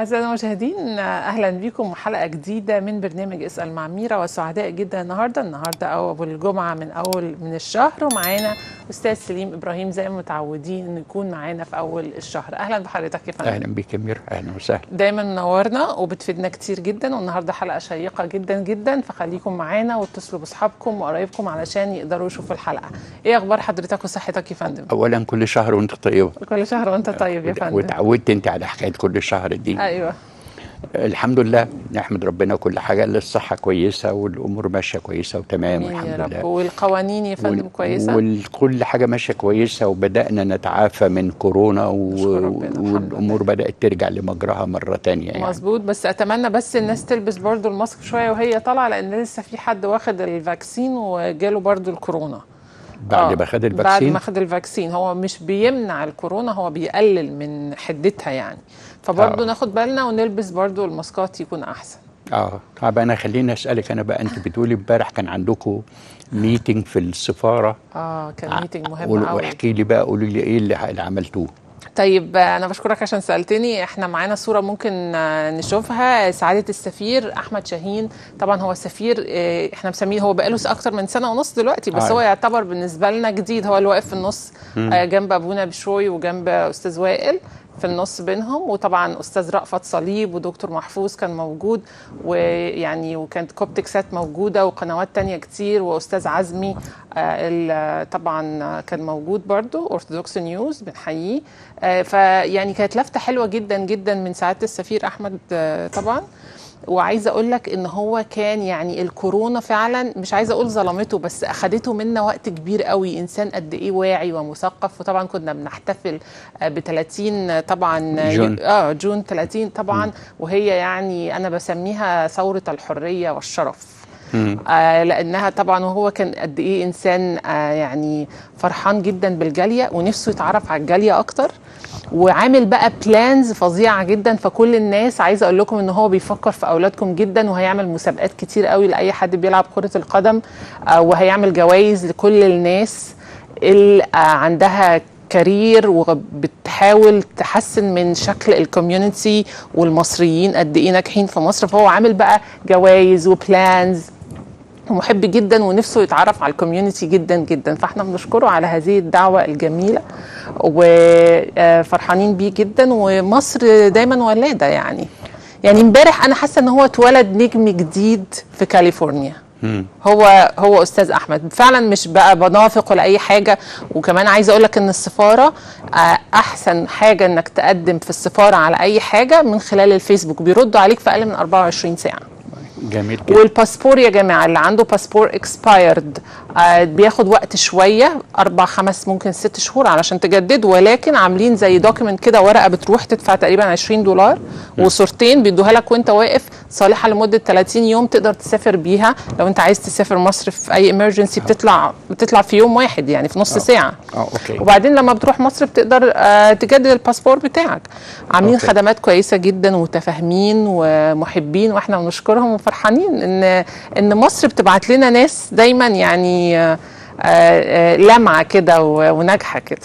أعزائنا المشاهدين أهلا بكم وحلقة جديدة من برنامج اسأل مع ميرا وسعداء جدا النهاردة النهاردة أول الجمعة من أول من الشهر ومعانا أستاذ سليم إبراهيم زي ما متعودين إنه يكون معانا في أول الشهر أهلا بحضرتك يا فندم اهلا بك يا مير اهلا وسهلا دايما منورنا وبتفيدنا كتير جدا والنهارده حلقه شيقه جدا جدا فخليكم معانا واتصلوا باصحابكم وقرايبكم علشان يقدروا يشوفوا الحلقه. ايه اخبار حضرتك وصحتك يا فندم؟ اولا كل شهر وانت طيبه كل شهر وانت طيب يا فندم. واتعودت انت على حكايه كل شهر دي ايوه الحمد لله نحمد ربنا كل حاجه الصحه كويسه والامور ماشيه كويسه وتمام امين يا الحمد رب لله والقوانين يا فندم وال- كويسه؟ وكل حاجه ماشيه كويسه وبدانا نتعافى من كورونا و... نشكر ربنا، الحمد والامور بدات ترجع لمجراها مره تانية يعني مظبوط بس اتمنى بس الناس تلبس برضو الماسك شويه وهي طالعه لان لسه في حد واخد الفاكسين وجاله برضو الكورونا. بعد آه، ما خد بعد الفاكسين ما خد الفاكسين هو مش بيمنع الكورونا هو بيقلل من حدتها يعني فبرضو آه. ناخد بالنا ونلبس برضو الماسكات يكون احسن. اه طب انا خليني اسالك انا بقى انت بتقولي امبارح كان عندكم ميتنج في السفاره اه كان ميتنج مهم قول- قوي واحكي لي بقى قولي لي ايه اللي, اللي عملتوه طيب آه، انا بشكرك عشان سالتني احنا معانا صوره ممكن آه، نشوفها سعاده السفير احمد شاهين طبعا هو سفير آه، احنا مسميه هو بقاله اكتر من سنه ونص دلوقتي بس آه. هو يعتبر بالنسبه لنا جديد هو اللي واقف في النص آه، جنب ابونا بشوي وجنب استاذ وائل في النص بينهم وطبعا استاذ رأفت صليب ودكتور محفوظ كان موجود ويعني وكانت كوبتكسات موجوده وقنوات تانية كتير واستاذ عزمي آه، ال- طبعا كان موجود برضو اورثودوكس نيوز بنحييه آه، فيعني كانت لفته حلوه جدا جدا من سعاده السفير احمد آه، طبعا وعايزه اقول لك ان هو كان يعني الكورونا فعلا مش عايزه اقول ظلمته بس اخدته منا وقت كبير قوي انسان قد ايه واعي ومثقف وطبعا كنا بنحتفل ب 30 طبعا جون. اه جون 30 طبعا وهي يعني انا بسميها ثوره الحريه والشرف آه لانها طبعا وهو كان قد ايه انسان آه يعني فرحان جدا بالجاليه ونفسه يتعرف على الجاليه اكتر وعامل بقى بلانز فظيعه جدا فكل الناس عايزه اقول لكم ان هو بيفكر في اولادكم جدا وهيعمل مسابقات كتير قوي لاي حد بيلعب كره القدم آه وهيعمل جوائز لكل الناس اللي آه عندها كارير وبتحاول تحسن من شكل الكوميونتي والمصريين قد ايه ناجحين في مصر فهو عامل بقى جوائز وبلانز ومحب جدا ونفسه يتعرف على الكوميونتي جدا جدا فاحنا بنشكره على هذه الدعوه الجميله وفرحانين بيه جدا ومصر دايما ولاده يعني يعني امبارح انا حاسه ان هو اتولد نجم جديد في كاليفورنيا هو هو استاذ احمد فعلا مش بقى بنافق ولا اي حاجه وكمان عايزه اقول لك ان السفاره آه، احسن حاجه انك تقدم في السفاره على اي حاجه من خلال الفيسبوك بيردوا عليك في اقل من 24 ساعه جميل جدا والباسبور يا جماعه اللي عنده باسبور اكسبايرد آه بياخد وقت شويه اربع خمس ممكن ست شهور علشان تجدد ولكن عاملين زي دوكيمنت كده ورقه بتروح تدفع تقريبا 20 دولار وصورتين بيدوها لك وانت واقف صالحه لمده 30 يوم تقدر تسافر بيها لو انت عايز تسافر مصر في اي امرجنسي بتطلع بتطلع في يوم واحد يعني في نص ساعه اه اوكي وبعدين لما بتروح مصر بتقدر آه، تجدد الباسبور بتاعك عاملين أوكي. خدمات كويسه جدا ومتفاهمين ومحبين واحنا بنشكرهم وفرحانين ان ان مصر بتبعت لنا ناس دايما يعني آه، آه، لامعه كده و- وناجحه كده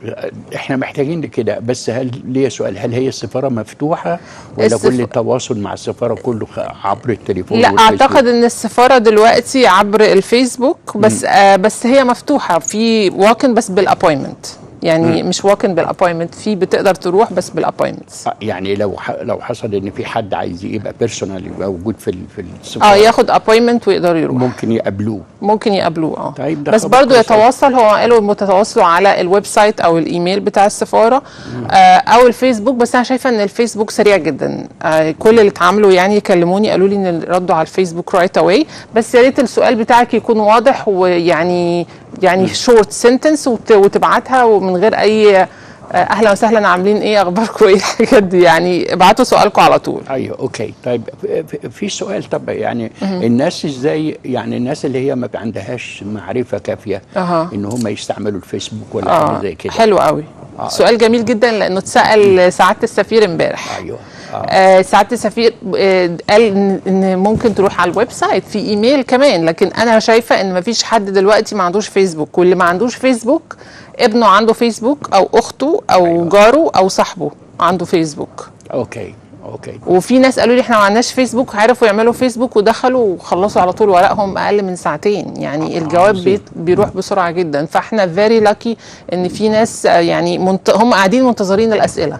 احنا محتاجين لكده بس هل ليا سؤال هل هي السفاره مفتوحه ولا السف- كل التواصل مع السفاره كله خ- عبر التليفون لا والفيسبوك؟ اعتقد ان السفاره دلوقتي عبر الفيسبوك بس آه بس هي مفتوحه في واكن بس بالابوينتمنت يعني مش واكن بالابوينتمنت في بتقدر تروح بس بالابوينتمنت آه، يعني لو ح... لو حصل ان في حد عايز يبقى بيرسونال يبقى موجود في ال... في السفاره اه ياخد ابوينتمنت ويقدر يروح ممكن يقابلوه ممكن يقابلوه اه طيب ده بس خبر برضو كويس أوي. يتواصل هو قالوا متتواصلوا على الويب سايت او الايميل بتاع السفاره آه او الفيسبوك بس انا شايفه ان الفيسبوك سريع جدا آه كل اللي اتعاملوا يعني يكلموني قالوا لي ان ردوا على الفيسبوك رايت اواي بس يا ريت السؤال بتاعك يكون واضح ويعني يعني شورت سنتنس وتبعتها ومن غير اي آه، اهلا وسهلا عاملين ايه اخباركم ايه الحاجات دي يعني ابعتوا سؤالكم على طول ايوه اوكي طيب في- في سؤال طب يعني الناس ازاي يعني الناس اللي هي ما عندهاش معرفه كافيه أها. ان هم يستعملوا الفيسبوك ولا حاجه اه زي كده حلو قوي آه. سؤال جميل جدا لانه اتسال سعاده السفير امبارح ايوه آه. آه سعاده السفير آه قال ان إن ممكن تروح على الويب سايت في ايميل كمان لكن انا شايفه ان مفيش حد دلوقتي ما عندوش فيسبوك واللي ما عندوش فيسبوك ابنه عنده فيسبوك او اخته او أيوة. جاره او صاحبه عنده فيسبوك اوكي اوكي وفي ناس قالوا لي احنا ما عندناش فيسبوك عرفوا يعملوا فيسبوك ودخلوا وخلصوا على طول ورقهم اقل من ساعتين يعني الجواب عظيم. بيت بيروح بسرعه جدا فاحنا فيري لاكي ان في ناس آه، يعني منت... هم قاعدين منتظرين الاسئله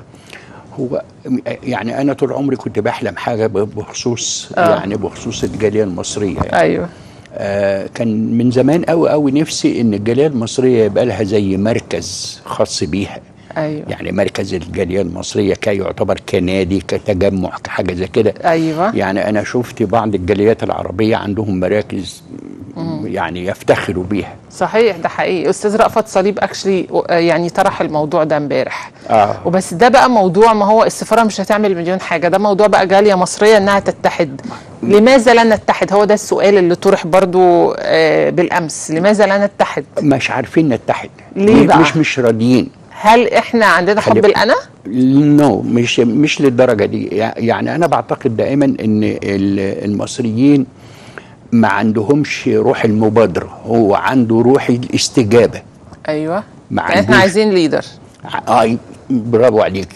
هو يعني انا طول عمري كنت بحلم حاجه بخصوص آه. يعني بخصوص الجاليه المصريه يعني. ايوه آه كان من زمان قوي قوي نفسي ان الجاليه المصريه يبقى لها زي مركز خاص بيها ايوه يعني مركز الجاليه المصريه كي يعتبر كنادي كتجمع كحاجه زي كده ايوه يعني انا شفت بعض الجاليات العربيه عندهم مراكز يعني يفتخروا بيها صحيح ده حقيقي استاذ رأفت صليب اكشلي يعني طرح الموضوع ده امبارح اه وبس ده بقى موضوع ما هو السفاره مش هتعمل مليون حاجه ده موضوع بقى جاليه مصريه انها تتحد لماذا لا نتحد هو ده السؤال اللي طرح برضو آه، بالامس لماذا لا نتحد مش عارفين نتحد ليه بقى؟ مش مش راضيين هل احنا عندنا خلي حب بالك. الانا نو مش مش للدرجه دي يعني انا بعتقد دائما ان ال- المصريين ما عندهمش روح المبادره هو عنده روح الاستجابه ايوه ما يعني احنا عندوش- عايزين ليدر اه برافو عليك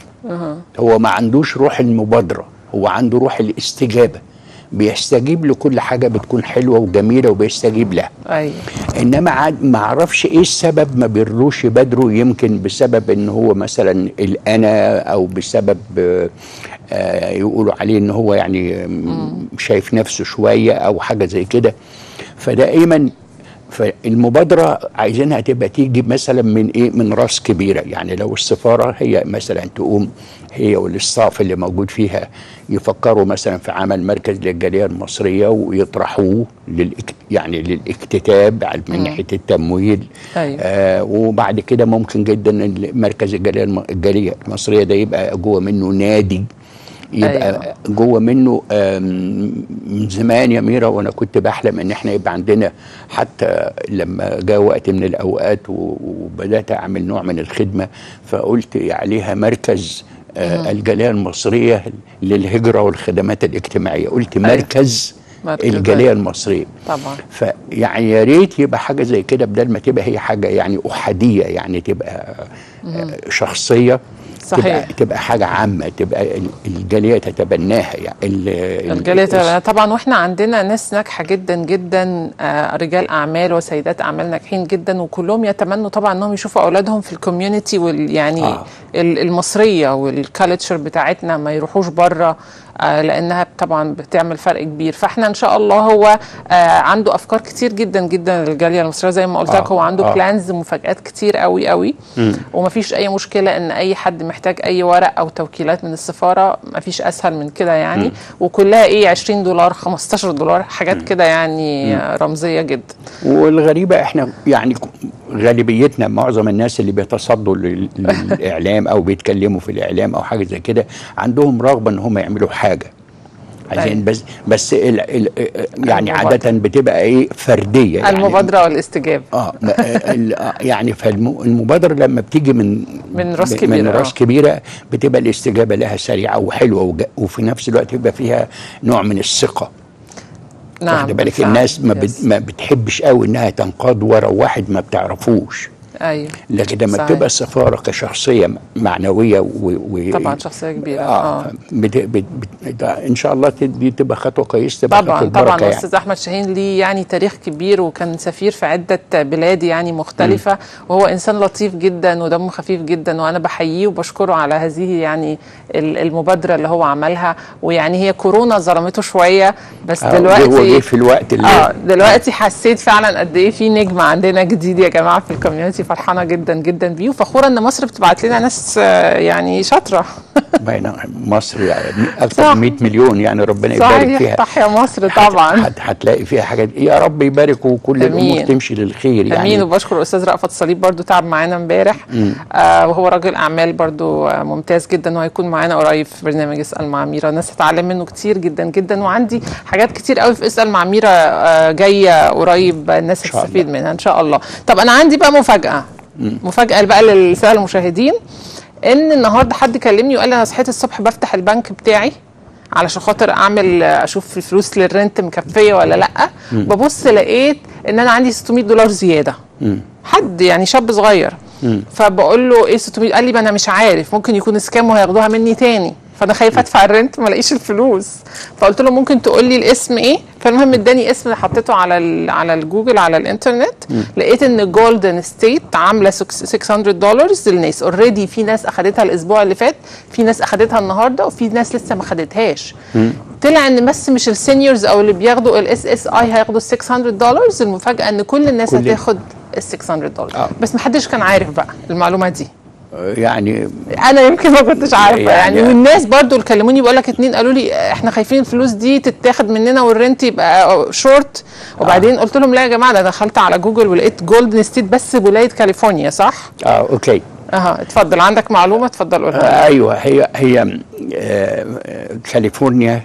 هو ما عندوش روح المبادره هو عنده روح الاستجابه بيستجيب لكل حاجه بتكون حلوه وجميله وبيستجيب لها ايوه انما عاد ما اعرفش ايه السبب ما بيرلوش بدره يمكن بسبب ان هو مثلا الانا او بسبب آه، آه، يقولوا عليه ان هو يعني آم، شايف نفسه شويه او حاجه زي كده فدائما فالمبادره عايزينها تبقى تيجي مثلا من ايه من راس كبيره يعني لو السفاره هي مثلا تقوم هي والاستاف اللي موجود فيها يفكروا مثلا في عمل مركز للجاليه المصريه ويطرحوه للإك يعني للاكتتاب على- من ناحيه التمويل أيوة. آه وبعد كده ممكن جدا ال- مركز الجاليه الم- الجاليه المصريه ده يبقى جوه منه نادي يبقى أيوة. أيوة. جوه منه آم، من زمان يا ميرا وانا كنت بحلم ان احنا يبقى عندنا حتى لما جاء وقت من الاوقات و- وبدات اعمل نوع من الخدمه فقلت عليها مركز آه الجاليه المصريه للهجره والخدمات الاجتماعيه قلت مركز مركز الجاليه المصريه طبعا فيعني يا ريت يبقى حاجه زي كده بدل ما تبقى هي حاجه يعني احاديه يعني تبقى آه، شخصيه صحيح. تبقى, تبقى حاجه عامه تبقى ال- الجاليه تتبناها يعني ال- ال- الجالية طبعا واحنا عندنا ناس ناجحه جدا جدا آه، رجال اعمال وسيدات اعمال ناجحين جدا وكلهم يتمنوا طبعا انهم يشوفوا اولادهم في الكوميونتي وال يعني آه. آه. المصريه والكالتشر بتاعتنا ما يروحوش بره آه، لانها طبعا بتعمل فرق كبير فاحنا ان شاء الله هو آه، عنده افكار كتير جدا جدا للجاليه المصريه زي ما قلت لك آه، هو عنده آه. بلانز مفاجات كتير قوي قوي ومفيش اي مشكله ان اي حد محتاج اي ورق او توكيلات من السفاره مفيش اسهل من كده يعني وكلها ايه 20 دولار 15 دولار حاجات كده يعني رمزيه جدا والغريبه احنا يعني غالبيتنا معظم الناس اللي بيتصدوا لل- للاعلام او بيتكلموا في الاعلام او حاجه زي كده عندهم رغبه ان هم يعملوا حاجه عايزين أيوة. بس بس ال ال يعني المبادرة. عاده بتبقى ايه فرديه يعني المبادره والاستجابه اه ما- ال- آه، يعني فالمبادره لما بتيجي من من راس من كبيرة، راس آه. كبيره بتبقى الاستجابه لها سريعه وحلوه وج- وفي نفس الوقت يبقى فيها نوع من الثقه نعم واخد بالك بالفعل. الناس ما, بت Yes. ما بتحبش قوي انها تنقاد ورا واحد ما بتعرفوش ايوه لكن لما صحيح. بتبقى السفاره كشخصيه معنويه و, و طبعا شخصيه كبيره اه, آه. بت بت بت ده ان شاء الله دي تبقى خطوه كويسه تبقى طبعا خطوه طبعا بركه يعني. الاستاذ احمد شاهين ليه يعني تاريخ كبير وكان سفير في عده بلاد يعني مختلفه وهو انسان لطيف جدا ودمه خفيف جدا وانا بحييه وبشكره على هذه يعني ال- المبادره اللي هو عملها ويعني هي كورونا ظلمته شويه بس آه، دلوقتي هو جه في الوقت اللي اه دلوقتي حسيت فعلا قد ايه في نجم عندنا جديد يا جماعه في الكوميونتي فرحانه جدا جدا بيه وفخوره ان مصر بتبعت لنا ناس آه، يعني شاطره بين مصر يعني اكثر صح. من 100 مليون يعني ربنا يبارك صحيح فيها تحيا مصر طبعا هت- هتلاقي فيها حاجات يا رب يبارك وكل الامور أمين. تمشي للخير يعني امين وبشكر الاستاذ رأفت صليب برضو تعب معانا امبارح آه وهو راجل اعمال برضو آه ممتاز جدا وهيكون معانا قريب في برنامج اسال مع ميرا الناس هتتعلم منه كتير جدا جدا وعندي حاجات كتير قوي في اسال مع ميرا آه جايه قريب الناس شاء هتستفيد منها ان شاء الله طب انا عندي بقى مفاجاه مفاجاه بقى للساده المشاهدين ان النهارده حد كلمني وقال لي انا صحيت الصبح بفتح البنك بتاعي علشان خاطر اعمل اشوف الفلوس للرنت مكفيه ولا لا ببص لقيت ان انا عندي 600 دولار زياده حد يعني شاب صغير فبقول له ايه 600 قال لي ما انا مش عارف ممكن يكون سكام وهياخدوها مني تاني فانا خايفه ادفع الرنت ما الاقيش الفلوس فقلت له ممكن تقول لي الاسم ايه فالمهم اداني اسم حطيته على ال على الجوجل على الانترنت لقيت ان جولدن ستيت عامله 600 دولار للناس اوريدي في ناس اخدتها الاسبوع اللي فات في ناس اخدتها النهارده وفي ناس لسه ما خدتهاش طلع ان بس مش السينيورز او اللي بياخدوا الاس اس اي هياخدوا ال 600 دولار المفاجاه ان كل الناس كل- هتاخد ال 600 دولار آه. بس ما حدش كان عارف بقى المعلومه دي آه، يعني انا يمكن ما كنتش عارفه يعني, يعني- والناس برضو اللي كلموني بيقول لك اتنين قالوا لي احنا خايفين الفلوس دي تتاخد مننا والرنت يبقى شورت وبعدين قلت لهم لا يا جماعه انا دخلت على جوجل ولقيت جولدن ستيت بس ولايه كاليفورنيا صح؟ اه اوكي اها اتفضل عندك معلومه اتفضل قولها آه ايوه هي هي آه آه، كاليفورنيا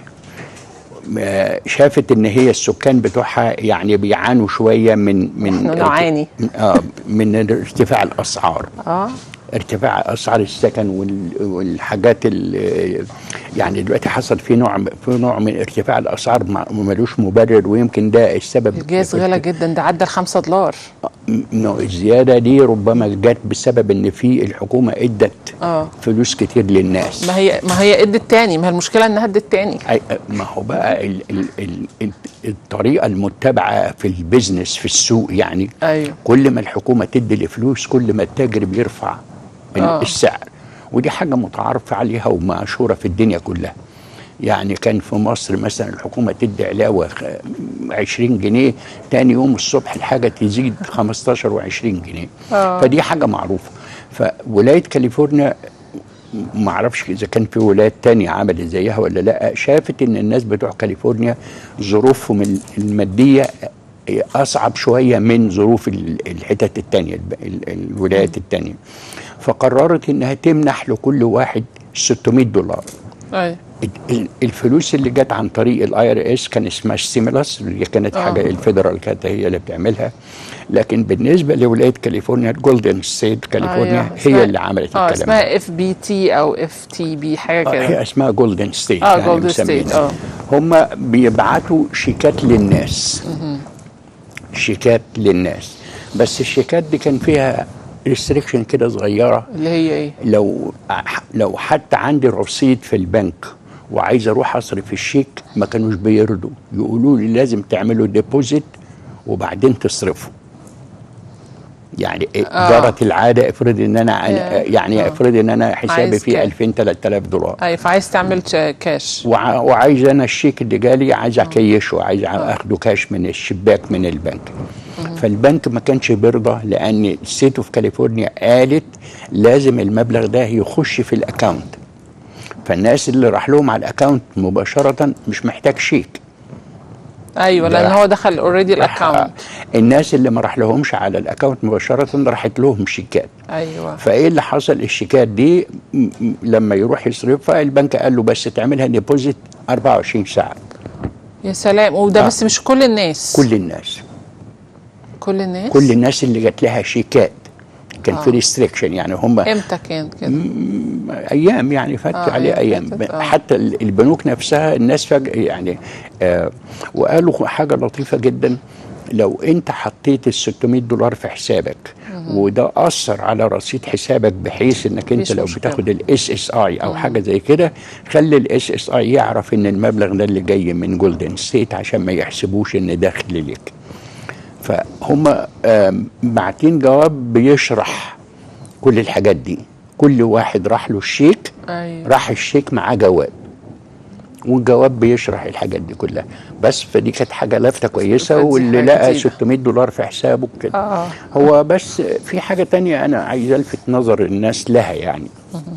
آه، شافت ان هي السكان بتوعها يعني بيعانوا شويه من من إحنا نعاني. اه من ارتفاع الاسعار اه ارتفاع اسعار السكن وال- والحاجات ال- يعني دلوقتي حصل في نوع في نوع من ارتفاع الاسعار ما- ملوش مبرر ويمكن ده السبب الجاز غلى جدا ده عدى ال 5 دولار انه الزياده دي ربما جت بسبب ان في الحكومه ادت آه. فلوس كتير للناس ما هي ما هي ادت تاني ما هي المشكله انها ادت تاني أي- ما هو بقى ال ال ال ال الطريقه المتبعه في البيزنس في السوق يعني أيوه. كل ما الحكومه تدي الفلوس كل ما التاجر بيرفع ال- آه. السعر ودي حاجه متعارف عليها ومشهوره في الدنيا كلها يعني كان في مصر مثلا الحكومه تدي علاوه خ- 20 جنيه تاني يوم الصبح الحاجه تزيد 15 و20 جنيه آه. فدي حاجه معروفه فولايه كاليفورنيا ما اعرفش اذا كان في ولايات تانية عملت زيها ولا لا شافت ان الناس بتوع كاليفورنيا ظروفهم ال- الماديه اصعب شويه من ظروف ال- الحتت التانية الب- ال- الولايات التانية فقررت انها تمنح لكل واحد 600 دولار ايوه ال- ال- الفلوس اللي جت عن طريق الاي ار اس كان اسمها ستيمولاس اللي كانت حاجه الفيدرال كانت هي اللي بتعملها لكن بالنسبه لولايه كاليفورنيا الجولدن ستيت كاليفورنيا أيوة. اسمها- هي اللي عملت اه الكلام ده اسمها اف بي تي او اف تي بي حاجه آه، كده هي اسمها جولدن ستيت آه، Golden State، آه. هم بيبعتوا شيكات للناس شيكات للناس بس الشيكات دي كان فيها ريستريكشن كده صغيره اللي هي ايه لو لو حتى عندي رصيد في البنك وعايز اروح اصرف الشيك ما كانوش بيرضوا يقولوا لي لازم تعملوا ديبوزيت وبعدين تصرفه يعني آه. جرت العاده افرض ان انا Yeah. يعني آه. افرض ان انا حسابي عايز فيه كام؟ 2000 3000 دولار ايوه فعايز تعمل ش- كاش وع- وعايز انا الشيك اللي جالي عايز اكيشه عايز اخده كاش من الشباك من البنك فالبنك ما كانش بيرضى لان الستيت اوف كاليفورنيا قالت لازم المبلغ ده يخش في الاكاونت فالناس اللي راح لهم على الاكاونت مباشره مش محتاج شيك ايوه ده لان راح- هو دخل اوريدي راح- الاكونت الناس اللي ما راح لهمش على الاكاونت مباشره راحت لهم شيكات ايوه فايه اللي حصل الشيكات دي م- م- لما يروح يصرفها البنك قال له بس تعملها ديبوزيت 24 ساعه يا سلام وده آه. بس مش كل الناس كل الناس كل الناس كل الناس اللي جات لها شيكات كان في آه. ريستريكشن يعني هم امتى كان كده ايام يعني فات آه، عليه أيام ايام فاتت، آه. حتى ال- البنوك نفسها الناس فجاه يعني آه وقالوا حاجه لطيفه جدا لو انت حطيت ال 600 دولار في حسابك وده اثر على رصيد حسابك بحيث انك انت مفيش لو مشكلة. بتاخد الاس اس اي او حاجه زي كده خلي الاس اس اي يعرف ان المبلغ ده اللي جاي من جولدن ستيت عشان ما يحسبوش ان دخل ليك فهم آم، باعتين جواب بيشرح كل الحاجات دي كل واحد راح له الشيك ايوه راح الشيك معاه جواب والجواب بيشرح الحاجات دي كلها بس فدي كانت حاجه لافته كويسه فدي واللي حاجة لقى جديدة. 600 دولار في حسابه كده آه. هو بس في حاجه تانية انا عايز الفت نظر الناس لها يعني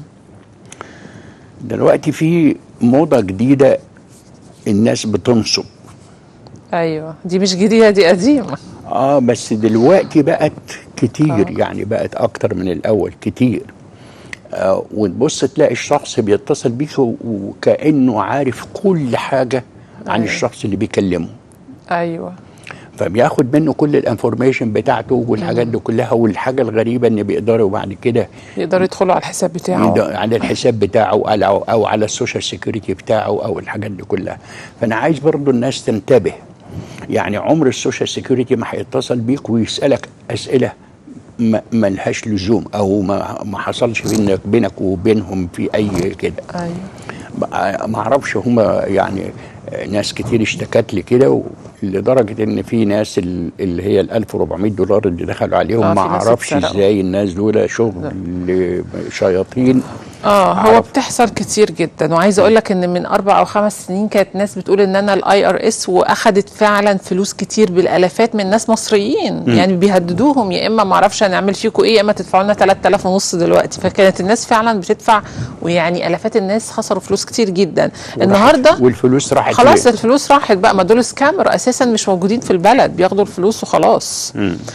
دلوقتي في موضه جديده الناس بتنصب ايوه دي مش جديده دي قديمه اه بس دلوقتي بقت كتير آه. يعني بقت اكتر من الاول كتير آه وتبص تلاقي الشخص بيتصل بيك و- وكانه عارف كل حاجه عن أيوة. الشخص اللي بيكلمه ايوه فبياخد منه كل الانفورميشن بتاعته والحاجات دي كلها والحاجه الغريبه ان بيقدروا بعد كده يقدروا يدخلوا على الحساب يد- بتاعه على الحساب بتاعه او على, أو على السوشيال سيكوريتي بتاعه او الحاجات دي كلها فانا عايز برضو الناس تنتبه يعني عمر السوشيال سيكوريتي ما هيتصل بيك ويسالك اسئله ما ما لهاش لزوم او ما ما حصلش بينك بينك وبينهم في اي كده ايوه ما اعرفش هما يعني ناس كتير اشتكت لي كده و- لدرجه ان في ناس ال- اللي هي ال 1400 دولار اللي دخلوا عليهم آه، ما في ناس اعرفش اتسرقوا. ازاي الناس دول شغل شياطين اه هو أعرف. بتحصل كتير جدا وعايزه اقول لك ان من اربع او خمس سنين كانت ناس بتقول ان انا الاي ار اس واخدت فعلا فلوس كتير بالالافات من ناس مصريين يعني بيهددوهم يا اما ما اعرفش هنعمل فيكم ايه يا اما تدفعوا لنا 3000 ونص دلوقتي فكانت الناس فعلا بتدفع ويعني الافات الناس خسروا فلوس كتير جدا النهارده والفلوس راحت خلاص فين؟ الفلوس راحت بقى ما دول سكامر اساسا مش موجودين في البلد بياخدوا الفلوس وخلاص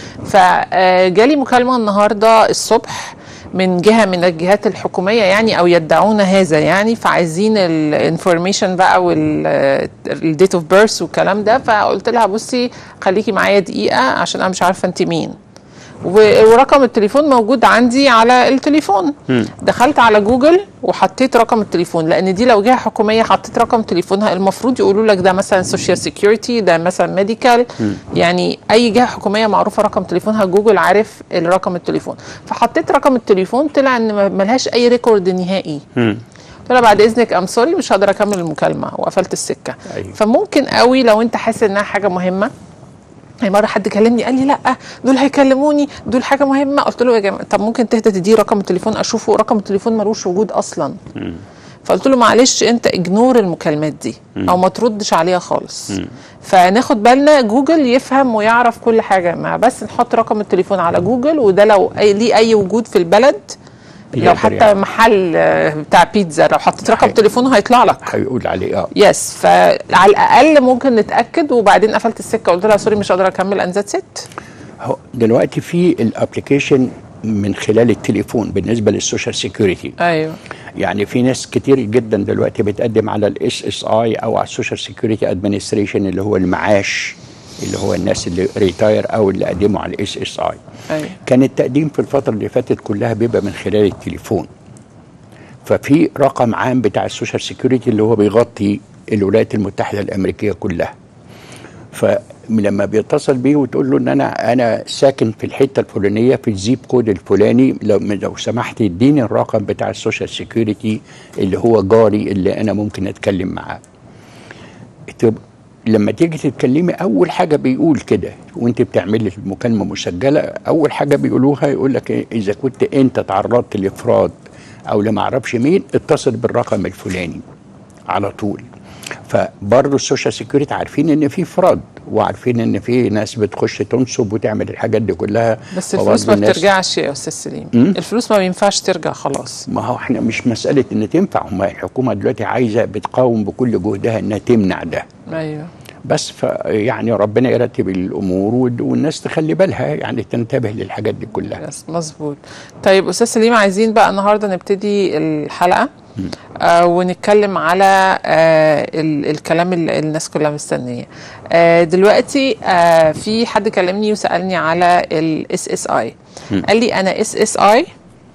فجالي مكالمه النهارده الصبح من جهه من الجهات الحكوميه يعني او يدعون هذا يعني فعايزين الانفورميشن بقى والديت اوف بيرث والكلام ده فقلت لها بصي خليكي معايا دقيقه عشان انا مش عارفه انت مين و- ورقم التليفون موجود عندي على التليفون دخلت على جوجل وحطيت رقم التليفون لان دي لو جهه حكوميه حطيت رقم تليفونها المفروض يقولوا لك ده مثلا سوشيال سيكيورتي ده مثلا ميديكال يعني اي جهه حكوميه معروفه رقم تليفونها جوجل عارف الرقم التليفون فحطيت رقم التليفون طلع ان ما- ملهاش اي ريكورد نهائي قلت لها بعد اذنك ام سوري مش هقدر اكمل المكالمه وقفلت السكه أيوة. فممكن قوي لو انت حاسس انها حاجه مهمه يعني مره حد كلمني قال لي لا دول هيكلموني دول حاجه مهمه قلت له يا جماعه طب ممكن تهدى تديه رقم التليفون اشوفه رقم التليفون ملوش وجود اصلا فقلت له معلش انت اجنور المكالمات دي او ما تردش عليها خالص فناخد بالنا جوجل يفهم ويعرف كل حاجه ما بس نحط رقم التليفون على جوجل وده لو أي ليه اي وجود في البلد لو يقدر حتى يعني. محل آه، بتاع بيتزا لو حطيت رقم حقيقي. تليفونه هيطلع لك هيقول عليه اه يس فعلى الاقل ممكن نتاكد وبعدين قفلت السكه قلت لها سوري مش قادره اكمل انزات ست هو دلوقتي في الابلكيشن من خلال التليفون بالنسبه للسوشيال سيكيورتي ايوه يعني في ناس كتير جدا دلوقتي بتقدم على الاس اس اي او على السوشيال سيكيورتي ادمنستريشن اللي هو المعاش اللي هو الناس اللي ريتاير او اللي قدموا على الاس اس اي ايوه كان التقديم في الفتره اللي فاتت كلها بيبقى من خلال التليفون ففي رقم عام بتاع السوشيال سيكيورتي اللي هو بيغطي الولايات المتحده الامريكيه كلها فلما بيتصل بيه وتقول له ان انا انا ساكن في الحته الفلانيه في الزيب كود الفلاني لو لو سمحت اديني الرقم بتاع السوشيال سيكيورتي اللي هو جاري اللي انا ممكن اتكلم معاه تب- لما تيجي تتكلمي اول حاجه بيقول كده وانت بتعملي المكالمه مسجله اول حاجه بيقولوها يقول لك إيه، اذا كنت انت تعرضت لافراد او لما اعرفش مين اتصل بالرقم الفلاني على طول فبرضه السوشيال سيكيورتي عارفين ان في فراد وعارفين ان في ناس بتخش تنصب وتعمل الحاجات دي كلها بس الفلوس ما فبرضه الناس- بترجعش يا استاذ سليم الفلوس ما بينفعش ترجع خلاص ما هو احنا مش مساله ان تنفع هم الحكومه دلوقتي عايزه بتقاوم بكل جهدها انها تمنع ده ايوه بس ف يعني ربنا يرتب الامور ود- والناس تخلي بالها يعني تنتبه للحاجات دي كلها يس مظبوط طيب استاذ سليم عايزين بقى النهارده نبتدي الحلقه آه ونتكلم على آه ال الكلام اللي الناس كلها مستنيه آه دلوقتي آه في حد كلمني وسالني على الاس اس اي قال لي انا اس اس اي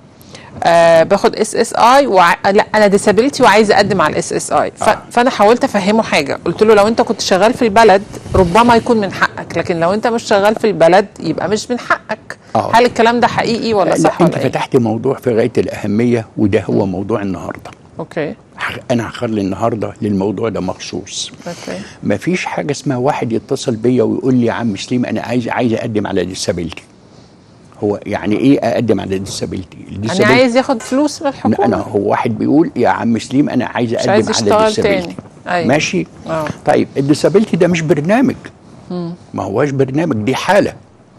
آه باخد اس اس اي وع... لا انا ديسابيلتي وعايز اقدم على الاس اس اي آه. فانا حاولت افهمه حاجه قلت له لو انت كنت شغال في البلد ربما يكون من حقك لكن لو انت مش شغال في البلد يبقى مش من حقك آه. هل الكلام ده حقيقي ولا لا صح انت ولا ايه فتحت موضوع في غايه الاهميه وده هو موضوع النهارده اوكي ح- انا هخلي النهارده للموضوع ده مخصوص اوكي ما فيش حاجه اسمها واحد يتصل بيا ويقول لي يا عم سليم انا عايز عايز اقدم على ديسابيلتي هو يعني ايه اقدم على ديسابيلتي يعني عايز ياخد فلوس من الحكومه انا هو واحد بيقول يا عم سليم انا عايز اقدم عايز على يشتغل ديسابيلتي تاني. أيوة. ماشي آه. طيب الديسابيلتي ده مش برنامج ما هواش برنامج دي حاله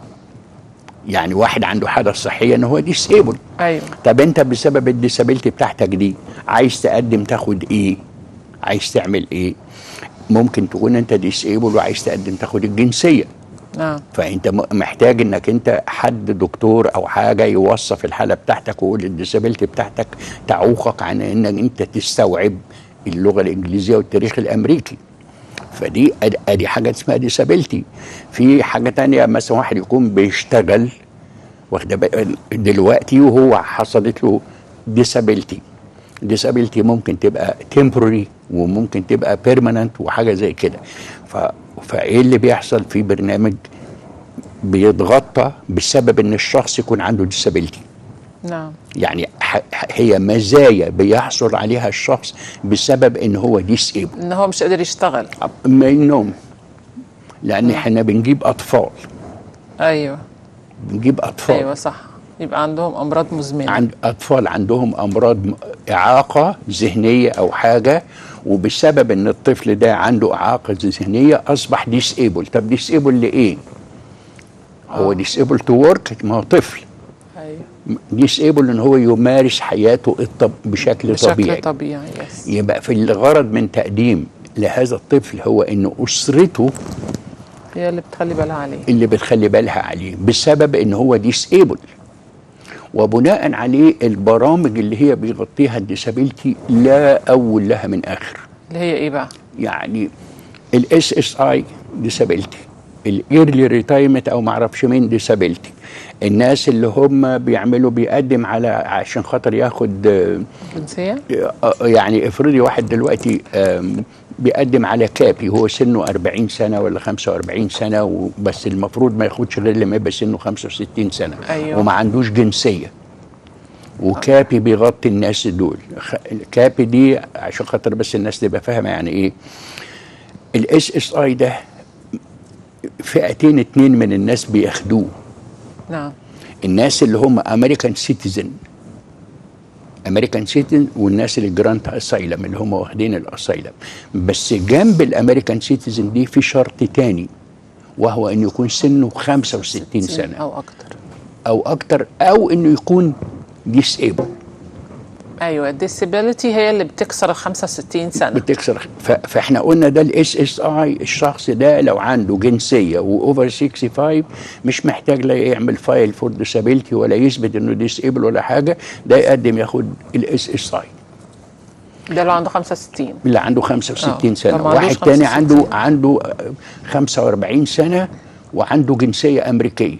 يعني واحد عنده حاله صحيه ان هو ديسيبل ايوه طب انت بسبب الديسابيلتي بتاعتك دي عايز تقدم تاخد ايه عايز تعمل ايه ممكن تكون انت ديسيبل وعايز تقدم تاخد الجنسيه نعم فانت م- محتاج انك انت حد دكتور او حاجه يوصف الحاله بتاعتك ويقول الديسابيلتي بتاعتك تعوقك عن انك انت تستوعب اللغه الانجليزيه والتاريخ الامريكي فدي ادي ادي حاجه اسمها ديسابيلتي في حاجه تانية مثلا واحد يكون بيشتغل واخد بال- دلوقتي وهو حصلت له ديسابيلتي ديسابيلتي ممكن تبقى تمبرري وممكن تبقى بيرمننت وحاجه زي كده ف... فايه اللي بيحصل في برنامج بيتغطى بسبب ان الشخص يكون عنده ديسابيلتي نعم يعني ح- ح- هي مزايا بيحصل عليها الشخص بسبب ان هو ديسيبل ان هو مش قادر يشتغل منهم لان احنا بنجيب اطفال ايوه بنجيب اطفال ايوه صح يبقى عندهم امراض مزمنه عند اطفال عندهم امراض م- اعاقه ذهنيه او حاجه وبسبب ان الطفل ده عنده اعاقه ذهنيه اصبح ديسيبل طب ديسيبل لايه هو ديسيبل تو ورك ما هو طفل ايوه ديسيبل ان هو يمارس حياته الطب بشكل, بشكل طبيعي طبيعي يس يبقى في الغرض من تقديم لهذا الطفل هو ان اسرته هي اللي بتخلي بالها عليه اللي بتخلي بالها عليه بسبب ان هو ديسيبل وبناء عليه البرامج اللي هي بيغطيها الديسابيلتي لا اول لها من اخر اللي هي ايه بقى يعني الاس اس اي ديسابيلتي الايرلي ريتايرمنت او معرفش مين ديسابيلتي الناس اللي هم بيعملوا بيقدم على عشان خاطر ياخد آه، جنسيه آه، يعني افرضي واحد دلوقتي آم، بيقدم على كابي هو سنه 40 سنه ولا 45 سنه و- بس المفروض ما ياخدش غير لما يبقى سنه 65 سنه أيوة. وما عندوش جنسيه وكابي بيغطي الناس دول خ- الكابي دي عشان خاطر بس الناس تبقى فاهمه يعني ايه الاس اس اي ده فئتين اتنين من الناس بياخدوه نعم الناس اللي هم امريكان سيتيزن امريكان سيتيزن والناس اللي جرانت اسايلم اللي هم واخدين الاسايلم بس جنب الامريكان سيتيزن دي في شرط تاني وهو ان يكون سنه 65 سنه او اكتر او اكتر او انه يكون ديسيبل ايوه الديسابيلتي هي اللي بتكسر ال 65 سنه بتكسر ف- فاحنا قلنا ده الاس اس اي الشخص ده لو عنده جنسيه واوفر 65 مش محتاج لا يعمل فايل فور ديسابيلتي ولا يثبت انه ديسيبل ولا حاجه ده يقدم ياخد الاس اس اي ده لو عنده 65 اللي عنده 65 آه، سنه طب ما عندوش واحد تاني 65 عنده سنة. عنده آه، 45 سنه وعنده جنسيه امريكيه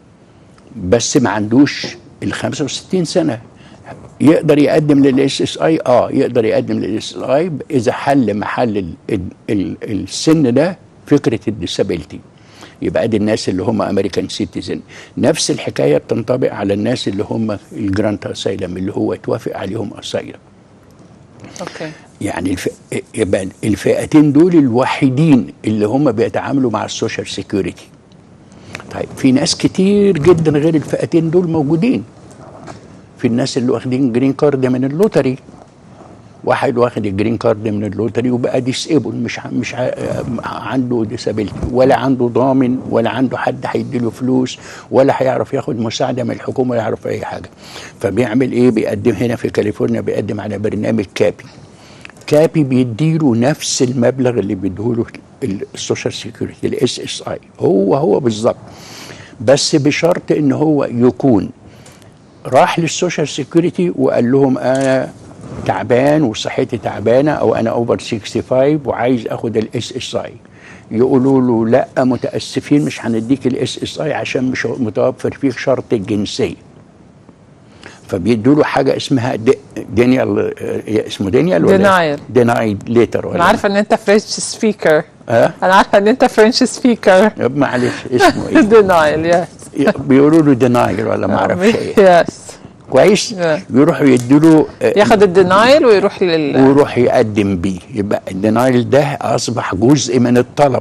بس ما عندوش ال 65 سنه يقدر يقدم للاس اس اي اه يقدر يقدم للاس اس اي اذا حل محل ال ال ال السن ده فكره الديسابيلتي يبقى دي الناس اللي هم امريكان سيتيزن نفس الحكايه بتنطبق على الناس اللي هم الجرانت اسايلم اللي هو اتوافق عليهم اسايلم اوكي يعني الف... يبقى الفئتين دول الوحيدين اللي هم بيتعاملوا مع السوشيال سيكيورتي طيب في ناس كتير جدا غير الفئتين دول موجودين في الناس اللي واخدين جرين كارد من اللوتري واحد واخد الجرين كارد من اللوتري وبقى ديسيبل مش ع- مش ع- عنده ديسابيلتي ولا عنده ضامن ولا عنده حد هيديله فلوس ولا هيعرف ياخد مساعده من الحكومه ولا يعرف اي حاجه فبيعمل ايه بيقدم هنا في كاليفورنيا بيقدم على برنامج كابي كابي بيديله نفس المبلغ اللي بيديهوله السوشيال سيكيورتي الاس اس اي هو هو بالظبط بس بشرط ان هو يكون راح للسوشيال سيكيورتي وقال لهم انا تعبان وصحتي تعبانه او انا اوفر 65 وعايز اخد الاس اس اي يقولوا له لا متاسفين مش هنديك الاس اس اي عشان مش متوفر فيك شرط الجنسيه فبيدوا له حاجه اسمها دي دانيال آه، اسمه دانيال ولا Denial. دينايل ليتر ولا انا عارفه ان انت فرنش سبيكر ها انا عارفه ان انت فرنش سبيكر يب معلش اسمه ايه دينايل يس بيقولوا له دينايل ولا ما اعرفش ايه يس كويس Yeah. يروحوا يدوا له ياخد الدينايل ويروح لل ويروح يقدم بيه يبقى الدينايل ده اصبح جزء من الطلب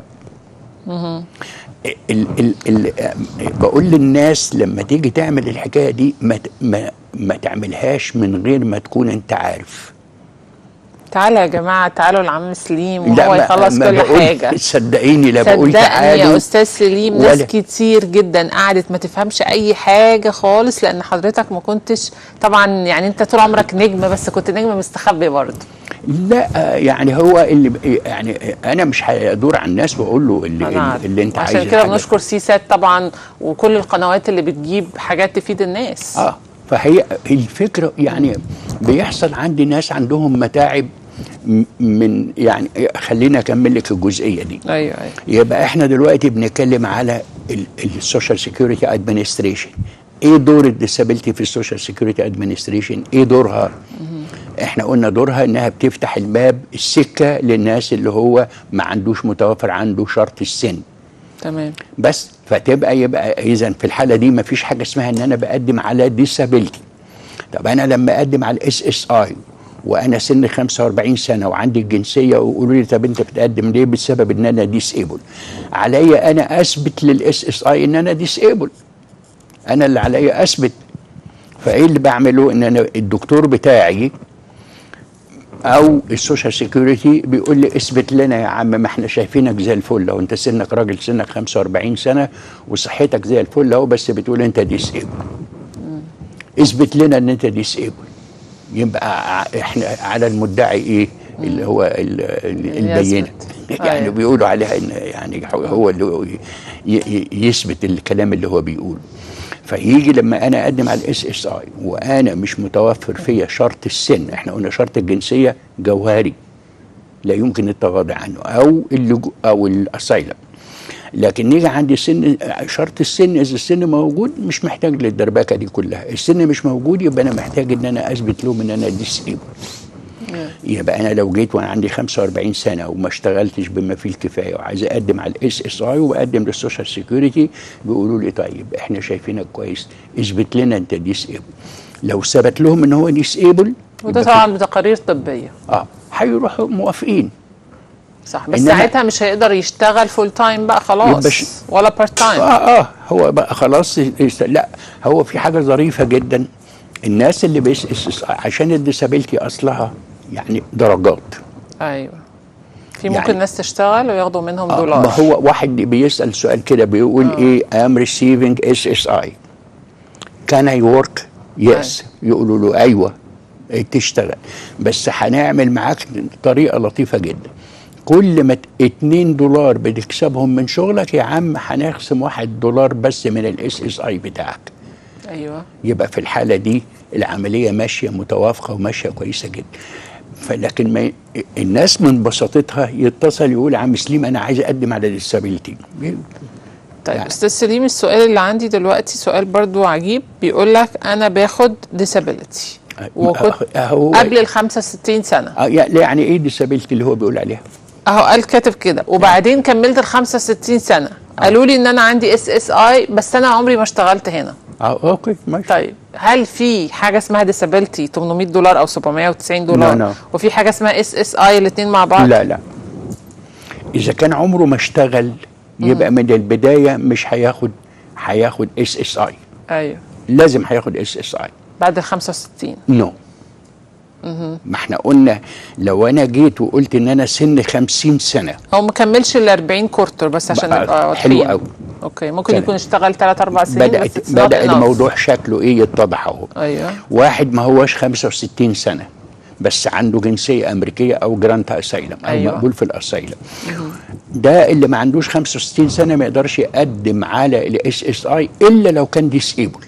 ال ال ال بقول للناس لما تيجي تعمل الحكايه دي ما ت- ما, ما تعملهاش من غير ما تكون انت عارف تعالوا يا جماعه تعالوا لعم سليم وهو ما- يخلص ما كل بقول- حاجه صدقيني لا بقول صدقني يا تعالوا استاذ سليم ناس ولا- كتير جدا قعدت ما تفهمش اي حاجه خالص لان حضرتك ما كنتش طبعا يعني انت طول عمرك نجم بس كنت نجم مستخبي برضه لا يعني هو اللي ب- يعني انا مش هدور على الناس واقول له اللي, أنا عارف. اللي انت عايز عشان كده الحاجة. بنشكر سيسات طبعا وكل القنوات اللي بتجيب حاجات تفيد الناس اه فهي الفكره يعني بيحصل عندي ناس عندهم متاعب م- من يعني خليني اكمل لك الجزئيه دي ايوه ايوه يبقى احنا دلوقتي بنتكلم على السوشيال سيكيورتي ادمنستريشن ايه دور الديسابيلتي في السوشيال سيكيورتي ادمنستريشن ايه دورها احنا قلنا دورها انها بتفتح الباب السكه للناس اللي هو ما عندوش متوفر عنده شرط السن تمام بس فتبقى يبقى اذا في الحاله دي ما فيش حاجه اسمها ان انا بقدم على ديسابيلتي طب انا لما اقدم على الاس اس اي وانا سن 45 سنه وعندي الجنسيه ويقولوا لي طب انت بتقدم ليه بسبب ان انا ديسيبل عليا انا اثبت للاس اس اي ان انا ديسيبل انا اللي عليا اثبت فايه اللي بعمله ان انا الدكتور بتاعي او السوشيال سيكيورتي بيقول لي اثبت لنا يا عم ما احنا شايفينك زي الفل لو انت سنك راجل سنك 45 سنه وصحتك زي الفل اهو بس بتقول انت ديسيبل اثبت لنا ان انت ديسيبل يبقى ع- احنا على المدعي ايه اللي هو ال- ال- البينه يثبت. يعني أيوة. بيقولوا عليها ان يعني هو- هو اللي هو ي- ي- يثبت الكلام اللي هو بيقوله فيجي لما انا اقدم على الاس اس اي وانا مش متوفر فيا شرط السن احنا قلنا شرط الجنسيه جوهري لا يمكن التغاضي عنه او اللجوء او الاسايلم لكن نيجي عند سن شرط السن اذا السن موجود مش محتاج للدربكه دي كلها السن مش موجود يبقى انا محتاج ان انا اثبت لهم ان انا ديسيبل يبقى انا لو جيت وانا عندي 45 سنه وما اشتغلتش بما فيه الكفايه وعايز اقدم على الاس اس اي واقدم للسوشيال سيكيورتي بيقولوا لي طيب احنا شايفينك كويس اثبت لنا انت ديسيبل لو ثبت لهم ان هو ديسيبل وده طبعا بتقارير طبيه اه هيروحوا موافقين صح بس إنما- ساعتها مش هيقدر يشتغل فول تايم بقى يبقى خلاص ش- ولا بارت تايم اه اه هو بقى خلاص يست- لا هو في حاجه ظريفه جدا الناس اللي بيس عشان الديسابيلتي اصلها يعني درجات ايوه في يعني- ممكن ناس تشتغل وياخدوا منهم آه دولار ما هو واحد بيسال سؤال كده بيقول آه. ايه ام ريسيفنج اس اس اي كان اي ورك يس يقولوا له ايوه إيه تشتغل بس هنعمل معاك طريقه لطيفه جدا كل ما ت- 2 دولار بتكسبهم من شغلك يا عم هنخصم واحد دولار بس من الاس اس اي بتاعك ايوه يبقى في الحالة دي العملية ماشية متوافقة وماشية كويسة جدا فلكن ما ي- الناس من بساطتها يتصل يقول يا عم سليم انا عايز اقدم على ديسابيلتي طيب يعني. استاذ سليم السؤال اللي عندي دلوقتي سؤال برضو عجيب بيقول لك انا باخد ديسابيلتي وكنت هو قبل ال 65 سنه آه، يعني يعني ايه ديسابيلتي اللي هو بيقول عليها اهو قال كاتب كده وبعدين كملت ال 65 سنه قالوا لي ان انا عندي اس اس اي بس انا عمري ما اشتغلت هنا اه اوكي ماشي طيب هل في حاجه اسمها ديسابيلتي 800 دولار او 790 دولار لا، لا. وفي حاجه اسمها اس اس اي الاثنين مع بعض لا لا اذا كان عمره ما اشتغل يبقى من البداية مش هياخد هياخد اس اس اي ايوه لازم هياخد اس اس اي بعد ال 65 نو ما احنا قلنا لو انا جيت وقلت ان انا سن 50 سنه هو ما كملش ال 40 كورتر بس عشان بقى نبقى حلو واضحين. قوي. اوكي ممكن تمام. يكون اشتغل 3 4 سنين بدات بس it's not بدا enough. الموضوع شكله ايه يتضح اهو ايوه واحد ما هوش 65 سنه بس عنده جنسيه امريكيه او جرانت اسايلم او أيوة. مقبول في الاسايلم ده اللي ما عندوش 65 سنه ما يقدرش يقدم على الاس اس اي الا لو كان ديسيبل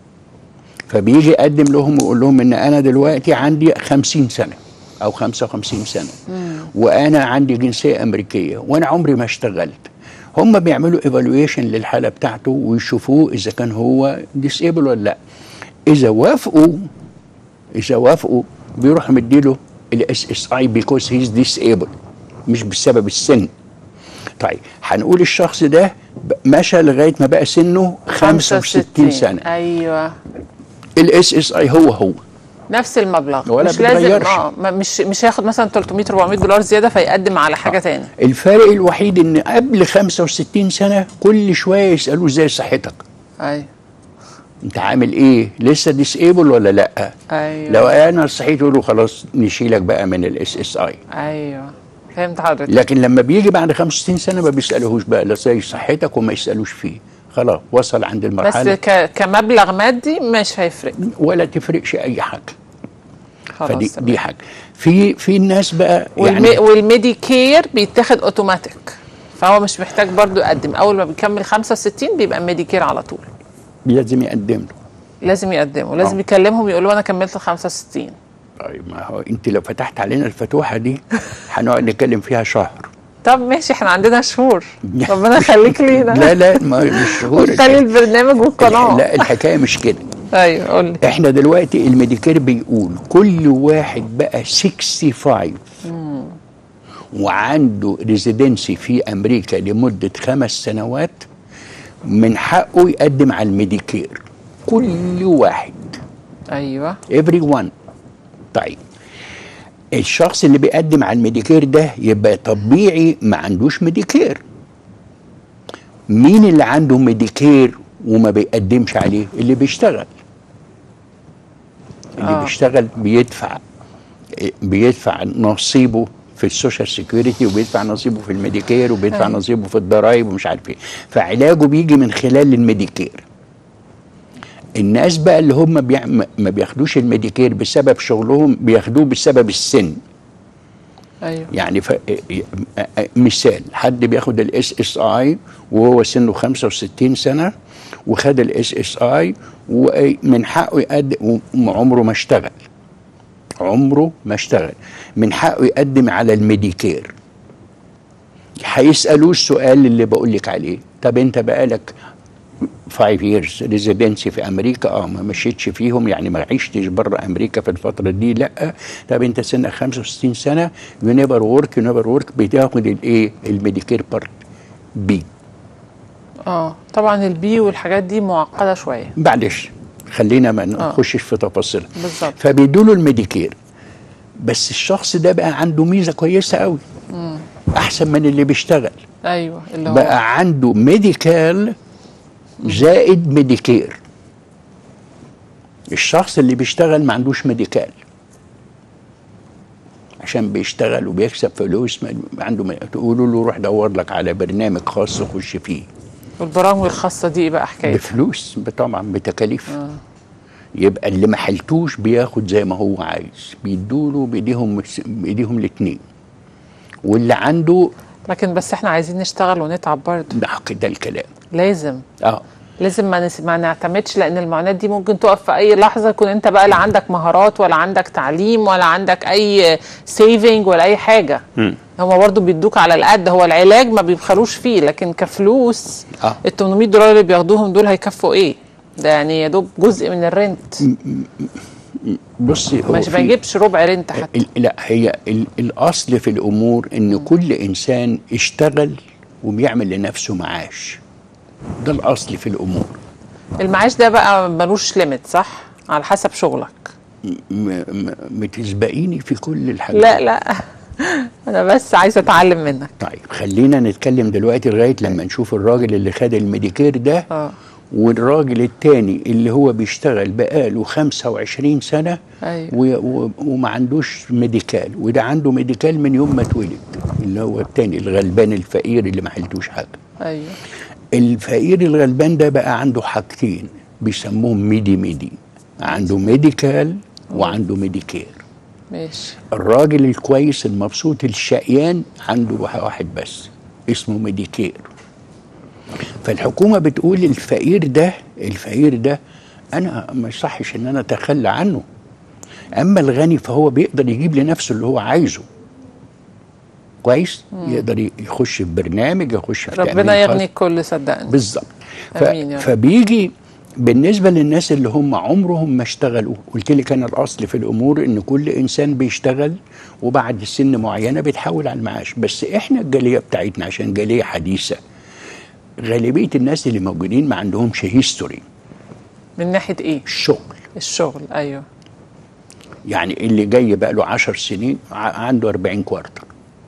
فبيجي يقدم لهم ويقول لهم ان انا دلوقتي عندي 50 سنه او 55 سنه وانا عندي جنسيه امريكيه وانا عمري ما اشتغلت هم بيعملوا ايفالويشن للحاله بتاعته ويشوفوه اذا كان هو ديسيبل ولا لا اذا وافقوا اذا وافقوا بيروح مديله الاس اس اي بيكوز هيز ديسيبل مش بسبب السن طيب هنقول الشخص ده ب- مشى لغايه ما بقى سنه 65 سنه ايوه الاس اس اي هو هو نفس المبلغ ولا مش لازم بيتغيرش. اه ما- مش مش هياخد مثلا 300 400 دولار زياده فيقدم على حاجه تاني الفارق الوحيد ان قبل 65 سنه كل شويه يسالوه ازاي صحتك ايوه انت عامل ايه لسه ديسيبل ولا لا ايوه لو انا صحيت يقول له خلاص نشيلك بقى من الاس اس اي ايوه فهمت حضرتك لكن لما بيجي بعد 65 سنه ما بيسالوهوش بقى لا زي صحتك وما يسالوش فيه خلاص وصل عند بس المرحله ك... كمبلغ مادي مش هيفرق ولا تفرقش اي حاجه خلاص فدي تمام. دي حاجه في في الناس بقى والمي... يعني والميديكير بيتاخد اوتوماتيك فهو مش محتاج برضو يقدم اول ما بيكمل 65 بيبقى ميديكير على طول لازم يقدم له لازم يقدمه لازم آه. يكلمهم يقولوا انا كملت ال 65 طيب ما هو انت لو فتحت علينا الفتوحه دي هنقعد نتكلم فيها شهر طب ماشي احنا عندنا شهور ربنا يخليك لينا لا لا ما مش شهور وخلي البرنامج والقناه لا الحكايه مش كده ايوه قول لي احنا دلوقتي الميديكير بيقول كل واحد بقى 65 وعنده ريزيدنسي في امريكا لمده خمس سنوات من حقه يقدم على الميديكير كل واحد ايوه everyone طيب الشخص اللي بيقدم على الميديكير ده يبقى طبيعي ما عندوش ميديكير مين اللي عنده ميديكير وما بيقدمش عليه اللي بيشتغل اللي آه. آه. بيشتغل بيدفع بيدفع نصيبه في السوشيال سيكيورتي وبيدفع نصيبه في الميديكير وبيدفع أيوة. أيوة. نصيبه في الضرايب ومش عارف ايه فعلاجه بيجي من خلال الميديكير الناس بقى اللي هم بيع... ما- ما بياخدوش الميديكير بسبب شغلهم بياخدوه بسبب السن ايوه يعني ف... مثال حد بياخد الاس اس اي وهو سنه 65 سنه وخد الاس اس اي ومن حقه يقدم وعمره ما اشتغل عمره ما اشتغل من حقه يقدم على الميديكير هيسالوه السؤال اللي بقول لك عليه طب انت بقالك 5 years ريزيدنسي في امريكا اه ما مشيتش فيهم يعني ما عشتش بره امريكا في الفتره دي لا طب انت سنك 65 سنه يو نيفر ورك يو نيفر ورك بتاخد الايه الميديكير بارت بي اه طبعا البي والحاجات دي معقده شويه معلش خلينا ما نخشش في تفاصيل بالظبط. فبيدوا له الميديكير بس الشخص ده بقى عنده ميزه كويسه قوي احسن من اللي بيشتغل ايوه اللي هو بقى عنده ميديكال زائد ميديكير الشخص اللي بيشتغل ما عندوش ميديكال عشان بيشتغل وبيكسب فلوس ما عنده م- تقولوا له روح دور لك على برنامج خاص خش فيه البرامج الخاصه دي ايه بقى حكايه بفلوس طبعا بتكاليف يبقى اللي ما حلتوش بياخد زي ما هو عايز بيدوله بايديهم بايديهم الاثنين واللي عنده لكن بس احنا عايزين نشتغل ونتعب برضه ده حق ده الكلام لازم اه لازم ما, نس... ما نعتمدش لان المعاناه دي ممكن تقف في اي لحظه يكون انت بقى لا عندك مهارات ولا عندك تعليم ولا عندك اي سيفنج ولا اي حاجه هما برضو بيدوك على القد هو العلاج ما بيبخلوش فيه لكن كفلوس آه. ال 800 دولار اللي بياخدوهم دول هيكفوا ايه ده يعني يا دوب جزء من الرنت بصي هو مش في- بيجيبش ربع رنت حتى ال- لا هي ال- الاصل في الامور ان كل انسان اشتغل وبيعمل لنفسه معاش ده الاصل في الامور المعاش ده بقى ملوش ليميت صح على حسب شغلك م- م- بتسبقيني في كل الحاجات لا لا انا بس عايزه اتعلم منك طيب خلينا نتكلم دلوقتي لغايه لما نشوف الراجل اللي خد الميديكير ده اه والراجل التاني اللي هو بيشتغل بقاله 25 سنه أيوة. و- و- وما عندوش ميديكال وده عنده ميديكال من يوم ما اتولد اللي هو التاني الغلبان الفقير اللي ما حلتوش حاجه ايوه الفقير الغلبان ده بقى عنده حاجتين بيسموهم ميدي ميدي عنده ميديكال وعنده ميديكير ماشي الراجل الكويس المبسوط الشقيان عنده واحد بس اسمه ميديكير فالحكومه بتقول الفقير ده الفقير ده انا ما صحش ان انا اتخلى عنه اما الغني فهو بيقدر يجيب لنفسه اللي هو عايزه كويس يقدر ي- يخش في برنامج يخش في ربنا تأمين خاص. يغني الكل صدقني بالظبط ف... آمين يا رب. فبيجي بالنسبه للناس اللي هم عمرهم ما اشتغلوا قلت لك انا الاصل في الامور ان كل انسان بيشتغل وبعد سن معينه بيتحول على المعاش بس احنا الجاليه بتاعتنا عشان جاليه حديثه غالبيه الناس اللي موجودين ما عندهمش هيستوري من ناحيه ايه الشغل الشغل ايوه يعني اللي جاي بقى له 10 سنين ع- عنده 40 كوارتر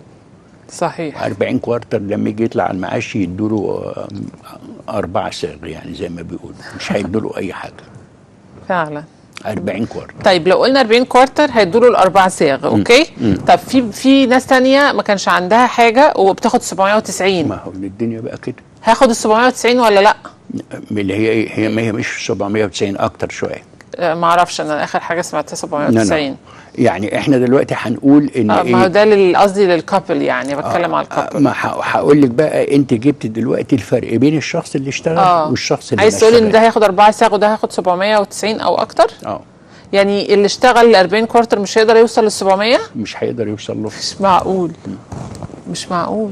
صحيح 40 كوارتر لما يجي يطلع على المعاش يدوا له أربعة صاغ يعني زي ما بيقولوا مش هيدوا له أي حاجة فعلا 40 كوارتر طيب لو قلنا 40 كوارتر هيدوا له الاربع صاغ اوكي طب في في ناس تانية ما كانش عندها حاجه وبتاخد 790 ما هو الدنيا بقى كده هاخد ال 790 ولا لا من اللي هي إيه؟ هي ما هي مش 790 اكتر شويه آه، ما اعرفش انا اخر حاجه سمعتها 790 يعني احنا دلوقتي هنقول ان آه، ما هو ايه ده لل- قصدي للكابل يعني بتكلم على آه، الكابل ما ه- هقول لك بقى انت جبت دلوقتي الفرق بين الشخص اللي اشتغل اه والشخص اللي عايز ما تقول ان اشتغلش. ده هياخد اربع صاغ وده هياخد 790 او اكتر اه يعني اللي اشتغل ال 40 كوارتر مش هيقدر يوصل لل 700 مش هيقدر يوصل له مش معقول مش معقول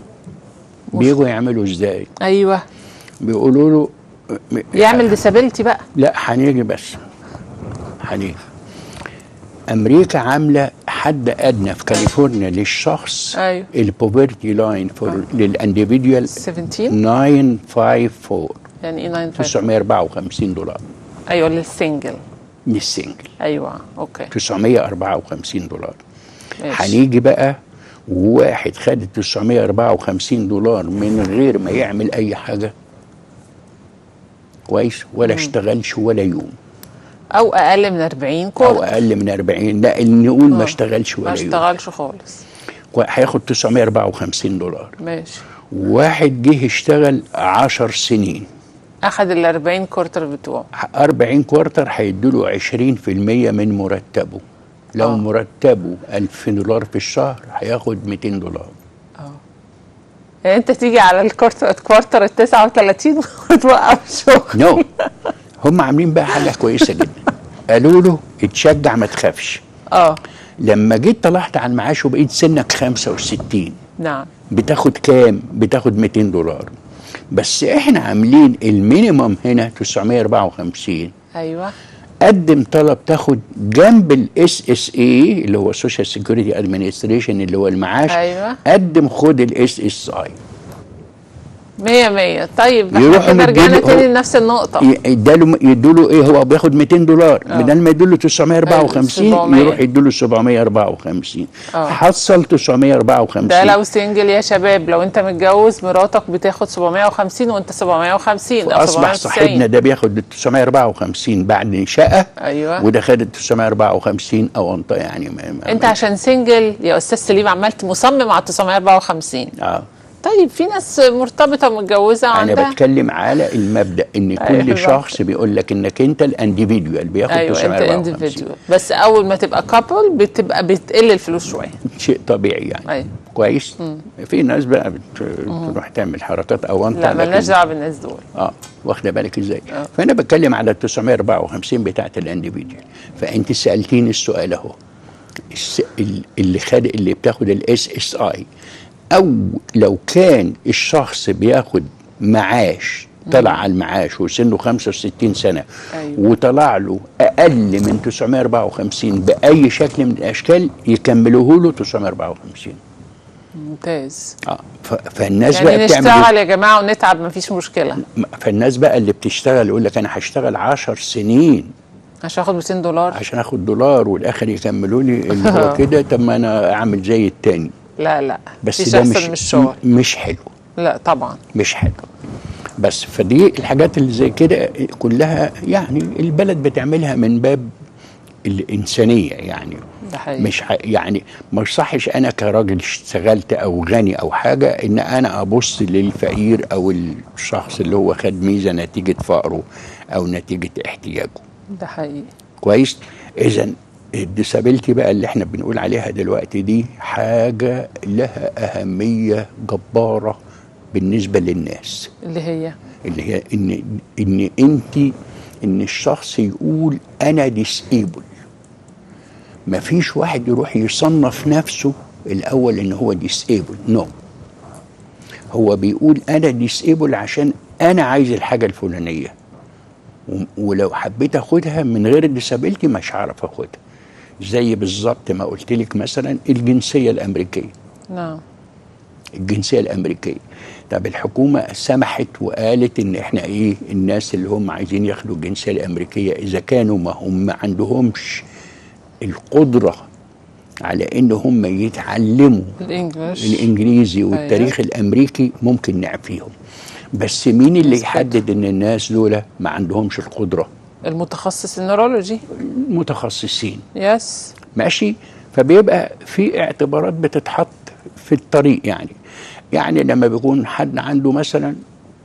بيجوا يعملوا ازاي ايوه بيقولوا له م- يعمل ديسابيلتي بقى لا هنيجي بس هنيجي امريكا عامله حد ادنى في كاليفورنيا للشخص أيوة. البوفرتي لاين فور للانديفيدوال 17 954 يعني ايه 95 954 دولار ايوه للسنجل من السنجل ايوه اوكي 954 دولار ماشي هنيجي بقى واحد خد 954 دولار من غير ما يعمل اي حاجه كويس ولا اشتغلش ولا يوم او اقل من 40 او كورة اقل من 40 لا اللي نقول ما آه. اشتغلش ما ولا يوم اشتغلش خالص كوي- هياخد 954 دولار ماشي واحد جه اشتغل 10 سنين اخد ال 40 كورتر بتوعه 40 كوارتر هيدوله 20% من مرتبه لو آه. مرتبه 1000 دولار في الشهر هياخد 200 دولار يعني انت تيجي على الكورتر الكوارتر ال 39 وتوقف الشغل نو هم عاملين بقى حاجه كويسه جدا قالوا له اتشجع ما تخافش اه لما جيت طلعت على المعاش وبقيت سنك 65 نعم بتاخد كام؟ بتاخد 200 دولار بس احنا عاملين المينيمم هنا 954 ايوه قدم طلب تاخد جنب الاس اس اي اللي هو سوشيال سيكيورتي ادمنستريشن اللي هو المعاش أيوة. قدم خد الاس اس اي 100 100 طيب احنا يروحوا كده رجعنا مديله- تاني لنفس النقطة يداله يدوا ايه هو بياخد 200 دولار آه. بدل ما يدوا له 954 700. يروح يدوا له 754 آه. حصل 954 ده لو سنجل يا شباب لو انت متجوز مراتك بتاخد 750 وانت 750 او اصبح 790 صاحبنا ده بياخد ال 954 بعد شقه ايوه وده خد ال 954 او انت يعني ما ما انت عشان سنجل يا استاذ سليم عملت مصمم على 954 اه طيب في ناس مرتبطه ومتجوزه انا عندها بتكلم على المبدا ان أيوة كل بالظبط. شخص بيقول لك انك انت الانديفيدوال بياخد ايوه انت 954 انديفيدوال بس اول ما تبقى كابل بتبقى بتقل الفلوس شويه شيء طبيعي يعني ايوه كويس في ناس بقى بت- بتروح تعمل حركات او انت لا ملناش لكن- دعوه بالناس دول اه واخده بالك ازاي آه. فانا بتكلم على ال 954 بتاعت الانديفيدوال فانت سالتيني السؤال اهو الس- ال- اللي خد اللي بتاخد الاس اس اي او لو كان الشخص بياخد معاش طلع على المعاش وسنه 65 سنه أيوة. وطلع له اقل من 954 باي شكل من الاشكال يكملوه له 954 ممتاز اه ف- فالناس يعني بقى بتعمل إيه؟ نشتغل يا جماعه ونتعب مفيش مشكله فالناس بقى اللي بتشتغل يقول لك انا هشتغل 10 سنين عشان اخد 200 دولار عشان اخد دولار والاخر يكملوا لي اللي هو كده طب ما انا اعمل زي التاني لا لا بس مفيش ده احسن مش من الشغل مش حلو لا طبعا مش حلو بس فدي الحاجات اللي زي كده كلها يعني البلد بتعملها من باب الإنسانية يعني ده حقيقي مش ح- يعني مش صحش انا كراجل اشتغلت او غني او حاجه ان انا ابص للفقير او الشخص اللي هو خد ميزه نتيجه فقره او نتيجه احتياجه ده حقيقي كويس اذا الديسابيلتي بقى اللي احنا بنقول عليها دلوقتي دي حاجه لها اهميه جباره بالنسبه للناس اللي هي اللي هي ان ان انت ان الشخص يقول انا ديسيبل ما فيش واحد يروح يصنف نفسه الاول ان هو ديسيبل نو no. هو بيقول انا ديسيبل عشان انا عايز الحاجه الفلانيه و- ولو حبيت اخدها من غير الديسابيلتي مش هعرف اخدها زي بالظبط ما قلت لك مثلا الجنسيه الامريكيه نعم الجنسيه الامريكيه طب الحكومه سمحت وقالت ان احنا ايه الناس اللي هم عايزين ياخدوا الجنسيه الامريكيه اذا كانوا ما هم ما عندهمش القدره على ان هم يتعلموا الانجليش الانجليزي والتاريخ الامريكي ممكن نعفيهم بس مين اللي يثبت. يحدد ان الناس دول ما عندهمش القدره المتخصص النيرولوجي المتخصصين يس ماشي فبيبقى في اعتبارات بتتحط في الطريق يعني يعني لما بيكون حد عنده مثلا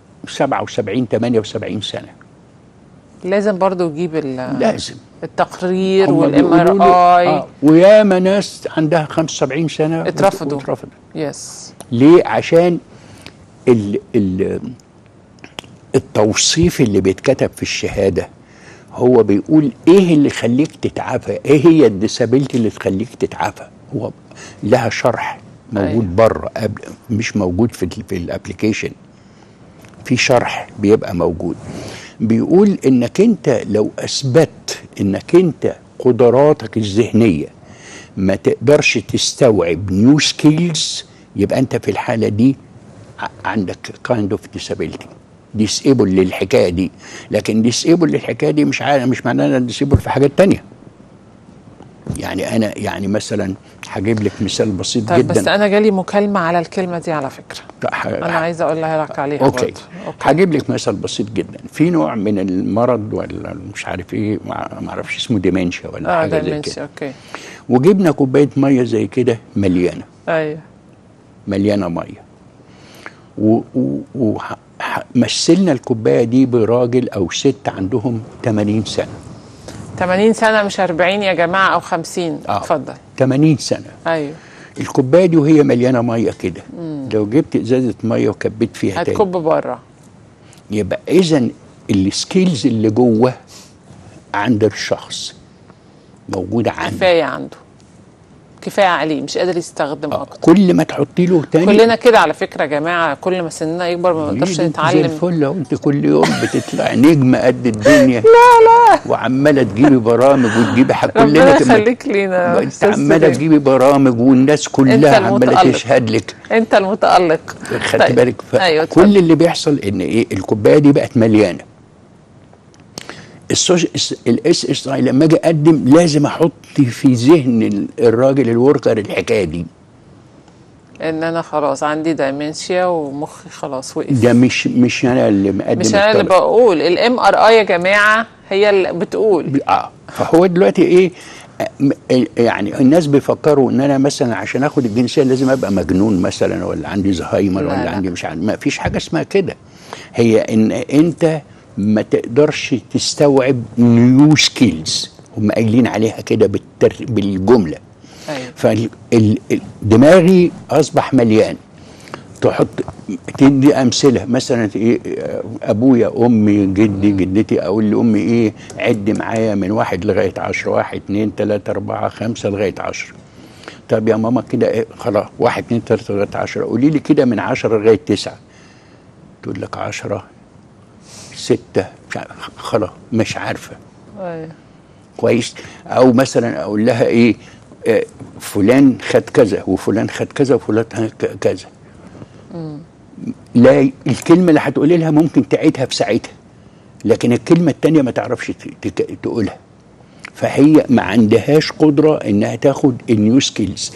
77 78 سنه لازم برضو يجيب ال- لازم التقرير هم والام بيقولوا لي- ار اي آه وياما ناس عندها 75 سنه اترفضوا. اترفضوا يس ليه عشان ال ال التوصيف اللي بيتكتب في الشهاده هو بيقول ايه اللي يخليك تتعافى ايه هي الديسابيلتي اللي تخليك تتعافى هو لها شرح موجود أيوة. بره قبل مش موجود في ال- في الابلكيشن في شرح بيبقى موجود بيقول انك انت لو اثبت انك انت قدراتك الذهنيه ما تقدرش تستوعب نيو سكيلز يبقى انت في الحاله دي ع- عندك كايند اوف disability ديسيبل للحكايه دي لكن ديسيبل للحكايه دي مش عارف مش معناه انا ديسيبل في حاجات تانية يعني انا يعني مثلا هجيب لك مثال بسيط طيب جدا بس انا جالي مكالمه على الكلمه دي على فكره ح- انا عايزه اقولها لك عليها اوكي برضه. اوكي هجيب لك مثل بسيط جدا في نوع من المرض ولا مش عارف ايه ما ما اعرفش اسمه ديمنشيا ولا اه حاجه ده زي المنشي كده اوكي وجبنا كوبايه ميه زي كده مليانه ايوه مليانه ميه ومثلنا الكوبايه دي براجل او ست عندهم 80 سنه 80 سنه مش 40 يا جماعه او 50 آه. اتفضل 80 سنه ايوه الكوبايه دي وهي مليانه ميه كده لو جبت ازازه ميه وكبيت فيها تاني هتكب بره يبقى اذا السكيلز اللي جوه عند الشخص موجوده عنده كفايه عنده كفايه عليه مش قادر يستخدم آه، اكتر كل ما تحطي له تاني كلنا كده على فكره يا جماعه كل ما سننا يكبر ما ليه نقدرش ده انت زي نتعلم الفل اهو انت كل يوم بتطلع نجمه قد الدنيا لا لا وعماله تجيبي برامج وتجيبي حاجه ربنا كلنا كمان- يخليك لينا انت أستاذ عماله سليم. تجيبي برامج والناس كلها عماله المتألق. تشهد لك انت المتالق خدت طيب. بالك ايوه فكل اتفضل. اللي بيحصل ان ايه الكوبايه دي بقت مليانه السوش الاس اس اي لما اجي اقدم لازم احط في ذهن ال- الراجل الوركر الحكايه دي ان انا خلاص عندي دايمنشيا ومخي خلاص وقف ده مش مش انا اللي مقدم مش انا اللي الطلب. بقول الام ار اي يا جماعه هي اللي بتقول اه فهو دلوقتي ايه آه، م- آه، يعني الناس بيفكروا ان انا مثلا عشان اخد الجنسيه لازم ابقى مجنون مثلا ولا عندي زهايمر لا، ولا لا. عندي مش عارف ما فيش حاجه اسمها كده هي ان انت ما تقدرش تستوعب نيو سكيلز هم قايلين عليها كده بالتر... بالجمله ايوه فدماغي اصبح مليان تحط تدي امثله مثلا ايه ابويا امي جدي جدتي اقول لامي ايه عد معايا من واحد لغايه عشرة واحد اتنين تلاته اربعه خمسه لغايه عشرة طب يا ماما كده إيه خلاص واحد اتنين تلاته لغايه عشرة قولي لي كده من عشرة لغايه تسعة تقول لك عشرة ستة مش عارف خلاص مش عارفه ايوه كويس او مثلا اقول لها ايه آه، فلان خد كذا وفلان خد كذا وفلان ك- كذا لا الكلمه اللي هتقولي لها ممكن تعيدها في ساعتها لكن الكلمه التانية ما تعرفش ت- تك- تقولها فهي ما عندهاش قدره انها تاخد النيو سكيلز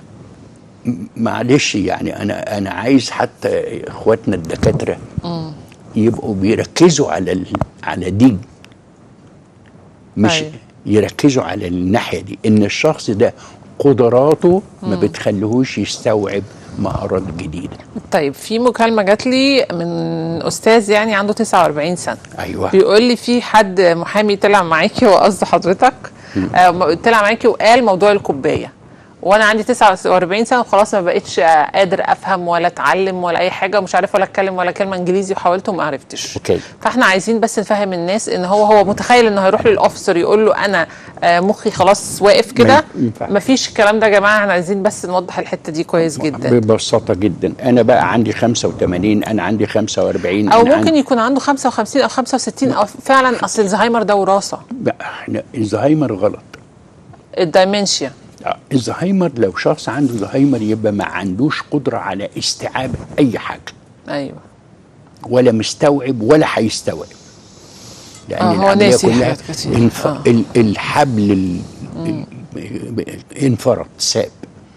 معلش يعني انا انا عايز حتى اخواتنا الدكاتره يبقوا بيركزوا على ال- على دي مش أيوة. يركزوا على الناحيه دي ان الشخص ده قدراته ما بتخليهوش يستوعب مهارات جديده طيب في مكالمه جات لي من استاذ يعني عنده 49 سنه ايوه بيقول لي في حد محامي طلع معاكي هو قصد حضرتك آه طلع معاكي وقال موضوع الكوبايه وانا عندي 49 سنه وخلاص ما بقتش آه، قادر افهم ولا اتعلم ولا اي حاجه ومش عارف ولا اتكلم ولا كلمه انجليزي وحاولت وما عرفتش اوكي فاحنا عايزين بس نفهم الناس ان هو هو متخيل انه هيروح للاوفيسر يقول له انا آه، مخي خلاص واقف كده ينفع. مفيش الكلام ده يا جماعه احنا عايزين بس نوضح الحته دي كويس جدا ببساطه جدا انا بقى عندي 85 انا عندي 45 او أنا ممكن عندي يكون عنده 55 او 65 او فعلا اصل الزهايمر ده وراثه بقى احنا الزهايمر غلط الدايمنشيا آه، الزهايمر لو شخص عنده زهايمر يبقى ما عندوش قدره على استيعاب اي حاجه ايوه ولا مستوعب ولا هيستوعب لان آه، هو العمليه ناسي كلها حاجات كتير. انف... آه. ال- الحبل ال... ال- انفرط ساب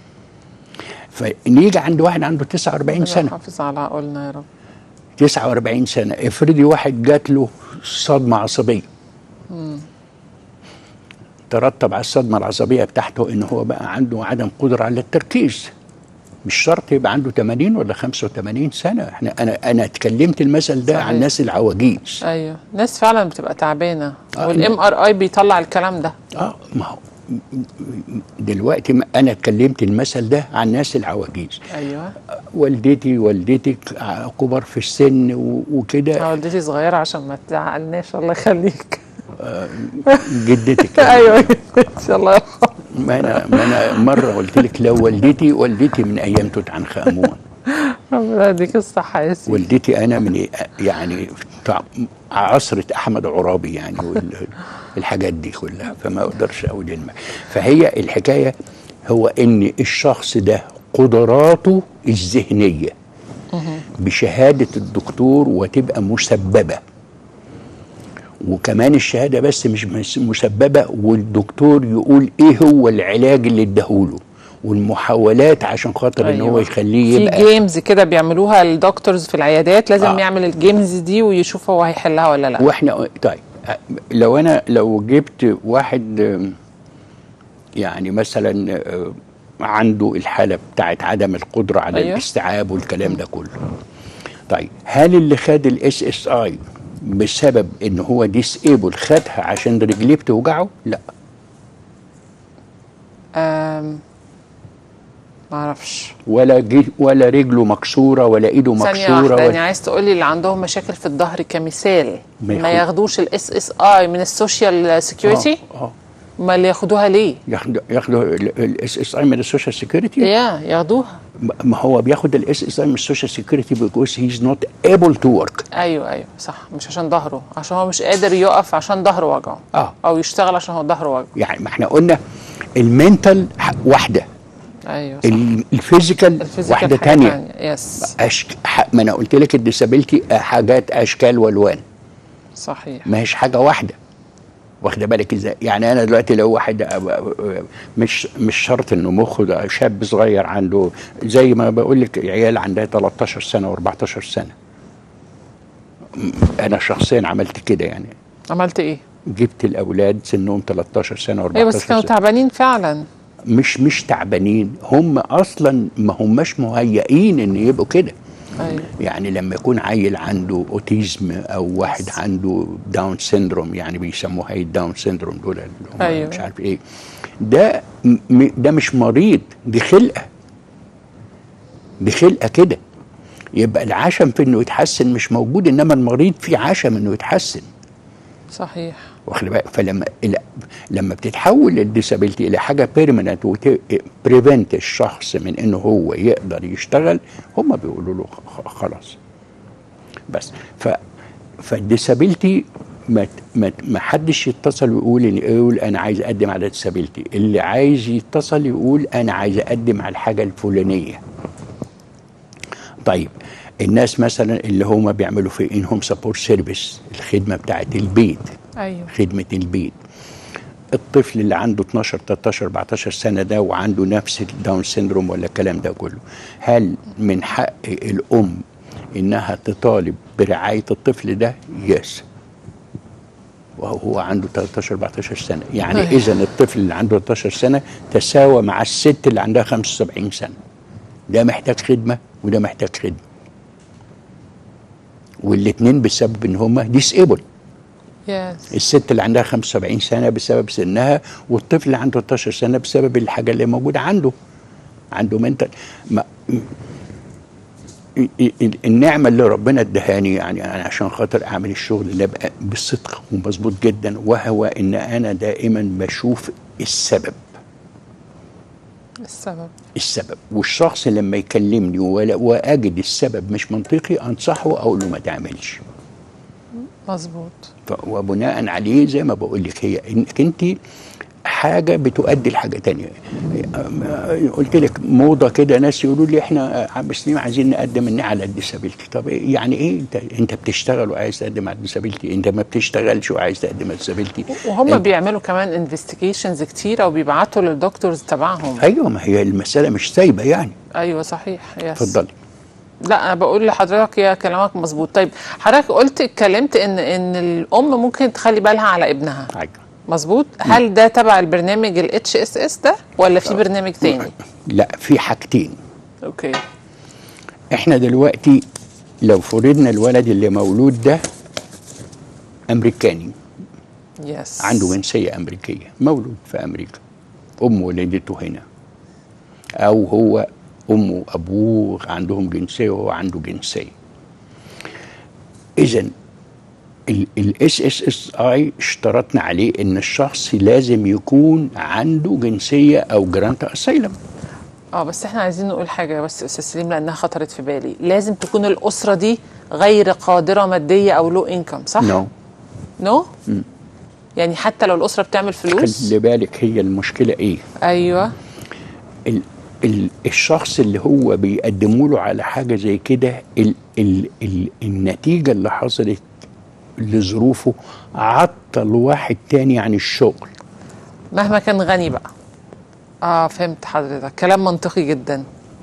فنيجي عند واحد عنده 49 سنه حافظ على عقولنا يا رب 49 سنه افرضي واحد جات له صدمه عصبيه ترتب على الصدمه العصبيه بتاعته ان هو بقى عنده عدم قدره على التركيز مش شرط يبقى عنده 80 ولا 85 سنه احنا انا انا اتكلمت المثل ده صحيح. عن الناس العواجيز ايوه ناس فعلا بتبقى تعبانه آه، والام ار اي بيطلع الكلام ده اه ما هو دلوقتي ما- انا اتكلمت المثل ده عن الناس العواجيز ايوه والدتي والدتك ع- كبار في السن و- وكده أنا والدتي صغيره عشان ما تزعلناش الله يخليك جدتك ايوه ان شاء الله يرحمها. ما انا ما انا مره قلت لك لو والدتي والدتي من ايام توت عنخ امون ربنا يديك الصحه يا سيدي والدتي انا من يعني بتاع عصرة احمد عرابي يعني والحاجات دي كلها فما اقدرش اقول الم... فهي الحكايه هو ان الشخص ده قدراته الذهنيه بشهاده الدكتور وتبقى مسببه وكمان الشهاده بس مش مس- مسببه والدكتور يقول ايه هو العلاج اللي اداهوله والمحاولات عشان خاطر ان هو يخليه في يبقى جيمز كده بيعملوها الدكتورز في العيادات لازم آه. يعمل الجيمز دي ويشوف هو هيحلها ولا لا واحنا طيب لو انا لو جبت واحد آم، يعني مثلا آه، عنده الحاله بتاعت عدم القدره على أيوة. الاستيعاب والكلام ده كله طيب هل اللي خد الاس اس اي بسبب ان هو ديسيبل خدها عشان رجليه بتوجعه لا أم... معرفش ولا جي ولا رجله مكسوره ولا ايده ثانية مكسوره واحدة يعني ولا عايز تقولي اللي عندهم مشاكل في الظهر كمثال ما ما ياخد- ياخدوش الاس اس اي من السوشيال سيكيورتي اه, آه. ما اللي ياخدوها ليه؟ ياخدوا ياخدوا الاس اس اي من السوشيال سيكيورتي يا ياخدوها ما هو بياخد الاس اس اي من السوشيال سيكيورتي بيكوز هيز نوت ايبل تو ورك ايوه ايوه صح مش عشان ظهره عشان هو مش قادر يقف عشان ظهره وجعه اه او يشتغل عشان هو ظهره وجعه يعني ما احنا قلنا المنتال واحده ايوه صح ال- الفيزيكال الفيزيكال واحده حاجة تانية تانية. يس أشك... ح- ما انا قلت لك الديسابيلتي حاجات اشكال والوان صحيح ما هيش حاجه واحده واخده بالك ازاي يعني انا دلوقتي لو واحد أ- أ- مش مش شرط انه مخه ده شاب صغير عنده زي ما بقول لك عيال عندها 13 سنه و14 سنه م- انا شخصيا عملت كده يعني عملت ايه؟ جبت الاولاد سنهم 13 سنه و14 ايوه بس كانوا سنه تعبانين فعلا مش مش تعبانين هم اصلا ما هماش مهيئين ان يبقوا كده ايوه يعني لما يكون عيل عنده اوتيزم او واحد عنده داون سيندروم يعني بيسموها ايه الداون سيندروم دول اللي هم أيوة. مش عارف ايه ده م- ده مش مريض دي خلقه دي خلقه كده يبقى العشم في انه يتحسن مش موجود انما المريض فيه عشم انه يتحسن صحيح واخد بالك فلما لا- لما بتتحول الديسابيلتي الى حاجه بيرمننت وبريفنت الشخص من انه هو يقدر يشتغل هم بيقولوا له خ- خلاص بس ف فالديسابيلتي ما ت- ما ت- ما حدش يتصل ويقول إن يقول انا عايز اقدم على ديسابيلتي اللي عايز يتصل يقول انا عايز اقدم على الحاجه الفلانيه طيب الناس مثلا اللي هم بيعملوا في ان هوم سبورت سيرفيس الخدمه بتاعت البيت ايوه خدمة البيت الطفل اللي عنده 12 13 14 سنة ده وعنده نفس الداون سيندروم ولا الكلام ده كله هل من حق الأم إنها تطالب برعاية الطفل ده؟ يس وهو عنده 13 14 سنة يعني أيوة. إذا الطفل اللي عنده 13 سنة تساوى مع الست اللي عندها 75 سنة ده محتاج خدمة وده محتاج خدمة والاتنين بسبب ان هما ديسيبل يس الست اللي عندها 75 سنه بسبب سنها والطفل اللي عنده 13 سنه بسبب الحاجه اللي موجوده عنده عنده منتال ما ال- ال- النعمه اللي ربنا ادهاني يعني انا عشان خاطر اعمل الشغل اللي ابقى بصدق ومظبوط جدا وهو ان انا دائما بشوف السبب السبب السبب والشخص لما يكلمني ولا- واجد السبب مش منطقي انصحه اقول له ما تعملش مظبوط ف- وبناء عليه زي ما بقول لك هي انك انت حاجه بتؤدي لحاجه تانية أم- قلت لك موضه كده ناس يقولوا لي احنا عم سليم عايزين نقدم إن على الديسابيلتي طب إيه- يعني ايه انت انت بتشتغل وعايز تقدم على الديسابيلتي انت ما بتشتغلش وعايز تقدم على الديسابيلتي وهم أنت- بيعملوا كمان انفستيجيشنز كتيره وبيبعتوا للدكتورز تبعهم ايوه ما هي المساله مش سايبه يعني ايوه صحيح يس اتفضلي لا انا بقول لحضرتك يا كلامك مظبوط طيب حضرتك قلت اتكلمت ان ان الام ممكن تخلي بالها على ابنها ايوه مظبوط هل ده تبع البرنامج الاتش اس اس ده ولا في برنامج تاني لا في حاجتين اوكي احنا دلوقتي لو فرضنا الولد اللي مولود ده امريكاني يس عنده جنسية أمريكية مولود في أمريكا أمه ولدته هنا أو هو أمه وأبوه عندهم جنسية وهو عنده جنسية إذا الاس اس اس اي اشترطنا عليه ان الشخص لازم يكون عنده جنسيه او جرانت اسايلم اه بس احنا عايزين نقول حاجه بس يا استاذ سليم لانها خطرت في بالي لازم تكون الاسره دي غير قادره ماديه او لو انكم صح نو نو يعني حتى لو الاسره بتعمل فلوس خلي بالك هي المشكله ايه ايوه ال- ال- الشخص اللي هو بيقدموا له على حاجه زي كده ال ال ال النتيجه اللي حصلت لظروفه عطل واحد تاني عن الشغل مهما كان غني بقى اه فهمت حضرتك كلام منطقي جدا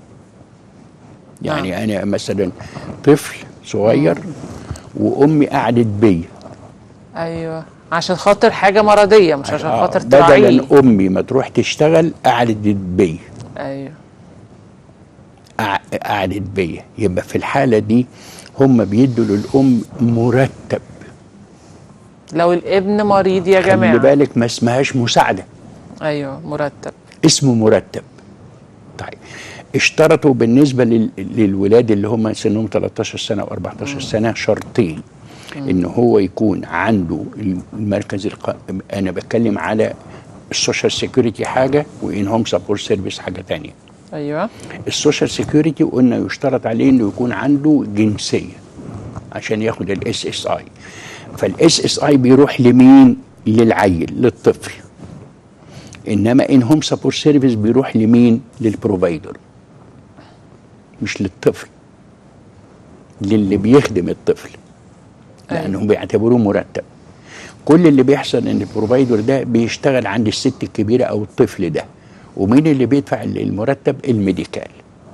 يعني انا مثلا طفل صغير وامي قعدت بيا ايوه عشان خاطر حاجه مرضيه مش عشان آه، خاطر تراعيه بدل امي ما تروح تشتغل قعدت بيا ايوه قع- قعدت بيا يبقى في الحاله دي هم بيدوا للام مرتب لو الابن مريض يا خلي جماعه بالك ما اسمهاش مساعده ايوه مرتب اسمه مرتب طيب اشترطوا بالنسبه لل... للولاد اللي هم سنهم 13 سنه او 14 سنه شرطين ان هو يكون عنده المركز الق... انا بتكلم على السوشيال سيكوريتي حاجه وان هوم سبورت سيرفيس حاجه تانية ايوه السوشيال سيكوريتي قلنا يشترط عليه انه يكون عنده جنسيه عشان ياخد الاس اس اي فالاس اس اي بيروح لمين للعيل للطفل انما ان هوم سبورت سيرفيس بيروح لمين للبروفايدر مش للطفل للي بيخدم الطفل لانهم بيعتبروه مرتب كل اللي بيحصل ان البروفايدر ده بيشتغل عند الست الكبيره او الطفل ده ومين اللي بيدفع المرتب الميديكال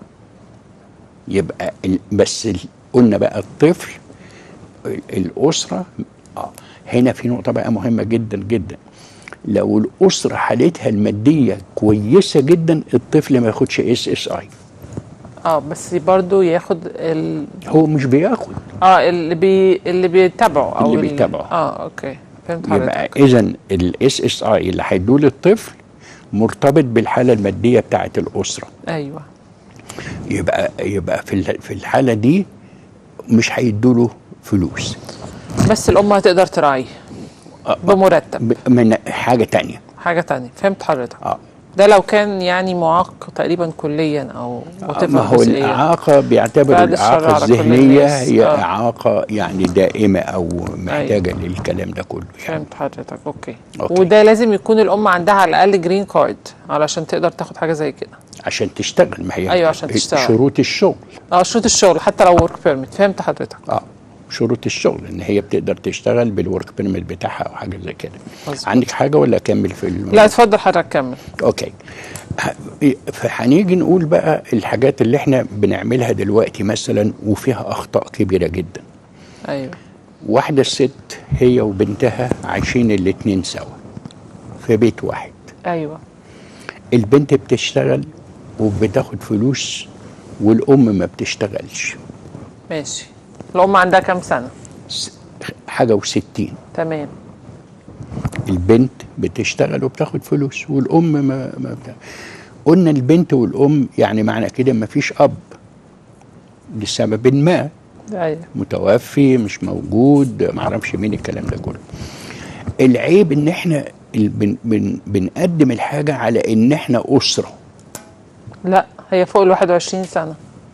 يبقى ال- بس ال- قلنا بقى الطفل ال- الاسره آه هنا في نقطه بقى مهمه جدا جدا لو الاسره حالتها الماديه كويسه جدا الطفل ما ياخدش اس اس اي اه بس برضو ياخد ال... هو مش بياخد اه اللي بي اللي بيتابعه او اللي بيتابعه. اه اوكي فهمت يبقى حضرتك اذا الاس اس اي اللي هيدوه للطفل مرتبط بالحاله الماديه بتاعه الاسره ايوه يبقى يبقى في ال- في الحاله دي مش هيدوا له فلوس بس الام هتقدر تراعيه بمرتب ب- من حاجه تانية حاجه تانية فهمت حضرتك اه ده لو كان يعني معاق تقريبا كليا او ما whatever هو جزئياً. الإعاقة بيعتبر بعد الشر الإعاقة على كل الذهنية الناس. هي آه. إعاقة يعني دائمة أو محتاجة للكلام ده كله يعني فهمت حضرتك أوكي. أوكي. وده لازم يكون الام عندها على الاقل جرين كارد علشان تقدر تاخد حاجه زي كده عشان تشتغل ما هي أيوة، عشان تشتغل. شروط الشغل اه شروط الشغل حتى لو ورك بيرميت فهمت حضرتك اه شروط الشغل ان هي بتقدر تشتغل بالورك بيرميت بتاعها او حاجه زي كده مظبوط. عندك حاجه ولا اكمل في الم... لا اتفضل حضرتك كمل اوكي ه- فهنيجي نقول بقى الحاجات اللي احنا بنعملها دلوقتي مثلا وفيها اخطاء كبيره جدا ايوه واحده ست هي وبنتها عايشين الاتنين سوا في بيت واحد ايوه البنت بتشتغل وبتاخد فلوس والام ما بتشتغلش ماشي الام عندها كام سنه س- حاجه وستين تمام البنت بتشتغل وبتاخد فلوس والام ما, ما بتاع. قلنا البنت والام يعني معنى كده ما فيش اب لسبب ما ايوه متوفي مش موجود ما اعرفش مين الكلام ده كله العيب ان احنا ال- بن بن بنقدم الحاجه على ان احنا اسره لا هي فوق ال 21 سنه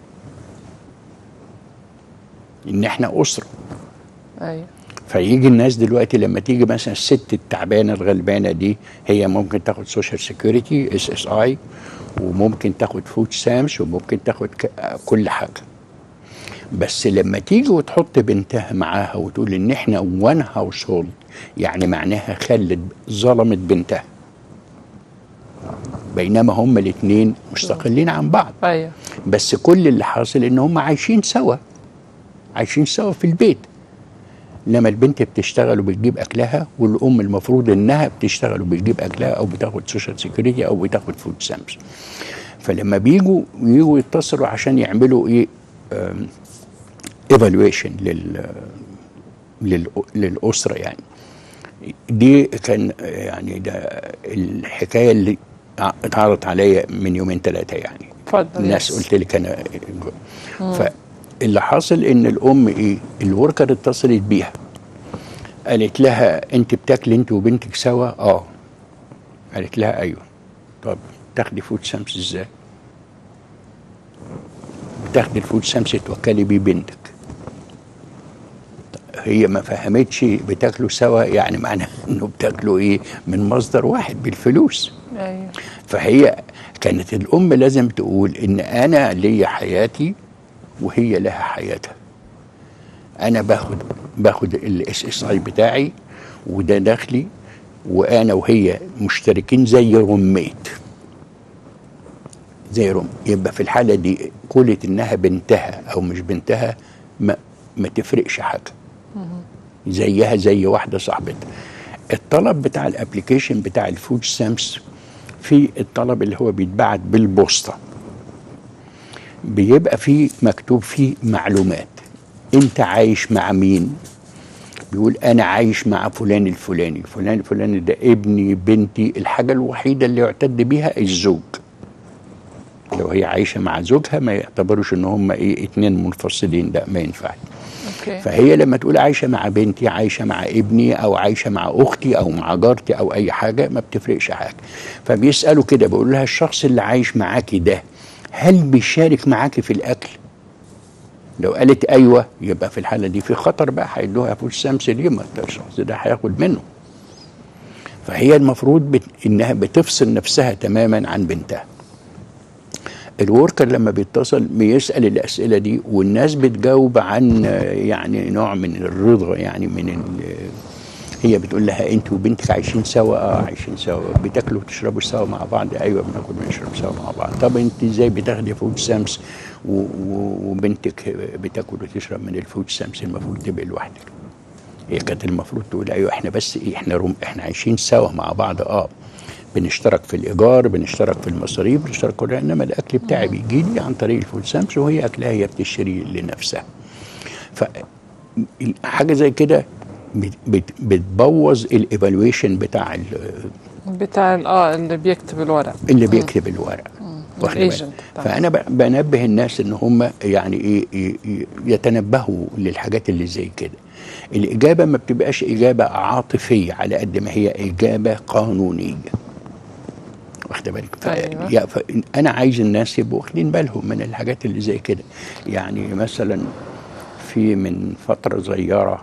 ان احنا اسره ايوه فيجي الناس دلوقتي لما تيجي مثلا الست التعبانه الغلبانه دي هي ممكن تاخد سوشيال سيكوريتي اس اس اي وممكن تاخد فود سامس وممكن تاخد ك- كل حاجه بس لما تيجي وتحط بنتها معاها وتقول ان احنا وان هاوس هولد يعني معناها خلت ظلمت بنتها بينما هما الاثنين مستقلين عن بعض ايوه بس كل اللي حاصل ان هم عايشين سوا عايشين سوا في البيت لما البنت بتشتغل وبتجيب اكلها والام المفروض انها بتشتغل وبتجيب اكلها او بتاخد سوشيال سيكوريتي او بتاخد فود سامس فلما بيجوا يجوا يتصلوا عشان يعملوا ايه ايفالويشن لل لل للاسره يعني دي كان يعني ده الحكايه اللي اتعرضت عليا من يومين ثلاثه يعني اتفضل الناس يس. قلت لك انا فاللي حاصل ان الام ايه الوركر اتصلت بيها قالت لها انت بتاكلي انت وبنتك سوا اه قالت لها ايوه طب تاخدي فود شمس ازاي بتاخدي الفود شمس توكلي بيه بنتك هي ما فهمتش بتاكلوا سوا يعني معناها انه بتاكلوا ايه من مصدر واحد بالفلوس ايوه فهي كانت الام لازم تقول ان انا ليا حياتي وهي لها حياتها انا باخد باخد الاس اس اي بتاعي وده دخلي وانا وهي مشتركين زي روميت زي روم يبقى في الحاله دي قولت انها بنتها او مش بنتها ما ما تفرقش حاجه زيها زي واحده صاحبتها الطلب بتاع الابلكيشن بتاع الفود سامس في الطلب اللي هو بيتبعت بالبوسطه بيبقى فيه مكتوب فيه معلومات انت عايش مع مين بيقول انا عايش مع فلان الفلاني فلان الفلاني ده ابني بنتي الحاجه الوحيده اللي يعتد بيها الزوج لو هي عايشه مع زوجها ما يعتبروش ان هم ايه اتنين منفصلين لا ما ينفعش اوكي فهي لما تقول عايشه مع بنتي عايشه مع ابني او عايشه مع اختي او مع جارتي او اي حاجه ما بتفرقش حاجه فبيسالوا كده بيقول لها الشخص اللي عايش معاكي ده هل بيشارك معاكي في الاكل لو قالت ايوه يبقى في الحاله دي في خطر بقى هيدوها فول شمس ليه ما الشخص ده هياخد منه فهي المفروض بت... انها بتفصل نفسها تماما عن بنتها الوركر لما بيتصل بيسال الاسئله دي والناس بتجاوب عن آه، يعني نوع من الرضا يعني من ال- هي بتقول لها انت وبنتك عايشين سوا اه عايشين سوا بتاكلوا وتشربوا سوا مع بعض ايوه بناكل ونشرب سوا مع بعض طب انت ازاي بتاخدي فود سامس و- و- وبنتك بتاكل وتشرب من الفود سامس المفروض تبقى لوحدك هي كانت المفروض تقول ايوه احنا بس ايه احنا روم احنا عايشين سوا مع بعض اه بنشترك في الايجار بنشترك في المصاريف بنشترك كلها انما الاكل بتاعي بيجي لي عن طريق الفود سامس وهي اكلها هي بتشتري لنفسها ف حاجه زي كده بت- بت- بتبوظ الايفالويشن بتاع ال- بتاع ال- اه اللي بيكتب الورق اللي بيكتب الورق واخد بالك؟ الagent بتاعه. فانا ب- بنبه الناس ان هم يعني ايه ي- ي- يتنبهوا للحاجات اللي زي كده الاجابه ما بتبقاش اجابه عاطفيه على قد ما هي اجابه قانونيه واخد بالك ف... أيوة. يا- ف... انا عايز الناس يبقوا واخدين بالهم من الحاجات اللي زي كده يعني مثلا في من فتره صغيره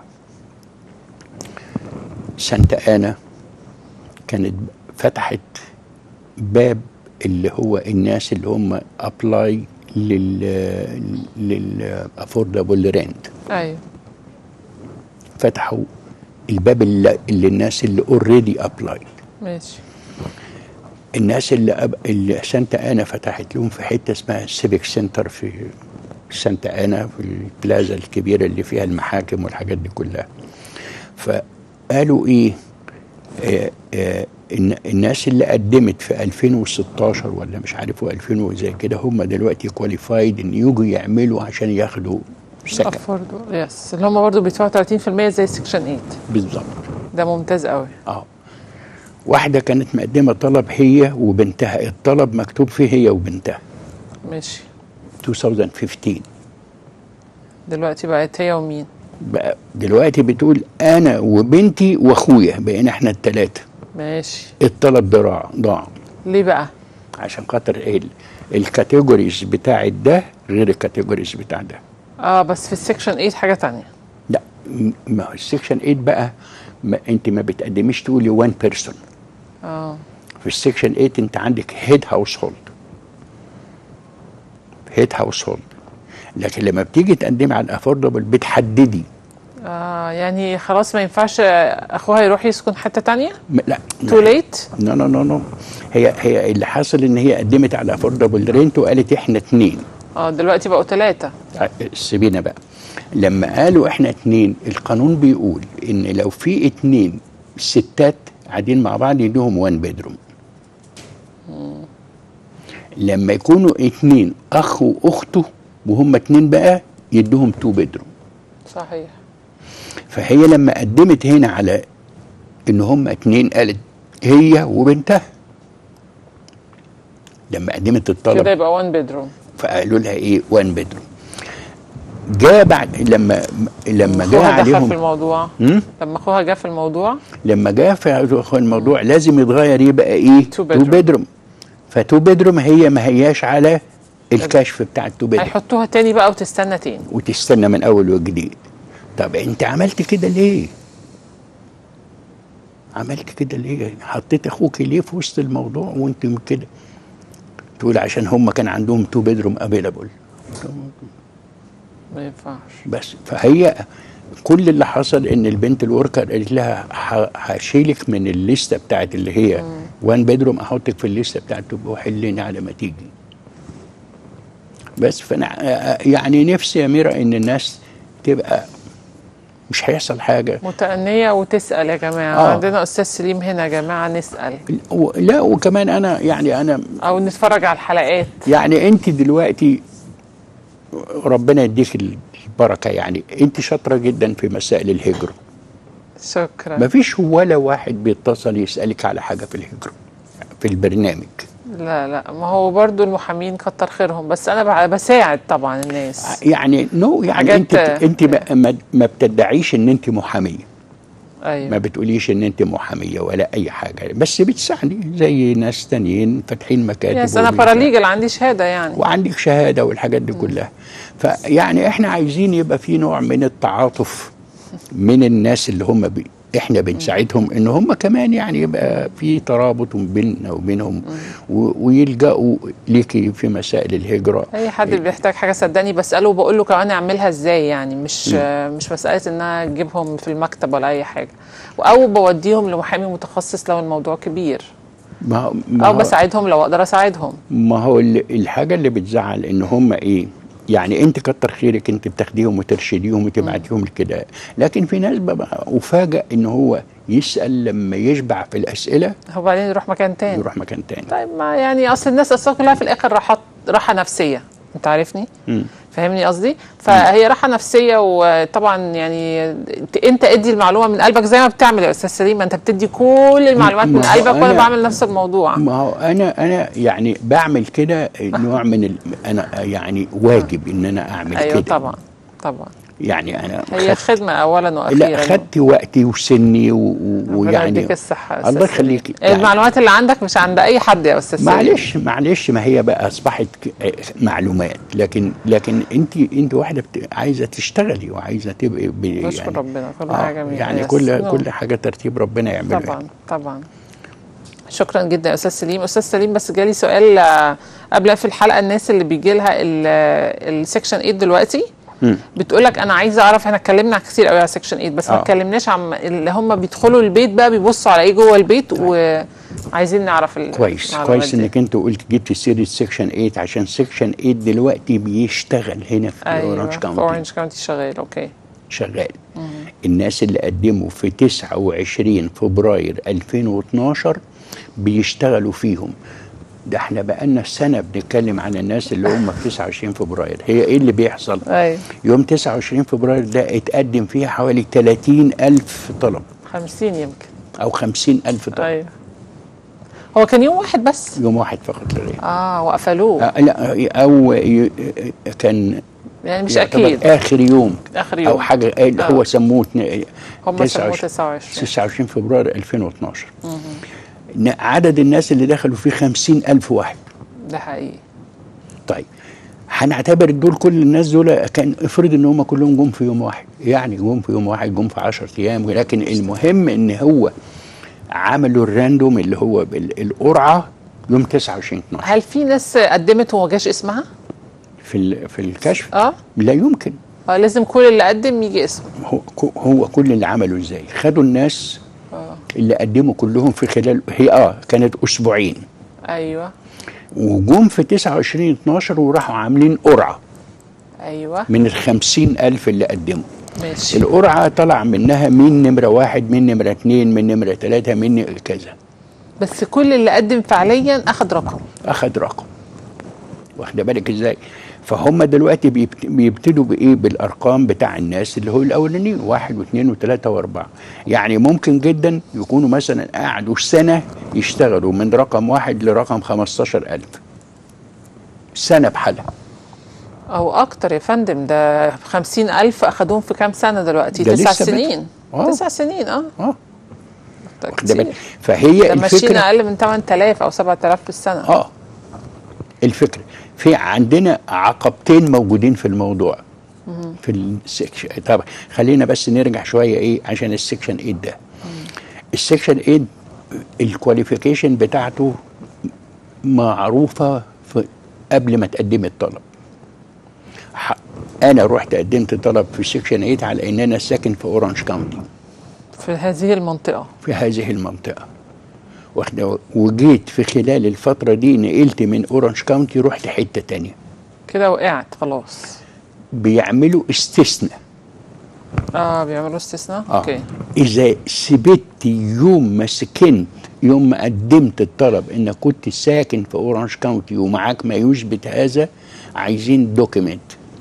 سانتا انا كانت فتحت باب اللي هو الناس اللي هم ابلاي لل لل افوردابل رينت ايوه فتحوا الباب اللي, اللي الناس اللي اوريدي ابلاي ماشي الناس اللي, أب... اللي سانتا انا فتحت لهم في حته اسمها السيفيك سنتر في سانتا انا في البلازا الكبيره اللي فيها المحاكم والحاجات دي كلها فقالوا ايه آه آه الن- الناس اللي قدمت في 2016 ولا مش عارف 2000 وزي كده هم دلوقتي كواليفايد ان يجوا يعملوا عشان ياخدوا سكن افوردو يس اللي هم برضه بيدفعوا 30% زي سكشن 8 بالظبط ده ممتاز قوي اه واحده كانت مقدمه طلب هي وبنتها الطلب مكتوب فيه هي وبنتها ماشي 2015 دلوقتي بقت هي ومين بقى دلوقتي بتقول انا وبنتي واخويا بقينا احنا الثلاثه ماشي الطلب ده ضاع ضاع ليه بقى عشان خاطر ايه الكاتيجوريز بتاعت ده غير الكاتيجوريز بتاع ده اه بس في السكشن 8 حاجه تانية لا م- ما هو السكشن 8 بقى ما انت ما بتقدميش تقولي وان بيرسون اه في السكشن 8 انت عندك هيد هاوس هولد هيد هاوس هولد لكن لما بتيجي تقدمي على الافوردبل بتحددي اه يعني خلاص ما ينفعش اخوها يروح يسكن حته تانية م- لا تو ليت نو نو نو نو هي هي اللي حصل ان هي قدمت على افوردبل رينت وقالت احنا اتنين اه دلوقتي بقوا ثلاثه سيبينا بقى لما قالوا احنا اتنين القانون بيقول ان لو في اتنين ستات قاعدين مع بعض يدوهم وان بيدروم لما يكونوا اتنين اخ واخته وهم اتنين بقى يدوهم تو بيدروم صحيح فهي لما قدمت هنا على ان هم اتنين قالت هي وبنتها لما قدمت الطلب كده يبقى 1 بيدروم فقالوا لها ايه وان بيدروم جاء بعد لما لما جاء اخوها دخل في عليهم الموضوع مم؟ لما اخوها جه في الموضوع لما جاء في الموضوع لازم يتغير يبقى ايه Two bedroom. بيدروم فتو بيدروم هي ما هياش على الكشف بتاع التو بيدروم هيحطوها تاني بقى وتستنى تاني وتستنى من اول وجديد طب انت عملت كده ليه عملت كده ليه حطيت اخوك ليه في وسط الموضوع وانت كده تقول عشان هم كان عندهم تو بيدروم افيلابل ما ينفعش بس فهي كل اللي حصل ان البنت الوركر قالت لها ه- هشيلك من الليسته بتاعت اللي هي وان بيدروم احطك في الليسته بتاعت وحليني على ما تيجي بس فانا آه، يعني نفسي يا ميرا ان الناس تبقى مش هيحصل حاجه متأنية وتسأل يا جماعة آه. عندنا أستاذ سليم هنا يا جماعة نسأل و- لا وكمان انا يعني انا أو نتفرج على الحلقات يعني انت دلوقتي ربنا يديك البركه يعني انت شاطره جدا في مسائل الهجره شكرا ما فيش ولا واحد بيتصل يسالك على حاجه في الهجره في البرنامج لا لا ما هو برضو المحامين كتر خيرهم بس أنا ب- بساعد طبعا الناس يعني نو يعني حاجات- انت انت ما, ما- ما بتدعيش ان انت محاميه ما أيوة بتقوليش ان انت محاميه ولا اي حاجه بس بتساعدي زي ناس تانيين فاتحين مكاتب يس أنا وبيساعدوا. باراليجل عندي شهادة يعني وعندك شهاده والحاجات دي كلها فيعني احنا عايزين يبقى في نوع من التعاطف من الناس اللي هم بي احنا بنساعدهم ان هم كمان يعني يبقى في ترابط بيننا وبينهم و- ويلجأوا ليكي في مسائل الهجره اي حد بيحتاج حاجه صدقني بساله وبقول له كمان اعملها ازاي يعني مش مش مساله ان انا اجيبهم في المكتب ولا اي حاجه او بوديهم لمحامي متخصص لو الموضوع كبير ما هو- ما او هو- بساعدهم لو اقدر اساعدهم ما هو ال- الحاجة اللي بتزعل ان هم ايه يعني انت كتر خيرك انت بتاخديهم وترشديهم وتبعتيهم كده لكن في ناس ببقى افاجئ ان هو يسأل لما يشبع في الاسئلة وبعدين يروح مكان تاني يروح مكان تاني طيب ما يعني اصل الناس اصلا كلها في الاخر راحات راحه نفسيه انت عارفني مم. فاهمني قصدي فهي راحه نفسيه وطبعا يعني انت- انت ادي المعلومه من قلبك زي ما بتعمل يا استاذ سليم ما انت بتدي كل المعلومات من ما هو قلبك وانا أنا- بعمل نفس الموضوع ما هو انا انا يعني بعمل كده نوع من ال... انا يعني واجب ان انا اعمل ايوه كده طبعا طبعا يعني انا هي خدت خدمه اولا واخيرا لا خدت وقتي وسني و... و... ربنا ويعني يديك الصحه يا أستاذ الله سليم. يخليكي يعني- المعلومات اللي عندك مش عند اي حد يا استاذ سليم. معلش معلش ما هي بقى اصبحت ك- معلومات لكن لكن انت انت واحده بت... عايزه تشتغلي وعايزه تبقي ب... نشكر ربنا كل آه، حاجه جميله يعني يس. كل نعم. كل حاجه ترتيب ربنا يعمله طبعا طبعا شكرا جدا يا استاذ سليم استاذ سليم بس جالي سؤال آه، قبل في الحلقه الناس اللي بيجي لها السكشن 8 دلوقتي مم. بتقول لك انا عايزه اعرف احنا اتكلمنا كتير قوي على سكشن 8 بس ما آه. اتكلمناش عن اللي هم بيدخلوا البيت بقى بيبصوا على ايه جوه البيت وعايزين نعرف ال- كويس المعلومات كويس دي. انك انت قلت جبت سيره سيكشن 8 عشان سيكشن 8 دلوقتي بيشتغل هنا في ايوه اورنج في كاونتي اورنج كاونتي شغال اوكي شغال الناس اللي قدموا في 29 فبراير 2012 بيشتغلوا فيهم ده احنا بقالنا سنه بنتكلم عن الناس اللي هم في 29 فبراير هي ايه اللي بيحصل ايوه يوم 29 فبراير ده اتقدم فيه حوالي 30 ألف طلب 50 يمكن أو 50 ألف طلب ايوه هو كان يوم واحد بس يوم واحد فقط لا غير اه وقفلوه آه، لا أو ي- كان يعني مش يعتبر اكيد آخر يوم اخر أو يوم حاجة اللي آه. هو سموه اتنين- هم سموه 29 29 29 فبراير 2012 ن- عدد الناس اللي دخلوا فيه 50 ألف واحد ده حقيقي طيب هنعتبر دول كل الناس دول كان افرض ان هم كلهم جم في يوم واحد يعني جم في يوم واحد جم في 10 ايام لكن المهم ان هو عملوا الراندوم اللي هو بال- القرعه يوم 29 12 هل في ناس قدمت وما جاش اسمها؟ في ال- في الكشف اه لا يمكن آه، لازم كل اللي قدم يجي اسمه هو هو كل اللي عملوا ازاي خدوا الناس اه اللي قدموا كلهم في خلال هي اه كانت اسبوعين ايوه وجم في 29 12 وراحوا عاملين قرعه ايوه من ال 50 ألف اللي قدموا ماشي القرعة طلع منها مين نمرة واحد مين نمرة اتنين مين نمرة تلاتة مين كذا بس كل اللي قدم فعليا اخد رقم أخد رقم واخدة بالك ازاي فهم دلوقتي بيبت- بيبتدوا بإيه بالأرقام بتاع الناس اللي هو الأولانيين واحد واثنين وثلاثة وأربعة يعني ممكن جدا يكونوا مثلا قعدوا سنة يشتغلوا من رقم واحد لرقم 15000 سنة بحالها او اكتر يا فندم ده خمسين الف اخدوهم في كام سنة دلوقتي ده تسع لسه سنين آه. تسع سنين اه اه ده واخدة بالك كتير فهي ده ماشيين الفكرة اقل من 8000 او 7000 في السنة اه الفكره في عندنا عقبتين موجودين في الموضوع في السكشن طبعا خلينا بس نرجع شويه ايه عشان السكشن 8 ده السكشن 8 الكواليفيكيشن بتاعته معروفه في قبل ما تقدمي الطلب ح- انا رحت قدمت طلب في سكشن 8 على ان انا ساكن في اورانج كاونتي في هذه المنطقه في هذه المنطقه واخد- وجيت في خلال الفتره دي نقلت من اورانج كاونتي رحت حته تانية كده وقعت خلاص بيعملوا استثناء اه بيعملوا استثناء آه. اوكي اذا سبت يوم ما سكنت يوم ما قدمت الطلب انك كنت ساكن في اورانج كاونتي ومعاك ما يثبت هذا عايزين دوكيمنت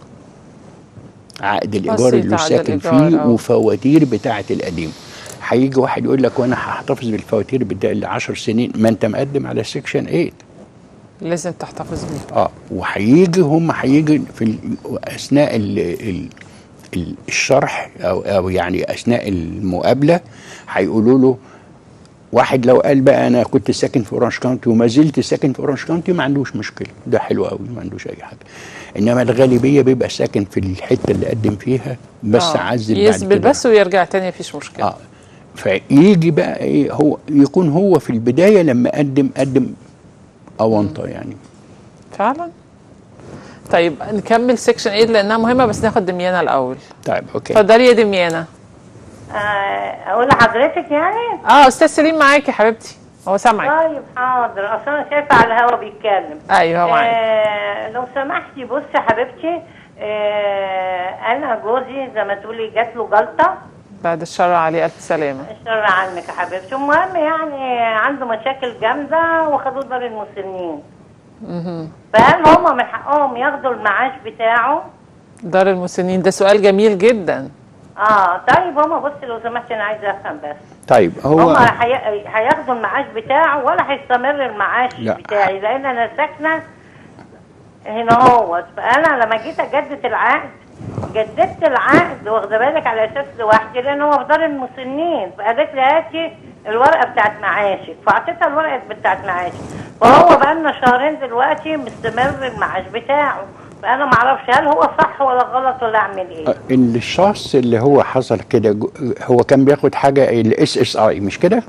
عقد الايجار اللي عقد ساكن الإيجار، فيه آه. وفواتير بتاعه القديم هيجي واحد يقول لك وانا هحتفظ بالفواتير بتاع ال 10 سنين ما انت مقدم على سكشن 8 لازم تحتفظ بيه اه وهيجي هم هيجي في ال- اثناء ال ال ال- الشرح او او يعني اثناء المقابله هيقولوا له واحد لو قال بقى انا كنت ساكن في اورانج كاونتي وما زلت ساكن في اورانج كاونتي ما عندوش مشكله ده حلو قوي ما عندوش اي حاجه انما الغالبيه بيبقى ساكن في الحته اللي قدم فيها بس آه. عزل بعد يثبت كده. بس ويرجع تاني مفيش مشكله اه فيجي بقى ايه هو يكون هو في البدايه لما قدم قدم اونطه يعني فعلا طيب نكمل سيكشن 8 لانها مهمه بس ناخد دميانه الاول طيب اوكي اتفضلي يا دميانه آه، اقول لحضرتك يعني اه استاذ سليم معاكي يا حبيبتي هو سامعك طيب حاضر اصل انا شايفه على الهوا بيتكلم ايوه معاك آه لو سمحتي بصي يا حبيبتي آه انا جوزي زي ما تقولي جات له جلطه بعد الشر عليه الف سلامه الشر عنك يا حبيبتي المهم يعني عنده مشاكل جامده وخدوه دار المسنين فهل هم من حقهم ياخدوا المعاش بتاعه دار المسنين ده سؤال جميل جدا اه طيب هما بصي لو سمحتي انا عايزه افهم بس طيب هو هما هي- هياخدوا المعاش بتاعه ولا هيستمر المعاش لا. بتاعي لان انا ساكنه هنا هو فانا لما جيت اجدد العقد جددت العقد واخده بالك على اساس لوحدي لان هو في دار المسنين فقالت لي هاتي الورقه بتاعت معاشك فاعطيتها الورقه بتاعت معاشك فهو بقى لنا شهرين دلوقتي مستمر المعاش بتاعه فانا ما اعرفش هل هو صح ولا غلط ولا اعمل ايه الشخص اللي هو حصل كده جو- هو كان بياخد حاجه الاس اس اي مش كده؟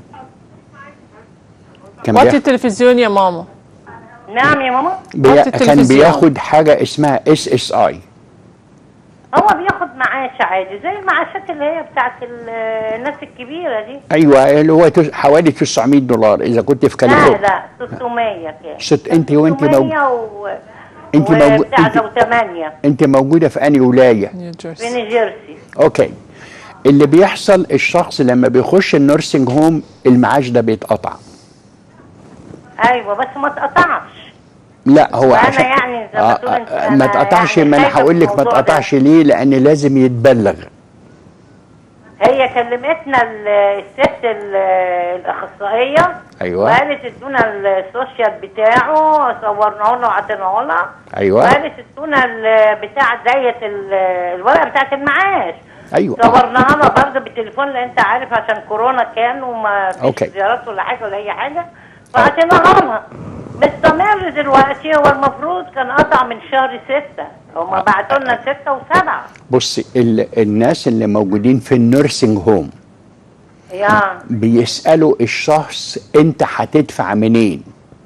كان وطي بياخد التلفزيون يا ماما نعم يا ماما بي... وطي كان التلفزيون. بياخد حاجه اسمها اس اس اي هو بياخد معاش عادي زي المعاشات اللي هي بتاعت ال- الناس الكبيره دي ايوه اللي هو تس- حوالي 900 دولار اذا كنت في لا كاليفورنيا لا 600 كده ست انت وانت موجود 600 و... انت موجود بتاع انت, ده وثمانية انت موجوده في انهي ولايه؟ نيو في جيرسي نيوجيرسي اوكي اللي بيحصل الشخص لما بيخش النيرسينج هوم المعاش ده بيتقطع ايوه بس ما اتقطعش لا هو وأنا عشان يعني زي ما تقول انت- ما أنا اتقطعش يعني ما انا خايفة هقول لك من ما الموضوع ده. اتقطعش ليه لان لازم يتبلغ هي كلمتنا ال- الست ال- الاخصائيه أيوة. وقالت ادونا السوشيال بتاعه صورناه له وعطيناه لها أيوة. وقالت ادونا ال- بتاع ديت ال- الورقه بتاعت المعاش ايوه صورناها لها برضه بالتليفون لان انت عارف عشان كورونا كان وما أوكي. فيش زيارات ولا حاجه ولا اي حاجه فعطيناها لها مستمر دلوقتي هو المفروض كان قطع من شهر ستة هما بعتوا لنا ستة وسبعة بصي ال- الناس اللي موجودين في النيرسينج هوم يا بيسالوا الشخص انت هتدفع منين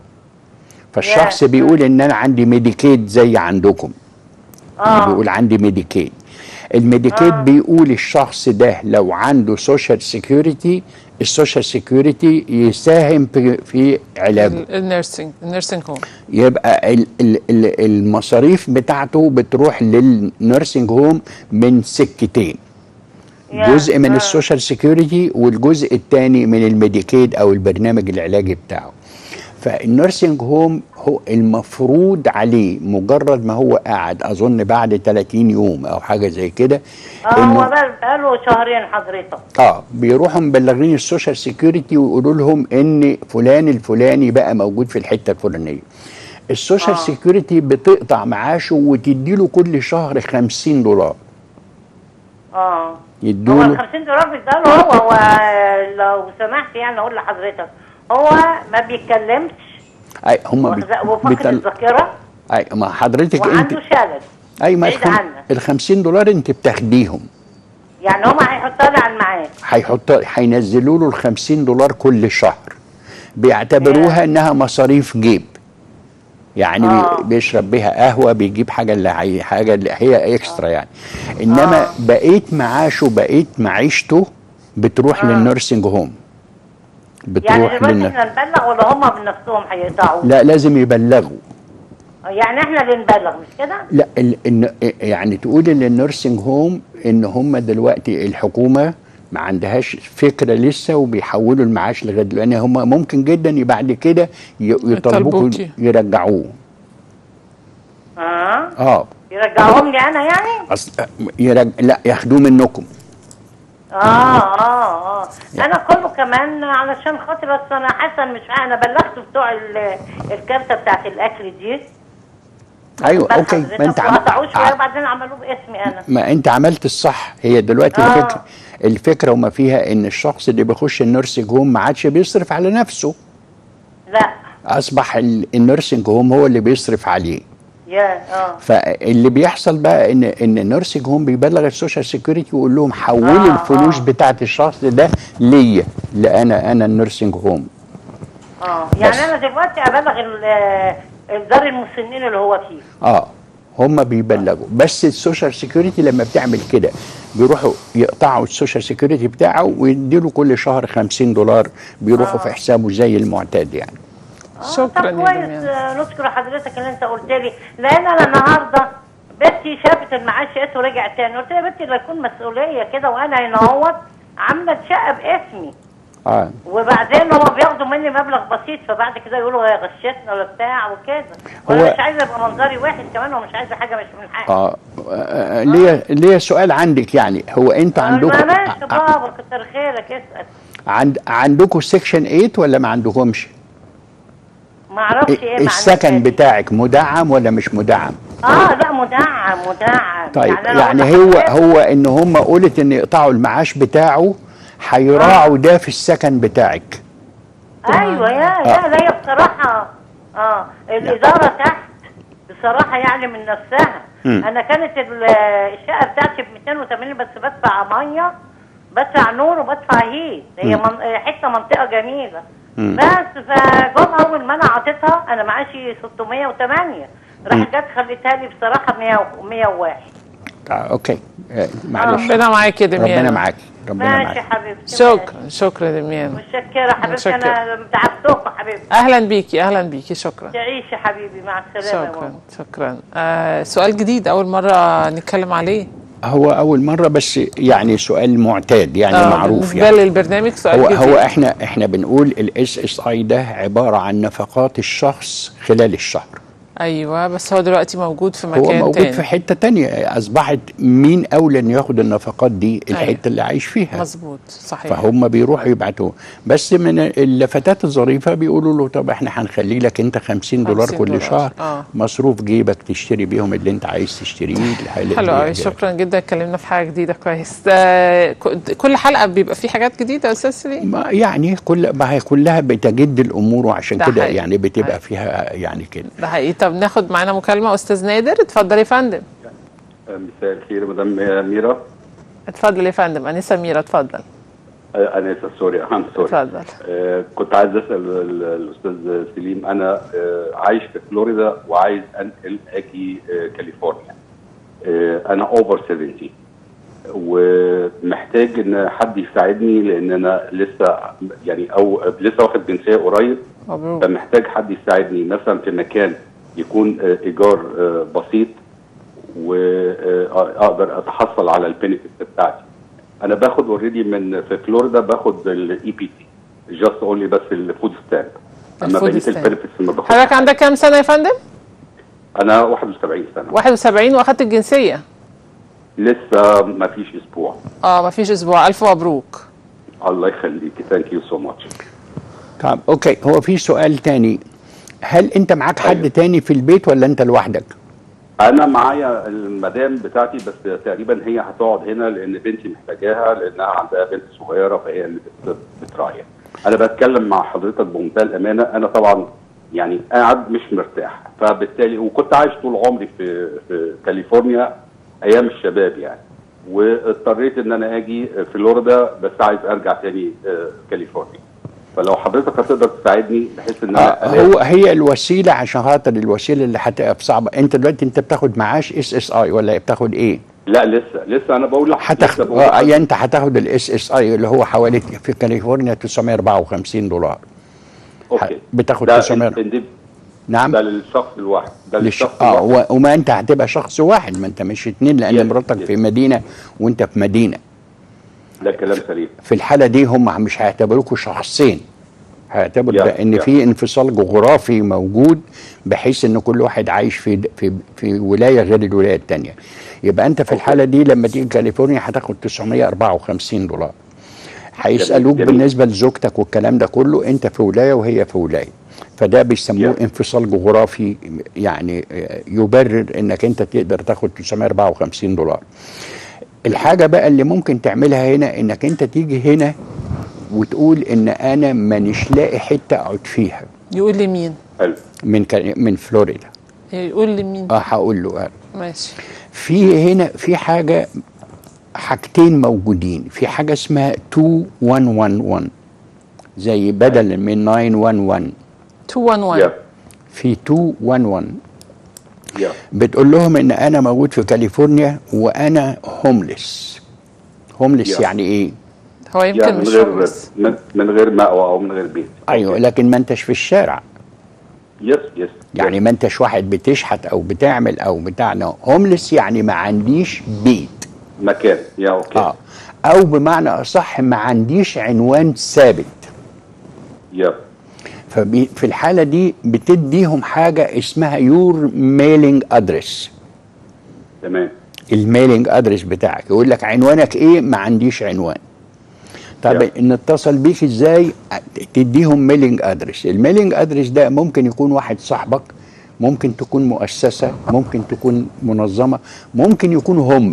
فالشخص يا. بيقول ان انا عندي ميديكيد زي عندكم اه بيقول عندي ميديكيد الميديكيد آه. بيقول الشخص ده لو عنده سوشيال سيكيورتي السوشيال سيكيورتي يساهم في, في علاجه النيرسينج النيرسينج هوم يبقى ال ال ال المصاريف بتاعته بتروح للنيرسينج هوم من سكتين يا. جزء من آه. السوشيال سيكيورتي والجزء الثاني من الميديكيد او البرنامج العلاجي بتاعه فالنيرسينج هوم هو المفروض عليه مجرد ما هو قاعد اظن بعد 30 يوم او حاجه زي كده اه هو بقى بقاله شهرين حضرتك اه بيروحوا مبلغين السوشيال سيكيورتي ويقولوا لهم ان فلان الفلاني بقى موجود في الحته الفلانيه السوشيال آه. سيكيورتي بتقطع معاشه وتدي له كل شهر 50 دولار اه هو يدوا ال له 50 دولار بيداله هو هو لو سمحت يعني اقول لحضرتك هو ما بيتكلمش اي هم واخد- وفاقد الذاكره اي ما حضرتك انت وعنده شلل اي ما بعيد الخم... عنك. ال 50 دولار انت بتاخديهم يعني هم هيحطها لي على المعاش هيحط هينزلوا له ال 50 دولار كل شهر بيعتبروها يا. انها مصاريف جيب يعني آه. بيشرب بيها قهوه بيجيب حاجه اللي هي حاجه اللي هي اكسترا يعني انما بقيت معاشه بقيت معيشته بتروح للنيرسينج هوم يعني بتروح دلوقتي للن... احنا نبلغ ولا هم بنفسهم هيقطعوا؟ لا لازم يبلغوا يعني احنا اللي نبلغ مش كده؟ لا ال... إن... يعني تقول ان النيرسينج هوم ان هم دلوقتي الحكومه ما عندهاش فكره لسه وبيحولوا المعاش لغايه دلوقتي. لان هم ممكن جدا بعد كده ي... يطالبوكوا يطالبوكي. يرجعوه اه اه يرجعوهم لي انا يعني؟ أصل يرج... لا ياخدوه منكم اه اه اه انا كله كمان علشان خاطر بس انا حسن مش انا بلغت بتوع ال- الكارته بتاعت الاكل دي ايوه بس اوكي حضرتك ما انت عم... وقطعوه شويه ع- وبعدين عملوه باسمي انا ما انت عملت الصح هي دلوقتي آه. الفكره الفكره وما فيها ان الشخص اللي بيخش النيرسينج هوم ما عادش بيصرف على نفسه لا اصبح ال- النيرسينج هوم هو اللي بيصرف عليه يا اه فاللي بيحصل بقى ان ان النيرسينج هوم بيبلغ السوشيال سيكيورتي ويقول لهم حولوا آه، الفلوس آه. بتاعت الشخص ده ليا لانا انا النيرسينج هوم اه يعني بس. انا دلوقتي ابلغ ال- الدار المسنين اللي هو فيه اه هم بيبلغوا بس السوشيال سيكيورتي لما بتعمل كده بيروحوا يقطعوا السوشيال سيكيورتي بتاعه ويديله كل شهر 50 دولار بيروحوا في حسابه زي المعتاد يعني شكرا طب يا كويس دميان آه، نشكر حضرتك اللي انت قلت لي لان انا النهارده بنتي شافت المعاش لقيته رجع تاني قلت لها يا بنتي لا يكون مسؤوليه كده وانا هنا اهوت عامله شقه باسمي اه وبعدين هو بياخدوا مني مبلغ بسيط فبعد كده يقولوا هي غشتنا ولا بتاع وكده هو- وانا مش عايزه يبقى منظري وحش كمان ومش عايزه حاجه مش من حقي اه آه، ليا ليا سؤال عندك يعني هو انتوا ما عندكم ماشي ع- بابا كتر خيرك اسال عند عندكم سيكشن 8 ولا ما عندكمش؟ ما اعرفش ايه معنى السكن كده. بتاعك مدعم ولا مش مدعم؟ اه لا مدعم مدعم طيب أنا يعني أقول هو لحضرتك- هو ان هم قولت ان يقطعوا المعاش بتاعه هيراعوا ده في السكن بتاعك ايوه يا يا لا هي بصراحه اه الاداره تحت بصراحه يعني من نفسها مم. انا كانت ال- الشقه بتاعتي ب 280 بس بدفع ميه بدفع نور وبدفع هيت هي مم. من حته منطقه جميله مم. بس فجم اول ما انا عطيتها انا معاشي 608 راح جت خليتها لي بصراحه 100 101 آه اوكي آه معلش ربنا معاك يا دميان ربنا معاك ربنا ماشي معاك حبيبتي شكرا شكرا يا دميان متشكره حبيبتي متشكرة. انا تعبتكم حبيبتي اهلا بيكي اهلا بيكي شكرا تعيشي حبيبي مع السلامه يا شكرا ماما. شكرا آه سؤال جديد اول مره نتكلم عليه هو اول مره بس يعني سؤال معتاد يعني آه، معروف بالنسبه يعني للبرنامج سؤال هو جديد هو احنا احنا بنقول الاس اس اي ده عباره عن نفقات الشخص خلال الشهر ايوه بس هو دلوقتي موجود في هو مكان موجود تاني في حته تانية اصبحت مين اولى ان ياخد النفقات دي أيوة. الحته اللي عايش فيها مظبوط صحيح فهم بيروحوا يبعتوه بس من اللفتات الظريفه بيقولوا له طب احنا هنخلي لك انت 50 دولار 50 كل دولار. شهر آه. مصروف جيبك تشتري بيهم اللي انت عايز تشتريه الحاجات حلو دي قوي يعني. شكرا جدا اتكلمنا في حاجه جديده كويس آه ك- كل حلقه بيبقى في حاجات جديده يا استاذ سليم ما يعني كل ما هي كلها بتجد الامور وعشان ده كده حقيقي. يعني بتبقى حقيقي. فيها يعني كده ده حقيقي طب ناخد معانا مكالمه استاذ نادر اتفضل يا فندم مساء الخير مدام ميرا اتفضل يا فندم انسه ميرا اتفضل آه، انا اسف سوري ام سوري اتفضل آه، كنت عايز اسال ال- الاستاذ سليم انا آه، عايش في فلوريدا وعايز انقل اجي آه، كاليفورنيا آه، انا اوفر 70 ومحتاج ان حد يساعدني لان انا لسه يعني او لسه واخد جنسيه قريب مبروك فمحتاج حد يساعدني مثلا في مكان يكون آه، ايجار آه، بسيط واقدر اتحصل على البينفيتس بتاعتي انا باخد اوريدي من في فلوريدا باخد الاي بي تي جاست اونلي بس الفود ستامب اما الفود بقيه ستامب. البينفيتس ما باخدش حضرتك عندك كام سنه يا فندم انا 71 سنه 71 واخدت الجنسيه لسه ما فيش اسبوع اه مفيش اسبوع الف مبروك الله يخليكي ثانك يو سو ماتش طب اوكي هو في سؤال تاني هل انت معاك حد أيوة. تاني في البيت ولا انت لوحدك؟ انا معايا المدام بتاعتي بس تقريبا هي هتقعد هنا لان بنتي محتاجاها لانها عندها بنت صغيره فهي اللي بت- بتراعيها انا بتكلم مع حضرتك بمنتهى الامانه انا طبعا يعني قاعد مش مرتاح فبالتالي وكنت عايش طول عمري في في كاليفورنيا ايام الشباب يعني واضطريت ان انا اجي فلوريدا بس عايز ارجع تاني آه، كاليفورنيا فلو حضرتك هتقدر تساعدني بحيث ان آه انا ألاقي- هو هي الوسيله عشان خاطر الوسيله اللي هتبقى صعبه انت دلوقتي انت بتاخد معاش اس اس اي ولا بتاخد ايه؟ لا لسه لسه انا بقول لك هتاخد لسه بقول اه لحضرتك. يعني انت هتاخد الاس اس اي اللي هو حوالي في كاليفورنيا 954 دولار اوكي بتاخد ده 900 ال- ال- نعم ده للشخص الواحد ده لش... للشخص اه الواحد و... وما انت هتبقى شخص واحد ما انت مش اتنين لان Yes, مراتك yes. في مدينه وانت في مدينه ده كلام سليم في الحاله دي هم مش هيعتبروكوا شخصين هيعتبروا Yeah, ده ان yeah. في انفصال جغرافي موجود بحيث ان كل واحد عايش في في في ولايه غير الولايه الثانيه يبقى انت في الحاله دي لما تيجي كاليفورنيا هتاخد 954 دولار هيسالوك جميل. بالنسبه لزوجتك والكلام ده كله انت في ولايه وهي في ولايه فده بيسموه Yeah. انفصال جغرافي يعني آه، يبرر انك انت تقدر تاخد 954 دولار الحاجه بقى اللي ممكن تعملها هنا انك انت تيجي هنا وتقول ان انا مانيش لاقي حته اقعد فيها يقول لي مين حلو من كا- من فلوريدا يقول لي مين اه هقول له آه. ماشي في هنا في حاجه حاجتين موجودين في حاجه اسمها 2111 زي بدل من 911 211 يا في 211 يا بتقول لهم ان انا موجود في كاليفورنيا وانا هوملس هوملس Yeah. يعني ايه هو يعني يمكن من مش غير بس من, من غير مأوى او من غير بيت ايوه لكن ما انتش في الشارع يس يس يعني ما انتش واحد بتشحت او بتعمل او بتاع هوملس يعني ما عنديش بيت مكان يا اوكي اه او بمعنى اصح ما عنديش عنوان ثابت يا ففي الحاله دي بتديهم حاجه اسمها يور ميلينج ادرس تمام الميلينج ادرس بتاعك يقول لك عنوانك ايه ما عنديش عنوان طب Yeah. نتصل بيك ازاي تديهم ميلينج ادرس الميلينج ادرس ده ممكن يكون واحد صاحبك ممكن تكون مؤسسه ممكن تكون منظمه ممكن يكونوا هم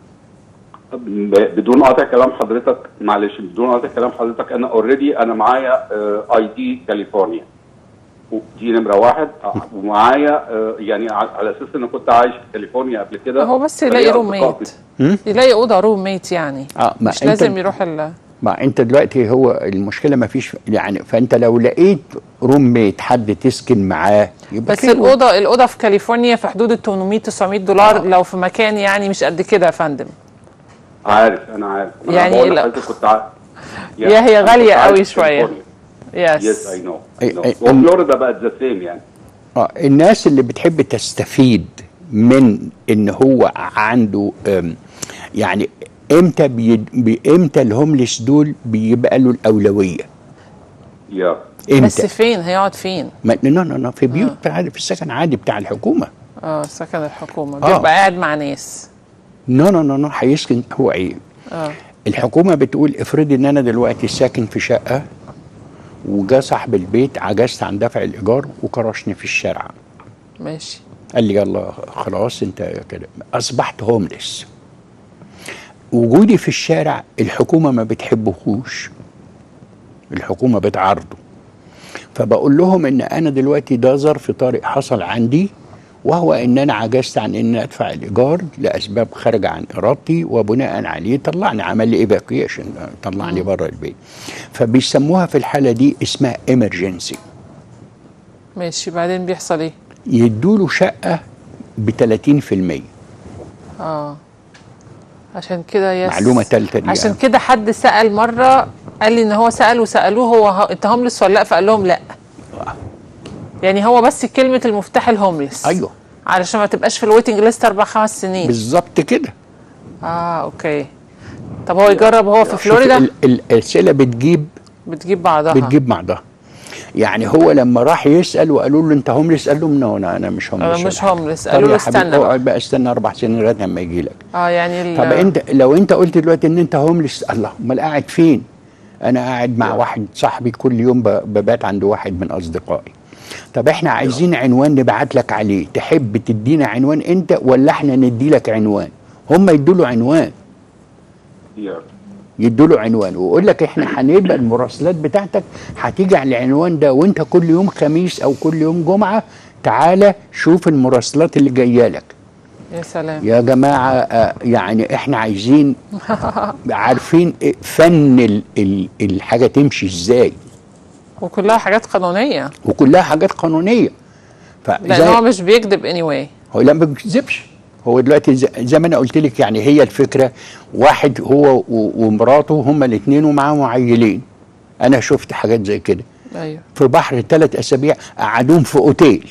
ب- بدون قطع كلام حضرتك معلش بدون قطع كلام حضرتك انا اوريدي انا معايا اي دي كاليفورنيا دي نمره واحد آه، ومعايا آه، يعني ع- على اساس ان كنت عايش في كاليفورنيا قبل كده هو بس فليا يلاقي روم أصدقاء ميت يلاقي اوضه روم ميت يعني اه ما مش أنت- لازم يروح ال ما انت دلوقتي هو المشكله ما فيش يعني فانت لو لقيت روم ميت حد تسكن معاه يبقى بس خير. الاوضه الاوضه في كاليفورنيا في حدود ال 800 900 دولار لو في مكان يعني مش قد كده يا فندم عارف انا عارف أنا يعني بقول لا- لحضرتك كنت ع... يا هي غالية قوي شوية. يس يس اي نو إيه، إيه، وفلوريدا بقت ذا سيم يعني آه الناس اللي بتحب تستفيد من ان هو عنده أم، يعني امتى بيد... بي- امتى الهوملس دول بيبقى له الاولويه يا بس امتى فين هيقعد فين ما نو نو نو في بيوت عادي في السكن عادي بتاع الحكومه اه سكن الحكومه آه. بيبقى قاعد مع ناس نو نو نو نو هيسكن هو ايه اه الحكومه بتقول افرضي ان انا دلوقتي ساكن في شقه وجا صاحب البيت عجزت عن دفع الايجار وكرشني في الشارع ماشي قال لي يلا خلاص انت كده اصبحت هوملس وجودي في الشارع الحكومه ما بتحبهوش الحكومه بتعارضه فبقول لهم ان انا دلوقتي ده ظرف طارئ حصل عندي وهو ان انا عجزت عن ان ادفع الايجار لاسباب خارجه عن ارادتي وبناء عليه طلعني عمل لي ايفاكيشن طلعني بره البيت فبيسموها في الحاله دي اسمها ايمرجنسي ماشي بعدين بيحصل ايه يدوا له شقه ب 30% اه عشان كده يس معلومة تالتة دي عشان يعني. كده حد سأل مرة قال لي ان هو سأل وسألوه هو ه- انت هوملس ولا لا فقال لهم لا يعني هو بس كلمة المفتاح الهوملس ايوه علشان ما تبقاش في الويتنج ليست اربع خمس سنين بالظبط كده اه اوكي طب هو يجرب هو في شوف فلوريدا ال- ال- الاسئله بتجيب بتجيب بعضها بتجيب بعضها يعني هو لما راح يسال وقالوا له انت هوملس قال لهم نو انا انا مش هوملس أنا مش ولا حاجة. هوملس. طب قالوا له يا حبيبي استنى بقى. اقعد بقى استنى اربع سنين لغايه لما يجي لك اه يعني ال- طب انت لو انت قلت دلوقتي ان انت هوملس الله امال قاعد فين؟ انا قاعد مع واحد صاحبي كل يوم ب- ببات عند واحد من اصدقائي طب احنا عايزين عنوان نبعت لك عليه تحب تدينا عنوان انت ولا احنا ندي لك عنوان هم يدوا له عنوان يا يدوا له عنوان ويقول لك احنا هنبقى المراسلات بتاعتك هتيجي على العنوان ده وانت كل يوم خميس او كل يوم جمعه تعالى شوف المراسلات اللي جايه لك يا سلام يا جماعه آه، يعني احنا عايزين عارفين إيه فن ال ال الحاجه تمشي ازاي وكلها حاجات قانونيه وكلها حاجات قانونيه لان فزي هو مش بيكذب اني anyway. هو لا ما بيكذبش هو دلوقتي زي زي ما انا قلت لك يعني هي الفكره واحد هو و- ومراته هما الاثنين ومعاهم عيلين انا شفت حاجات زي كده ايوه في بحر ثلاث اسابيع قعدوهم في اوتيل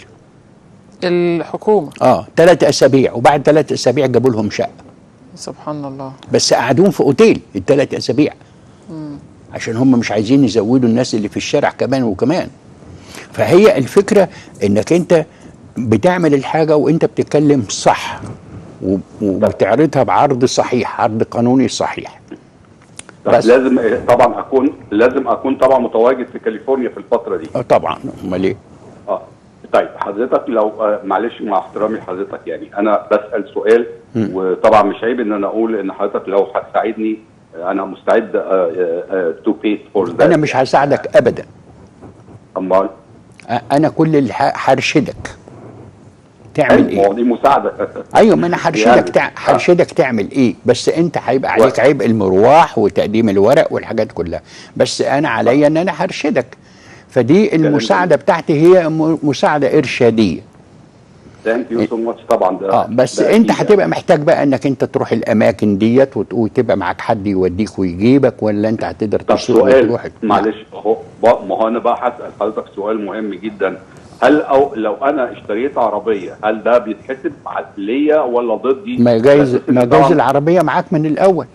الحكومه اه ثلاث اسابيع وبعد ثلاث اسابيع جابوا لهم شقه سبحان الله بس قعدوهم في اوتيل الثلاث اسابيع عشان هم مش عايزين يزودوا الناس اللي في الشارع كمان وكمان فهي الفكره انك انت بتعمل الحاجه وانت بتتكلم صح و- وبتعرضها بعرض صحيح عرض قانوني صحيح طب بس. لازم طبعا اكون لازم اكون طبعا متواجد في كاليفورنيا في الفتره دي اه طبعا امال ايه اه طيب حضرتك لو آه، معلش مع احترامي لحضرتك يعني انا بسال سؤال وطبعا مش عيب ان انا اقول ان حضرتك لو هتساعدني آه، انا مستعد تو بي فور ذات انا مش هساعدك ابدا امال أ- انا كل اللي ه- هرشدك تعمل أيوة، ما هو ايه دي مساعده ايوه ما انا هرشدك يعني. تع... هرشدك تعمل ايه بس انت هيبقى عليك و- عبء المروح وتقديم الورق والحاجات كلها بس انا عليا ان انا هرشدك فدي المساعده بتاعتي هي م- مساعده ارشاديه ثانك يو سو ماتش طبعا ده اه بس ده انت أكيد هتبقى محتاج بقى انك انت تروح الاماكن ديت وت- وتبقى معاك حد يوديك ويجيبك ولا انت هتقدر طب تسوق سؤال وتروح معلش اهو بق- ما هو انا بقى هسال حضرتك سؤال مهم جدا هل او لو انا اشتريت عربيه هل ده بيتحسب على- ليا ولا ضدي؟ ما جايز بس ما طبعاً- جايز العربيه معاك من الاول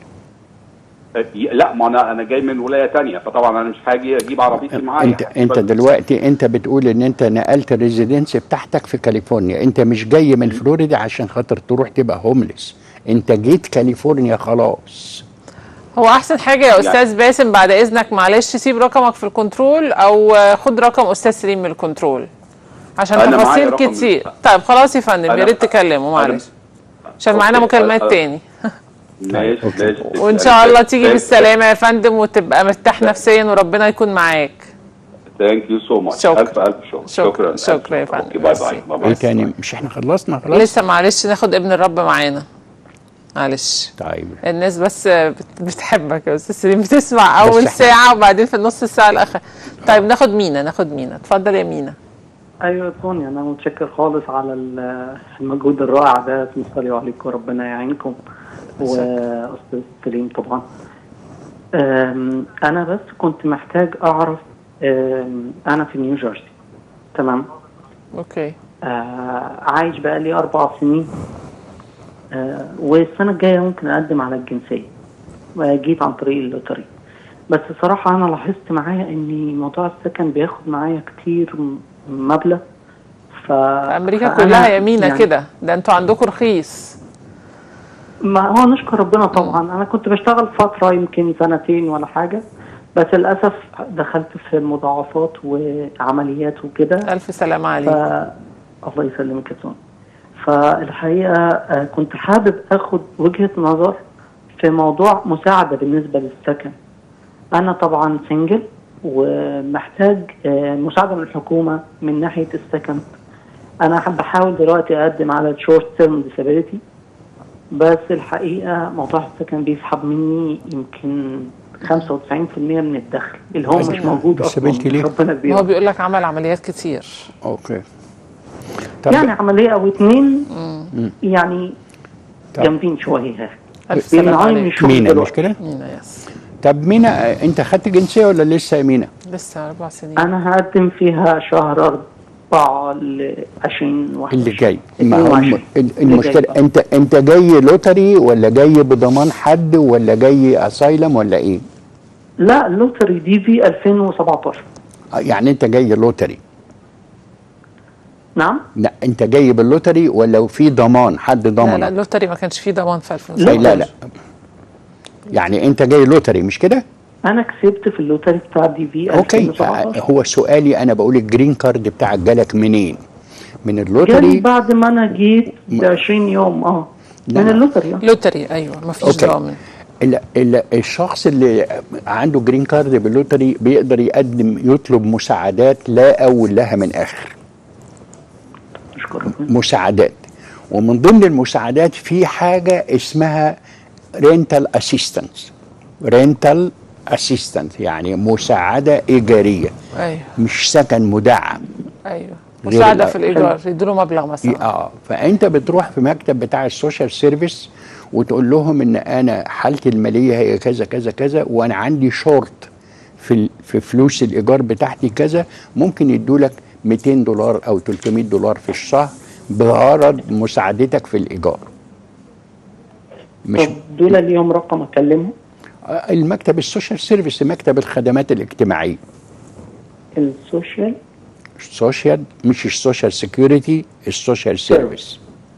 لا ما انا انا جاي من ولايه تانية فطبعا انا مش هاجي اجيب عربيتي معايا انت انت دلوقتي انت بتقول ان انت نقلت الريزيدنس بتاعتك في كاليفورنيا انت مش جاي من فلوريدا عشان خاطر تروح تبقى هوملس انت جيت كاليفورنيا خلاص هو احسن حاجه يا استاذ باسم بعد اذنك معلش سيب رقمك في الكنترول او آه، خد رقم استاذ سليم من الكنترول عشان أنا معايا تفاصيل رقم- كتير طيب خلاص يا فندم يا أنا- ريت تكلمه أنا- معلش عشان معانا أوكي. مكالمات أنا- تاني ماشي ماشي وان شاء الله تيجي بالسلامه يا فندم وتبقى مرتاح نفسيا وربنا يكون معاك ثانك يو سو ماتش شكرا. الف الف شكر شكرا. ألف شكرا يا شكر. فندم. اوكي باي باي ميرسي. باي ايه باي تاني مش احنا خلصنا خلاص لسه معلش ناخد ابن الرب معانا معلش طيب الناس بس بت- بتحبك يا استاذ سليم بتسمع اول إحنا- ساعه وبعدين في النص الساعه الاخر طيب ناخد مينا ناخد مينا اتفضل يا مينا ايوه سونيا انا متشكر خالص على ال- المجهود الرائع ده نصلي عليكم وربنا يعينكم واستاذ سليم طبعا أم، انا بس كنت محتاج اعرف أم، انا في نيوجيرسي تمام اوكي آه، عايش بقالي اربع سنين آه، والسنه الجايه ممكن اقدم على الجنسيه جيت عن طريق اللوتري بس صراحه انا لاحظت معايا ان موضوع السكن بياخد معايا كتير م- مبلغ ف في امريكا فأنا كلها يا مينا يعني كده ده انتوا عندكم رخيص ما هو نشكر ربنا طبعا انا كنت بشتغل فتره يمكن سنتين ولا حاجه بس للاسف دخلت في مضاعفات وعمليات وكده الف سلامه ف... عليك الله يسلمك يا سون فالحقيقه آه، كنت حابب اخد وجهه نظر في موضوع مساعده بالنسبه للسكن انا طبعا سنجل ومحتاج آه، مساعده من الحكومه من ناحيه السكن انا حب- بحاول دلوقتي اقدم على الشورت تيرم ديسابيلتي بس الحقيقه موضوع السكن بيسحب مني يمكن 95% من الدخل اللي هو مش بس- موجود disability اصلا ليه؟ ربنا ما كبير هو بيقول لك عمل عمليات كتير اوكي طب يعني عمليه او اتنين يعني طب. الف جامدين شويه سلامه بيمنعوني من عليك الشغل مينا مش دلوقتي. كده مينا يس طب مينا آه، انت خدت جنسيه ولا لسه يا مينا لسه اربع سنين انا هقدم فيها شهر أربعة ل 20 اللي جاي ما هو 22. ال- اللي المشكله جاي. انت انت جاي لوتري ولا جاي بضمان حد ولا جاي اسايلم ولا ايه لا اللوتري دي في 2017 آه، يعني انت جاي لوتري نعم لا انت جاي باللوتري ولا في ضمان حد لا لا ضمنك اللوتري ما كانش فيه ضمان في لا 2017 لا لا يعني انت جاي لوتري مش كده انا كسبت في اللوتري بتاع دي في اوكي 2017 هو سؤالي انا بقول الجرين كارد بتاعك جالك منين من جالي اللوتري بعد ما انا جيت ب 20 يوم اه لا. من اللوتري آه. لوتري ايوه ما فيش اوكي ضامن ال- ال- الشخص اللي عنده جرين كارد باللوتري بيقدر يقدم يطلب مساعدات لا اول لها من اخر اشكر ربنا مساعدات ومن ضمن المساعدات في حاجه اسمها رينتال اسيستنس رينتال اسيستنت يعني مساعده ايجاريه ايوه مش سكن مدعم ايوه غير مساعده ال- في الايجار يدوا له مبلغ مثلا اه فانت بتروح في مكتب بتاع السوشيال سيرفيس وتقول لهم ان انا حالتي الماليه هي كذا كذا كذا وانا عندي شورت في ال- في فلوس الايجار بتاعتي كذا ممكن يدوا لك 200 دولار او 300 دولار في الشهر بغرض مساعدتك في الايجار مش طب دول ليهم رقم اكلمهم آه، المكتب السوشيال سيرفيس مكتب الخدمات الاجتماعيه السوشيال السوشيال مش السوشيال سيكيورتي السوشيال سيرفيس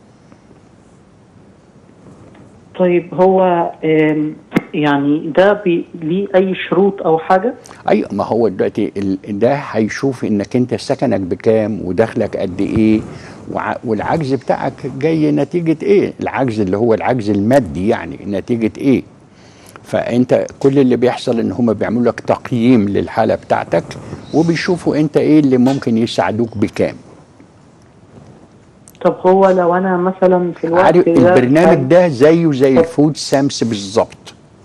طيب هو آم، يعني ده بي ليه اي شروط او حاجه ايوه ما هو دلوقتي ال- ده هيشوف انك انت سكنك بكام ودخلك قد ايه وع- والعجز بتاعك جاي نتيجه ايه العجز اللي هو العجز المادي يعني نتيجه ايه فانت كل اللي بيحصل ان هم بيعملوا لك تقييم للحاله بتاعتك وبيشوفوا انت ايه اللي ممكن يساعدوك بكام طب هو لو انا مثلا في الوقت عارف ده البرنامج ده زيه زي الفود سامس بالظبط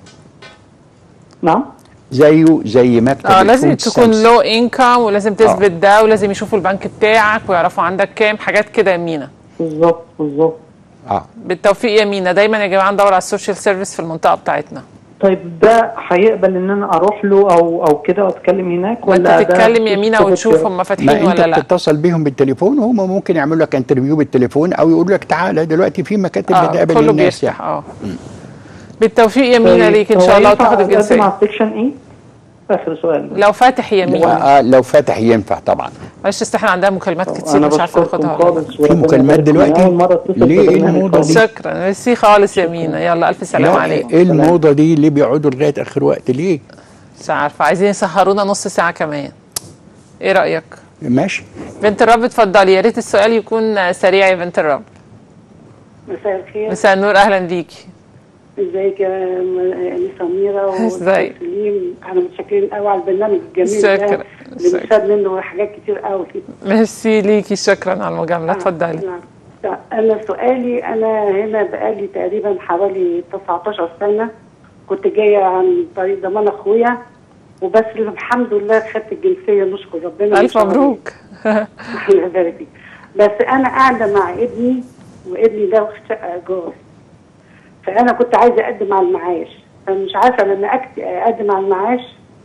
نعم زيه زي مكتب اه لازم الفود تكون سامس. لو انكم ولازم تثبت ده ولازم يشوفوا البنك بتاعك ويعرفوا عندك كام حاجات كده يا مينا بالظبط بالظبط اه بالتوفيق يا مينا دايما يا جماعه ندور على السوشيال سيرفيس في المنطقه بتاعتنا طيب ده هيقبل ان انا اروح له او او كده واتكلم هناك وانت ولا ده تتكلم يا مينا بياخد وتشوف وقت؟ هم ما فاتحين انت ولا لا بتتصل بيهم بالتليفون وهم ممكن يعملوا لك انترفيو بالتليفون او يقولوا لك تعالى دلوقتي في مكاتب اه بتقابل كله الناس بيفتح يعني اه بالتوفيق يا مينا طيب، ليك ان هو شاء الله ينفع وتاخد أقدم الجنسيه على السكشن ايه؟ اخر سؤال لو فاتح يا مينا آه لو فاتح ينفع طبعا معلش اصل احنا عندنا مكالمات كتير انا مش عارفه بشكركم ناخدها ولا لا. خالص في وربنا مكالمات يبارك دلوقتي؟ فيكم. أول مرة اتصل ليه؟ إيه ببرنامج الموضوع خالص. دي؟ شكرا ميرسي خالص يا مينا يلا الف سلام لا عليكم ايه الموضه دي اللي بيقعدوا لغايه اخر وقت ليه؟ مش عارفه عايزين يسهرونا نص ساعه كمان ايه رايك ماشي بنت الرب اتفضلي يا ريت السؤال يكون سريع يا بنت الرب مساء الخير مساء النور اهلا بيكي ازيك يا م- انسه اميره ازيك؟ وسليم احنا متشكرين قوي على البرنامج الجميل شكرا. ده اللي شكرا. بنستفاد منه حاجات كتير قوي ميرسي ليكي شكرا على المجامله اتفضلي نعم. لا، انا سؤالي انا هنا بقالي تقريبا حوالي 19 سنه كنت جايه عن طريق ضمان اخويا وبس الحمد لله خدت الجنسيه نشكر ربنا الف مبروك الله يبارك فيك بس انا قاعده مع ابني وابني ده في شقه ايجار فانا كنت عايزه اقدم على المعاش فمش عارفه لما أكت- اقدم على المعاش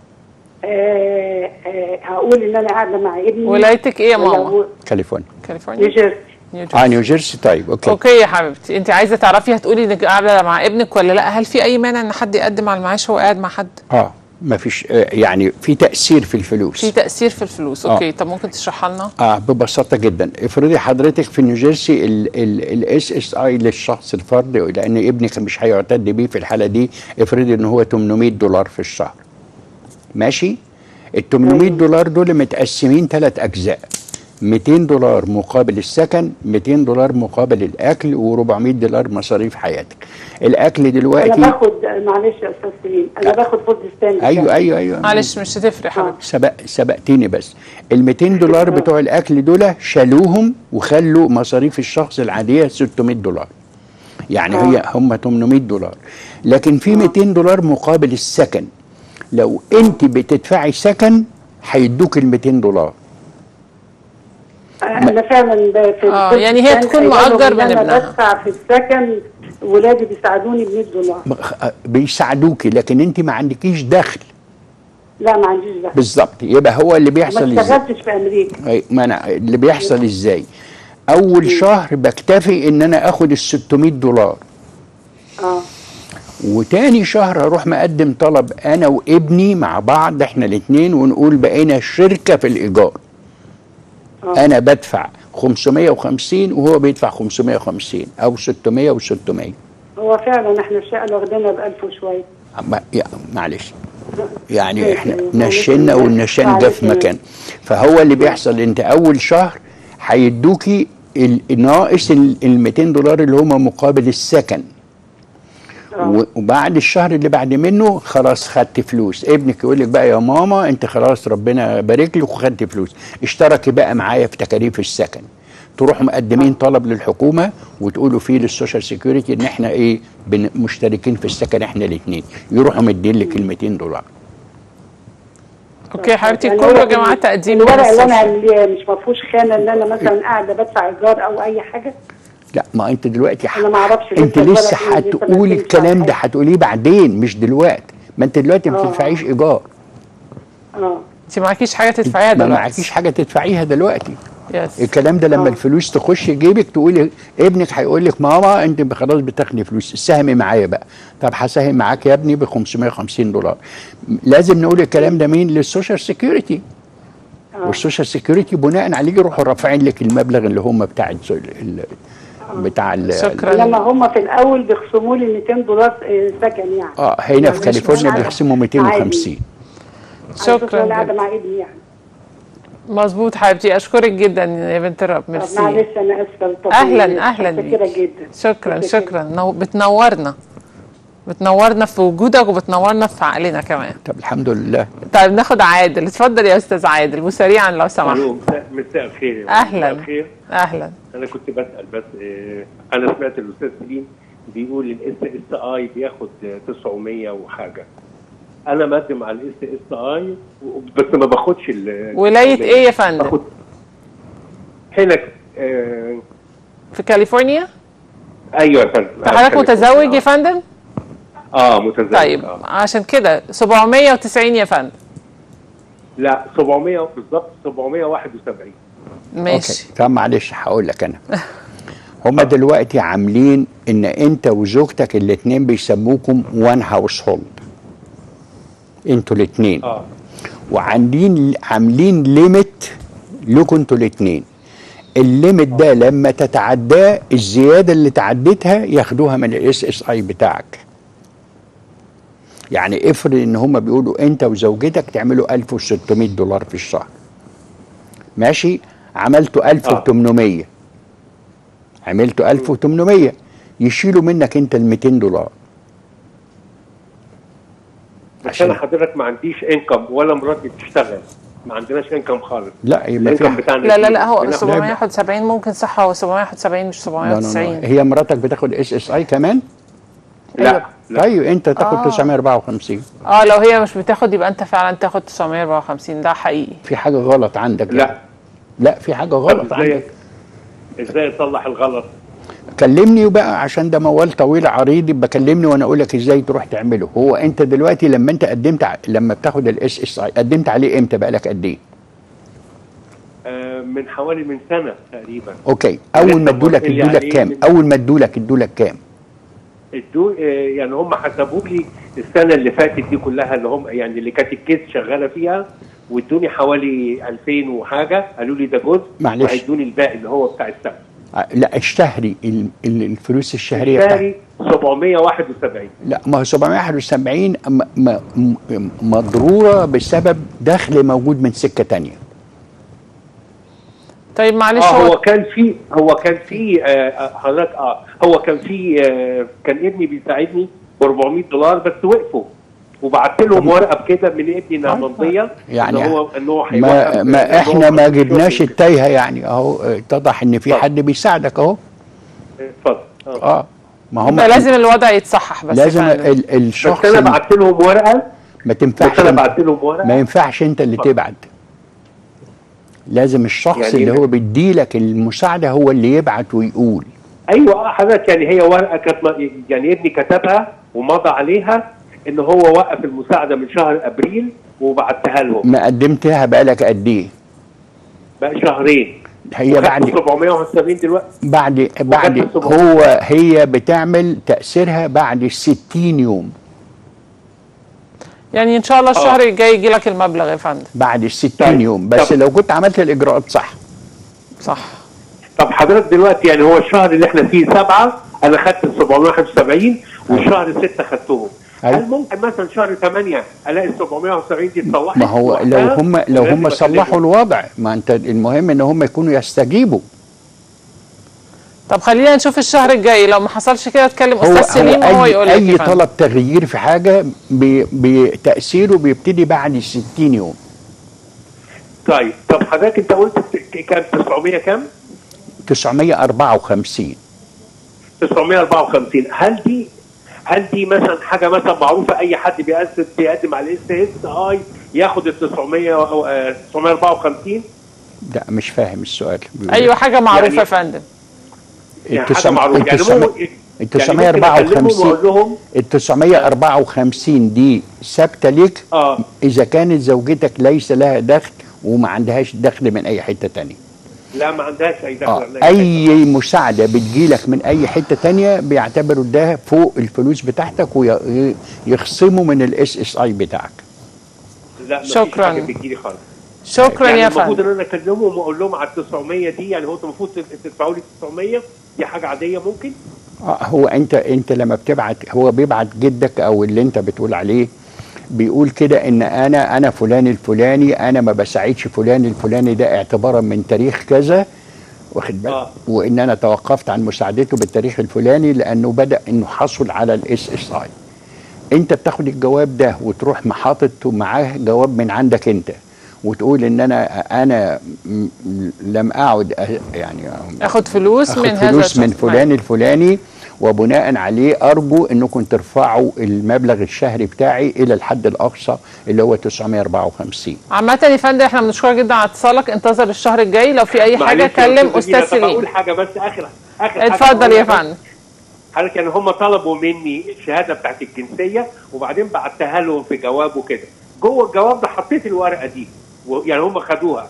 آه آه هقول ان انا قاعده مع ابني ولايتك ايه يا ولا ماما هو- كاليفورنيا كاليفورنيا نيوجيرسي نيو اه جيرسي. نيو جيرسي طيب اوكي اوكي يا حبيبتي انت عايزه تعرفي هتقولي انك قاعده مع ابنك ولا لا هل في اي مانع ان حد يقدم على المعاش وهو قاعد مع حد اه ما فيش آه يعني في تاثير في الفلوس في تاثير في الفلوس آه. اوكي طب ممكن تشرحها لنا اه ببساطه جدا افرضي حضرتك في نيوجيرسي الاس اس اي للشخص الفردي لان ابنك مش هيعتد بيه في الحاله دي افرضي ان هو 800 دولار في الشهر ماشي ال 800 دولار دول متقسمين ثلاث اجزاء 200 دولار مقابل السكن 200 دولار مقابل الاكل و400 دولار مصاريف حياتك الاكل انا دلوقتي باخد معلش يا استاذ سليم انا باخد فود ستاند ايوه ايوه ايوه معلش مش هتفرق يا حبيبتي سبق سبقتيني بس ال 200 دولار بتوع الاكل دول شالوهم وخلوا مصاريف الشخص العاديه 600 دولار يعني هي هم 800 دولار لكن في 200 دولار مقابل السكن لو انت بتدفعي سكن هيدوك ال 200 دولار انا فعلا ب- في آه، الفود يعني هي ستاند تكون قايلة لهم مؤجر إن من انا ابنها. بدفع في السكن ولادي بيساعدوني ب 100 دولار بيساعدوكي لكن انت ما عندكيش دخل لا ما عنديش ده بالظبط يبقى هو اللي بيحصل ما ازاي اشتغلتش في امريكا أي، ما انا اللي بيحصل ازاي اول شهر بكتفي ان انا اخد ال 600 دولار اه وتاني شهر اروح مقدم طلب انا وابني مع بعض احنا الاثنين ونقول بقينا شركه في الايجار آه. انا بدفع 550 وهو بيدفع 550 او 600 و600 هو فعلا احنا الشقه اللي واخدينها ب 1000 وشويه معلش يعني ماشي. احنا معلش. نشنا والنشان ده في معلش. مكان فهو اللي بيحصل انت اول شهر هيدوكي ال- ناقص ال 200 دولار اللي هم مقابل السكن و- وبعد الشهر اللي بعد منه خلاص خدت فلوس ابنك يقول لك بقى يا ماما انت خلاص ربنا بارك لك وخدت فلوس اشتركي بقى معايا في تكاليف السكن تروحوا مقدمين طلب للحكومه وتقولوا فيه للسوشيال سيكيورتي ان احنا ايه بن- مشتركين في السكن احنا الاثنين يروحوا مدين لك ال 200 دولار اوكي حبيبتي يعني كله هو يا جماعه تقديم من الورق اللي انا السوشيال. اللي مش ما فيهوش خانه ان انا مثلا قاعده بدفع ايجار او اي حاجه لا ما انت دلوقتي ح- أنا ما أعرفش انت لسه لسه الورق إيه، لسه ما هتقولي نزلش الكلام على ده حاجة. هتقوليه بعدين مش دلوقتي ما انت دلوقتي ما آه. بتدفعيش ايجار اه انت معكيش حاجه تدفعيها ما دلوقتي معكيش حاجه تدفعيها دلوقتي يس الكلام ده لما آه. الفلوس تخش جيبك تقولي ابنك هيقول لك ماما انت خلاص بتاخدي فلوس ساهمي معايا بقى طب هساهم معاك يا ابني ب 550 دولار لازم نقول الكلام ده مين للسوشيال سيكيورتي والسوشيال سيكيورتي بناء عليه يروحوا رافعين لك المبلغ اللي هم بتاع ال ال- بتاع ال- شكرا لما هم في الاول بيخصموا لي 200 دولار آه، سكن يعني اه هنا يعني في مش كاليفورنيا عادي. بيخصموا 250 شكرا انا قاعده جدا. مع ابني يعني مظبوط حبيبتي اشكرك جدا يا بنت الرب طب ميرسي معلش انا اسفه للتطويل. اهلا اهلا متشكره بيكي. جدا شكرا متشكرة. شكرا نو- بتنورنا بتنورنا في وجودك وبتنورنا في عقلنا كمان طب الحمد لله طيب ناخد عادل اتفضل يا استاذ عادل وسريعا لو سمحت الو مساء مساء الخير أهلاً. مساء الخير اهلا انا كنت بسال بس آه، انا سمعت الاستاذ سليم بيقول الاس اس اي بياخد آه، 900 وحاجه انا مقدم على الاس اس اي بس ما باخدش ال ولايه ايه يا فندم باخد هنا آه، في كاليفورنيا ايوه يا فندم حضرتك متزوج يا فندم اه متزوج طيب آه. عشان كده 790 يا فندم لا 700 بالظبط 771 ماشي اوكي طب معلش هقول لك انا هما دلوقتي عاملين ان انت وزوجتك الاثنين بيسموكم وان هاوس هولد انتوا الاثنين اه وعاملين عاملين ليميت لكم انتوا الاثنين الليميت ده لما تتعداه الزياده اللي تعديتها ياخدوها من الاس اس اي بتاعك يعني افرض ان هم بيقولوا انت وزوجتك تعملوا 1600 دولار في الشهر ماشي عملتوا 1800 عملتوا 1800 يشيلوا منك انت ال 200 دولار بس عشان- انا حضرتك ما عنديش انكم ولا مراتي بتشتغل ما عندناش انكم خالص لا يبقى الانكم في بتاعنا لا لا كبير. لا هو بناخد- 771 ممكن صح هو 771 مش لا لا 790 لا. هي مراتك بتاخد اس اس اي كمان لا لا طيب انت تاخد آه. 954 اه لو هي مش بتاخد يبقى انت فعلا تاخد 954 ده حقيقي في حاجه غلط عندك لا لا في حاجه طب غلط ازاي عندك ازاي اصلح الغلط كلمني بقى عشان ده موال طويل عريض يبقى كلمني وانا اقول لك ازاي تروح تعمله هو انت دلوقتي لما انت قدمت ع- لما بتاخد الاس اس اي قدمت عليه امتى بقى لك قد ايه آه من حوالي من سنه تقريبا اوكي اول ما لسه ادولك موافق لي ادولك عليه كام من- اول ما ادولك ادولك كام ادو آه يعني هم حسبوا لي السنه اللي فاتت دي كلها اللي هم يعني اللي كانت الكيس شغاله فيها وادوني حوالي 2000 وحاجه قالوا لي ده جزء معلش. وهيدوني الباقي اللي هو بتاع السنه ع- لا الشهري ال- ال- الفلوس الشهريه بتاعتك الشهري 771 لا ما هو 771 م- م- م- مضروره بسبب دخل موجود من سكه تانية طيب معلش اه هو هو كان في هو كان في آه، آه، حضرتك اه هو كان في آه كان ابني بيساعدني ب 400 دولار بس وقفوا وبعت لهم ورقه بكده من ابني انها ممضيه يعني ان هو ان هو ما, هيوقف- إن ما هو احنا ما شغل جبناش كده. التايهه يعني اهو اتضح ان في طب. حد بيساعدك اهو اتفضل آه. اه ما هم يبقى لازم الوضع يتصحح بس لازم فعلا. ال- بس الشخص انا اللي- بعت لهم ورقه ما بس تنفعش انا انت- بعت لهم ورقه ما ينفعش انت اللي اتفضل. تبعت لازم الشخص يعني اللي إيه؟ هو بيديلك المساعده هو اللي يبعت ويقول ايوه اه حضرتك يعني هي ورقه كانت م- يعني ابني كتبها ومضى عليها ان هو وقف المساعده من شهر ابريل وبعتها لهم ما قدمتها بقالك قد ايه بقى شهرين هي وخدت بعد 771 دلوقتي بعد بعد الصبح. هو هي بتعمل تاثيرها بعد 60 يوم يعني ان شاء الله الشهر الجاي يجي لك المبلغ يا فندم بعد 60 طيب. يوم بس طب. لو كنت عملت الاجراءات صح صح طب حضرتك دلوقتي يعني هو الشهر اللي احنا فيه سبعه انا خدت ال 771 والشهر سته خدتهم أيوة. هل ممكن مثلا شهر 8 الاقي ال 771 دي اتصلحت؟ ما هو لو وقتها؟ هم لو لازم هم صلحوا أكلمهم. الوضع ما انت المهم ان هم يكونوا يستجيبوا طب خلينا نشوف الشهر الجاي لو ما حصلش كده اتكلم هو, استاذ هو سليم وهو اي, يقول لك أي يا فندم. طلب تغيير في حاجه بي- بتاثيره بيبتدي بعد 60 يوم طيب طب حضرتك انت قلت ك- كام 900 كام؟ 954 954 هل دي هل دي مثلا حاجه مثلا معروفه اي حد بيقدم بيقدم على الاس اس اي ياخد ال 900 او آه، 954 لا مش فاهم السؤال بيقول ايوه حاجه معروفه يعني- يا فندم يعني التسع- حاجه معروفه يعني التسع- مو- ال يعني ممكن أكلمهم 954 وأقول لهم ال 954 دي ثابته ليك اه اذا كانت زوجتك ليس لها دخل وما عندهاش دخل من اي حته تانية لا ما عندهاش اي دخل اه ولا اي مساعده بتجيلك من اي حته تانية بيعتبروا ده فوق الفلوس بتاعتك ويخصموا من الاس اس اي بتاعك لا مفيش شكراً. حاجه بتجيلي خالص شكرا يعني يا المفروض فندم ان انا اكلمهم واقول لهم على ال 900 دي يعني هو انتوا المفروض تدفعوا لي 900 دي حاجه عاديه ممكن آه هو انت انت لما بتبعت هو بيبعت جدك او اللي انت بتقول عليه بيقول كده ان انا انا فلان الفلاني انا ما بساعدش فلان الفلاني ده اعتبارا من تاريخ كذا واخد بالك آه. وان انا توقفت عن مساعدته بالتاريخ الفلاني لانه بدا انه حصل على الاس اس اي انت بتاخد الجواب ده وتروح محاطط معاه جواب من عندك انت وتقول ان انا انا م- لم اعد أ- يعني اخد فلوس اخد من هذا فلوس من الشخص. فلان الفلاني وبناء عليه ارجو انكم ترفعوا المبلغ الشهري بتاعي الى الحد الاقصى اللي هو 954 عامة يا فندم احنا بنشكرك جدا على اتصالك انتظر الشهر الجاي لو في اي حاجة معلش يا كلم أستاذ استاذ نبيل، طب اقول سليم حاجه بس اخر اخر حاجة اتفضل يا أقولها بس. فندم حضرتك يعني هم طلبوا مني الشهاده بتاعت الجنسيه وبعدين بعتها لهم في جواب وكده جوه الجواب ده حطيت الورقه دي و- يعني هم خدوها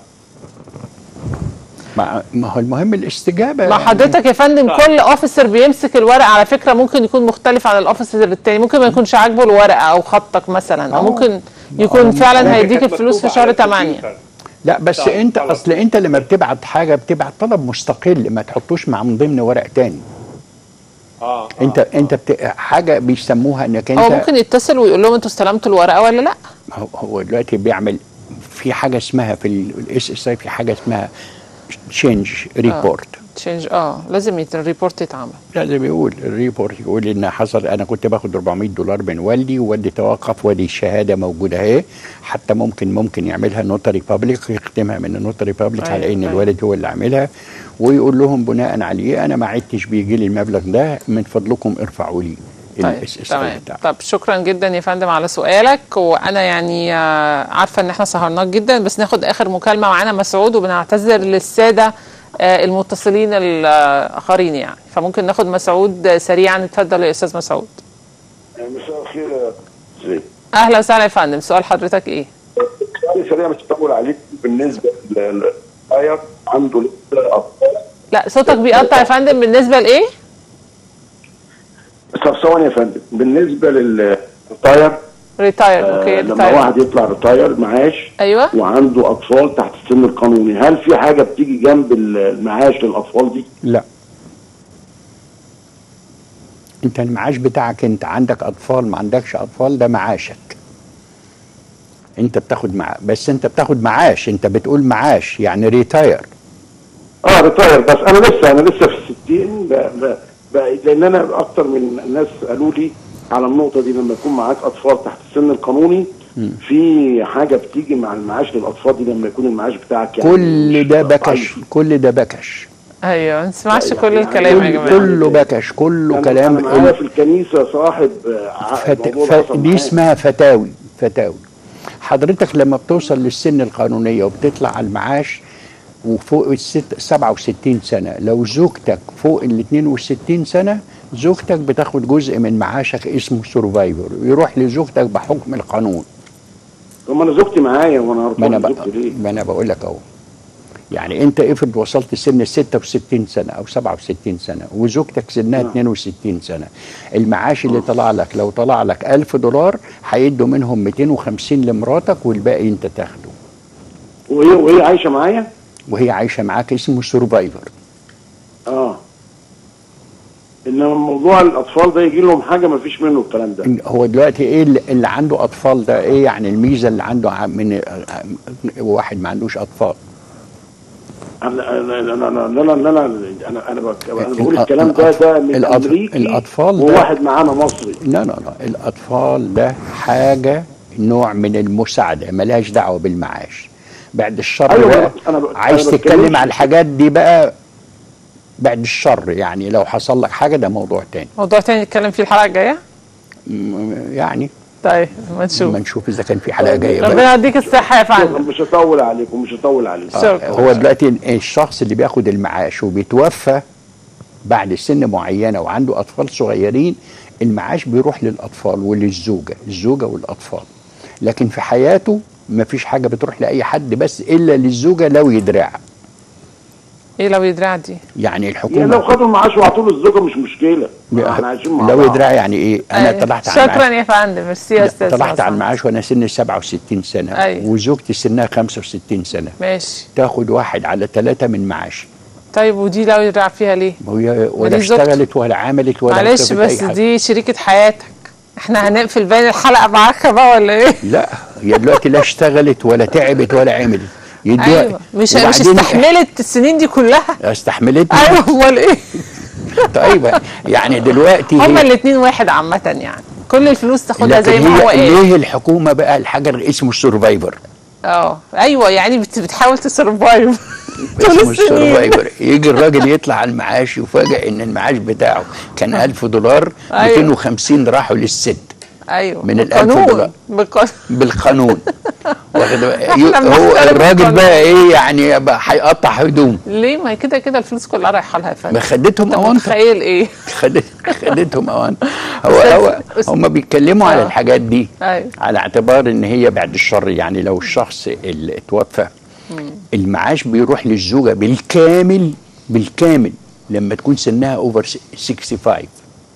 ما ما هو المهم الاستجابه مع يعني. حضرتك يا فندم طيب. كل اوفيسر بيمسك الورقه على فكره ممكن يكون مختلف عن الاوفيسر التاني ممكن ما يكونش عاجبه الورقه او خطك مثلا او آه. ممكن يكون آه. فعلا ممكن هيديك كانت الفلوس في مكتوبة شهر على 8 الكمبيوتر. لا بس طيب، انت خلاص. اصل انت لما بتبعت حاجه بتبعت طلب مستقل ما تحطوش مع من ضمن ورق تاني اه انت انت بت... حاجه بيسموها انك انت هو ممكن يتصل ويقول لهم انتوا استلمتوا الورقه ولا لا هو- هو دلوقتي بيعمل في حاجه اسمها في الاس اس اي في حاجه اسمها تشينج ريبورت تشينج اه لازم يت- الريبورت يتعمل لازم يقول الريبورت يقول ان حصل انا كنت باخد 400 دولار من والدي ووالدي توقف وادي الشهاده موجوده اهي حتى ممكن ممكن يعملها نوتاري بابليك يختمها من النوتاري بابليك أيوة، على ان أيوة. الوالد هو اللي عاملها ويقول لهم بناء عليه انا ما عدتش بيجي لي المبلغ ده من فضلكم ارفعوا لي طيب الاس اس تمام بتاعي طب شكرا جدا يا فندم على سؤالك وانا يعني آه، عارفه ان احنا سهرناك جدا بس ناخد اخر مكالمه معانا مسعود وبنعتذر للساده آه، المتصلين الاخرين يعني فممكن ناخد مسعود آه، سريعا اتفضل يا استاذ مسعود مساء الخير يا زين اهلا وسهلا يا فندم سؤال حضرتك ايه سؤالي سريع مش هطول عليك بالنسبه للاير عنده لسه اطفال لا صوتك بيقطع يا فندم بالنسبه لايه طب ثواني يا فندم بالنسبه للريتاير ريتايرد آه اوكي لما ريتايرد واحد يطلع ريتاير معاش ايوه وعنده اطفال تحت السن القانوني هل في حاجه بتيجي جنب المعاش للاطفال دي؟ لا انت المعاش بتاعك انت عندك اطفال ما عندكش اطفال ده معاشك انت بتاخد مع بس انت بتاخد معاش انت بتقول معاش يعني ريتاير اه ريتاير بس انا لسه انا لسه في الستين ب- ب- ب- لان انا اكتر من الناس قالوا لي على النقطه دي لما يكون معاك اطفال تحت السن القانوني في حاجه بتيجي مع المعاش للاطفال دي لما يكون المعاش بتاعك يعني كل ده مش بكش ضعيف. كل ده بكش ايوه ما نسمعش يعني- كل يعني الكلام يا كل جماعه كله بكش كله أنا- كلام انا معايا في الكنيسه صاحب آه، ع- فت... الموضوع ف... ده حصل دي معاه. اسمها فتاوي فتاوي حضرتك لما بتوصل للسن القانونية وبتطلع على المعاش وفوق الست 67 سنة لو زوجتك فوق ال 62 سنة زوجتك بتاخد جزء من معاشك اسمه سرفايفر يروح لزوجتك بحكم القانون طب ما انا زوجتي معايا وانا ما انا هرتبط بقى زوجتي ليه؟ ما انا بقول لك اهو يعني انت افرض وصلت سن ال 66 سنه او 67 سنه وزوجتك سنها 62 سنه المعاش اللي طلع لك لو طلع لك 1000 دولار هيدوا منهم 250 لمراتك والباقي انت تاخده وهي وهي عايشه معايا؟ وهي عايشه معاك اسمه سرفايفر اه انما موضوع الاطفال ده يجي لهم حاجه ما فيش منه الكلام ده هو دلوقتي ايه اللي اللي عنده اطفال ده ايه يعني الميزه اللي عنده ع- من واحد ما عندوش اطفال انا انا انا انا انا انا انا انا, بك- أنا بقول الأ- الكلام ده ده من الأطف- امريكي الأطفال ده- وواحد معانا مصري لا لا لا الاطفال ده حاجه نوع من المساعده ملهاش دعوه بالمعاش بعد الشر أيوة، بقى أنا- أنا ب- عايز أنا تتكلم بتكلمش- على الحاجات دي بقى بعد الشر يعني لو حصل لك حاجه ده موضوع تاني موضوع تاني نتكلم فيه الحلقه الجايه م- يعني طيب ما نشوف ما نشوف اذا كان في حلقه جايه بقى. ربنا يديك الصحه يا شكراً، فندم مش هطول عليكم مش هطول عليكم شكرا هو دلوقتي الشخص اللي بياخد المعاش وبيتوفى بعد سن معينه وعنده اطفال صغيرين المعاش بيروح للاطفال وللزوجه الزوجه والاطفال لكن في حياته ما فيش حاجه بتروح لاي حد بس الا للزوجه لو يدرع ايه لو يدرع دي يعني يعني الحكومه لو خدوا المعاش وعطوا له الزوجه مش مشكله احنا عايشين مع لو بعض. يدرع يعني ايه انا أيوة. طلعت على شكرا المعاش يا فندم ميرسي يا استاذ طلعت على عصام. المعاش وانا سني 67 سنه أيوة. وزوجتي سنها 65 سنه ماشي تاخد واحد على ثلاثه من معاشي طيب ودي لو يدرع فيها ليه وهي ولا دي زوجته. اشتغلت ولا عملت ولا معلش كتبت أي بس حاجة. دي شريكة حياتك احنا هنقفل باين الحلقة معاك بقى ولا ايه؟ لا هي دلوقتي لا اشتغلت ولا تعبت ولا عملت يدوها ايوه مش مش وبعدين استحملت السنين دي كلها استحملت ايوه امال ايه؟ طيب يعني دلوقتي هما هي الاثنين واحد عامة يعني كل الفلوس تاخدها لكن زي ما هو هي قال ليه الحكومه بقى الحاجه اللي اسمه السرفايفر اه ايوه يعني بت- بتحاول تسرفايف طول اسمه السنين السرفايفر يجي الراجل يطلع على المعاش يفاجئ ان المعاش بتاعه كان 1000 دولار أيوة. 250 راحوا للست ايوه من الألف بالقانون. دولار. بالقانون بالقانون واخد بالك؟ إحنا هو بنحترم الراجل القانون. بقى ايه يعني بقى هيقطع هدوم ليه ما هي كده كده الفلوس كلها رايحه لها يا فندم ما خدتهم انت اوانطه متخيل ايه؟ خدت خدتهم اوان هو أستاذ- هو أستاذ- هم بيتكلموا على آه. الحاجات دي أيوة. على اعتبار ان هي بعد الشر يعني لو الشخص اللي اتوفى المعاش بيروح للزوجه بالكامل بالكامل لما تكون سنها اوفر 65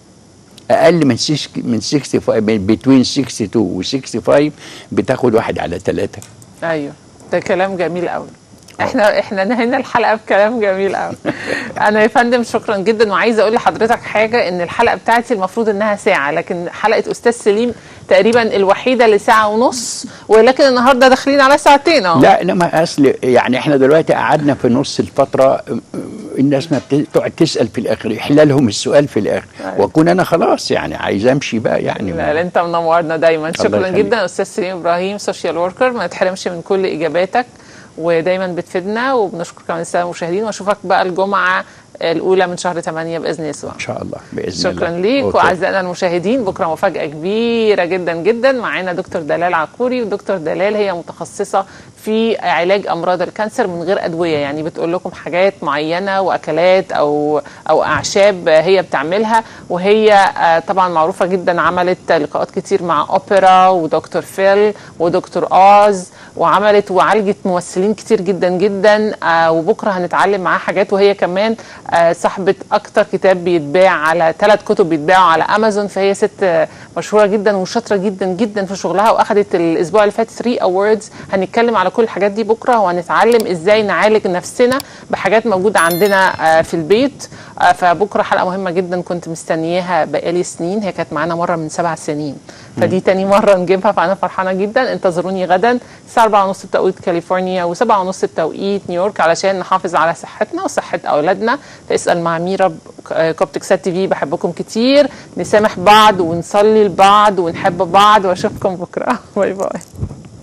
اقل من سيس- من 65 بين 62 و 65 بتاخد واحد على ثلاثه ايوه ده كلام جميل قوي احنا احنا نهينا الحلقه بكلام جميل قوي انا يا فندم شكرا جدا وعايزه اقول لحضرتك حاجه ان الحلقه بتاعتي المفروض انها ساعه لكن حلقه استاذ سليم تقريبا الوحيده لساعه ونص ولكن النهارده داخلين على ساعتين اهو لا لا ما اصل يعني احنا دلوقتي قعدنا في نص الفتره م- م- الناس ما بتقعد تسال في الاخر يحل لهم السؤال في الاخر أيوة. واكون انا خلاص يعني عايز امشي بقى يعني لا لا، انت منورنا دايما شكرا يخليك. جدا استاذ سليم ابراهيم سوشيال وركر ما تحرمش من كل اجاباتك ودايما بتفيدنا وبنشكر كمان الساده المشاهدين واشوفك بقى الجمعه الاولى من شهر 8 باذن يسوع ان شاء الله باذن الله شكرا ليك أوكي. واعزائنا المشاهدين بكره مفاجاه كبيره جدا جدا معانا دكتور دلال عكوري ودكتور دلال هي متخصصه في علاج امراض الكانسر من غير ادويه يعني بتقول لكم حاجات معينه واكلات او او اعشاب هي بتعملها وهي آه، طبعا معروفه جدا عملت لقاءات كتير مع اوبرا ودكتور فيل ودكتور اوز وعملت وعالجت ممثلين كتير جدا جدا آه، وبكره هنتعلم معاها حاجات وهي كمان آه، صاحبه اكتر كتاب بيتباع على ثلاث كتب بيتباعوا على امازون فهي ست آه، مشهوره جدا وشاطره جدا جدا في شغلها واخدت الاسبوع اللي فات 3 اووردز هنتكلم على كل الحاجات دي بكره وهنتعلم ازاي نعالج نفسنا بحاجات موجوده عندنا آه، في البيت آه، فبكره حلقه مهمه جدا كنت مستنياها بقالي سنين هي كانت معانا مره من سبع سنين فدي تاني مره نجيبها فانا فرحانه جدا انتظروني غدا الساعه 4:30 بتوقيت كاليفورنيا و7:30 بتوقيت نيويورك علشان نحافظ على صحتنا وصحه اولادنا فاسال مع ميرا ب- كوبتك سات تي في بحبكم كتير نسامح بعض ونصلي لبعض ونحب بعض واشوفكم بكره باي باي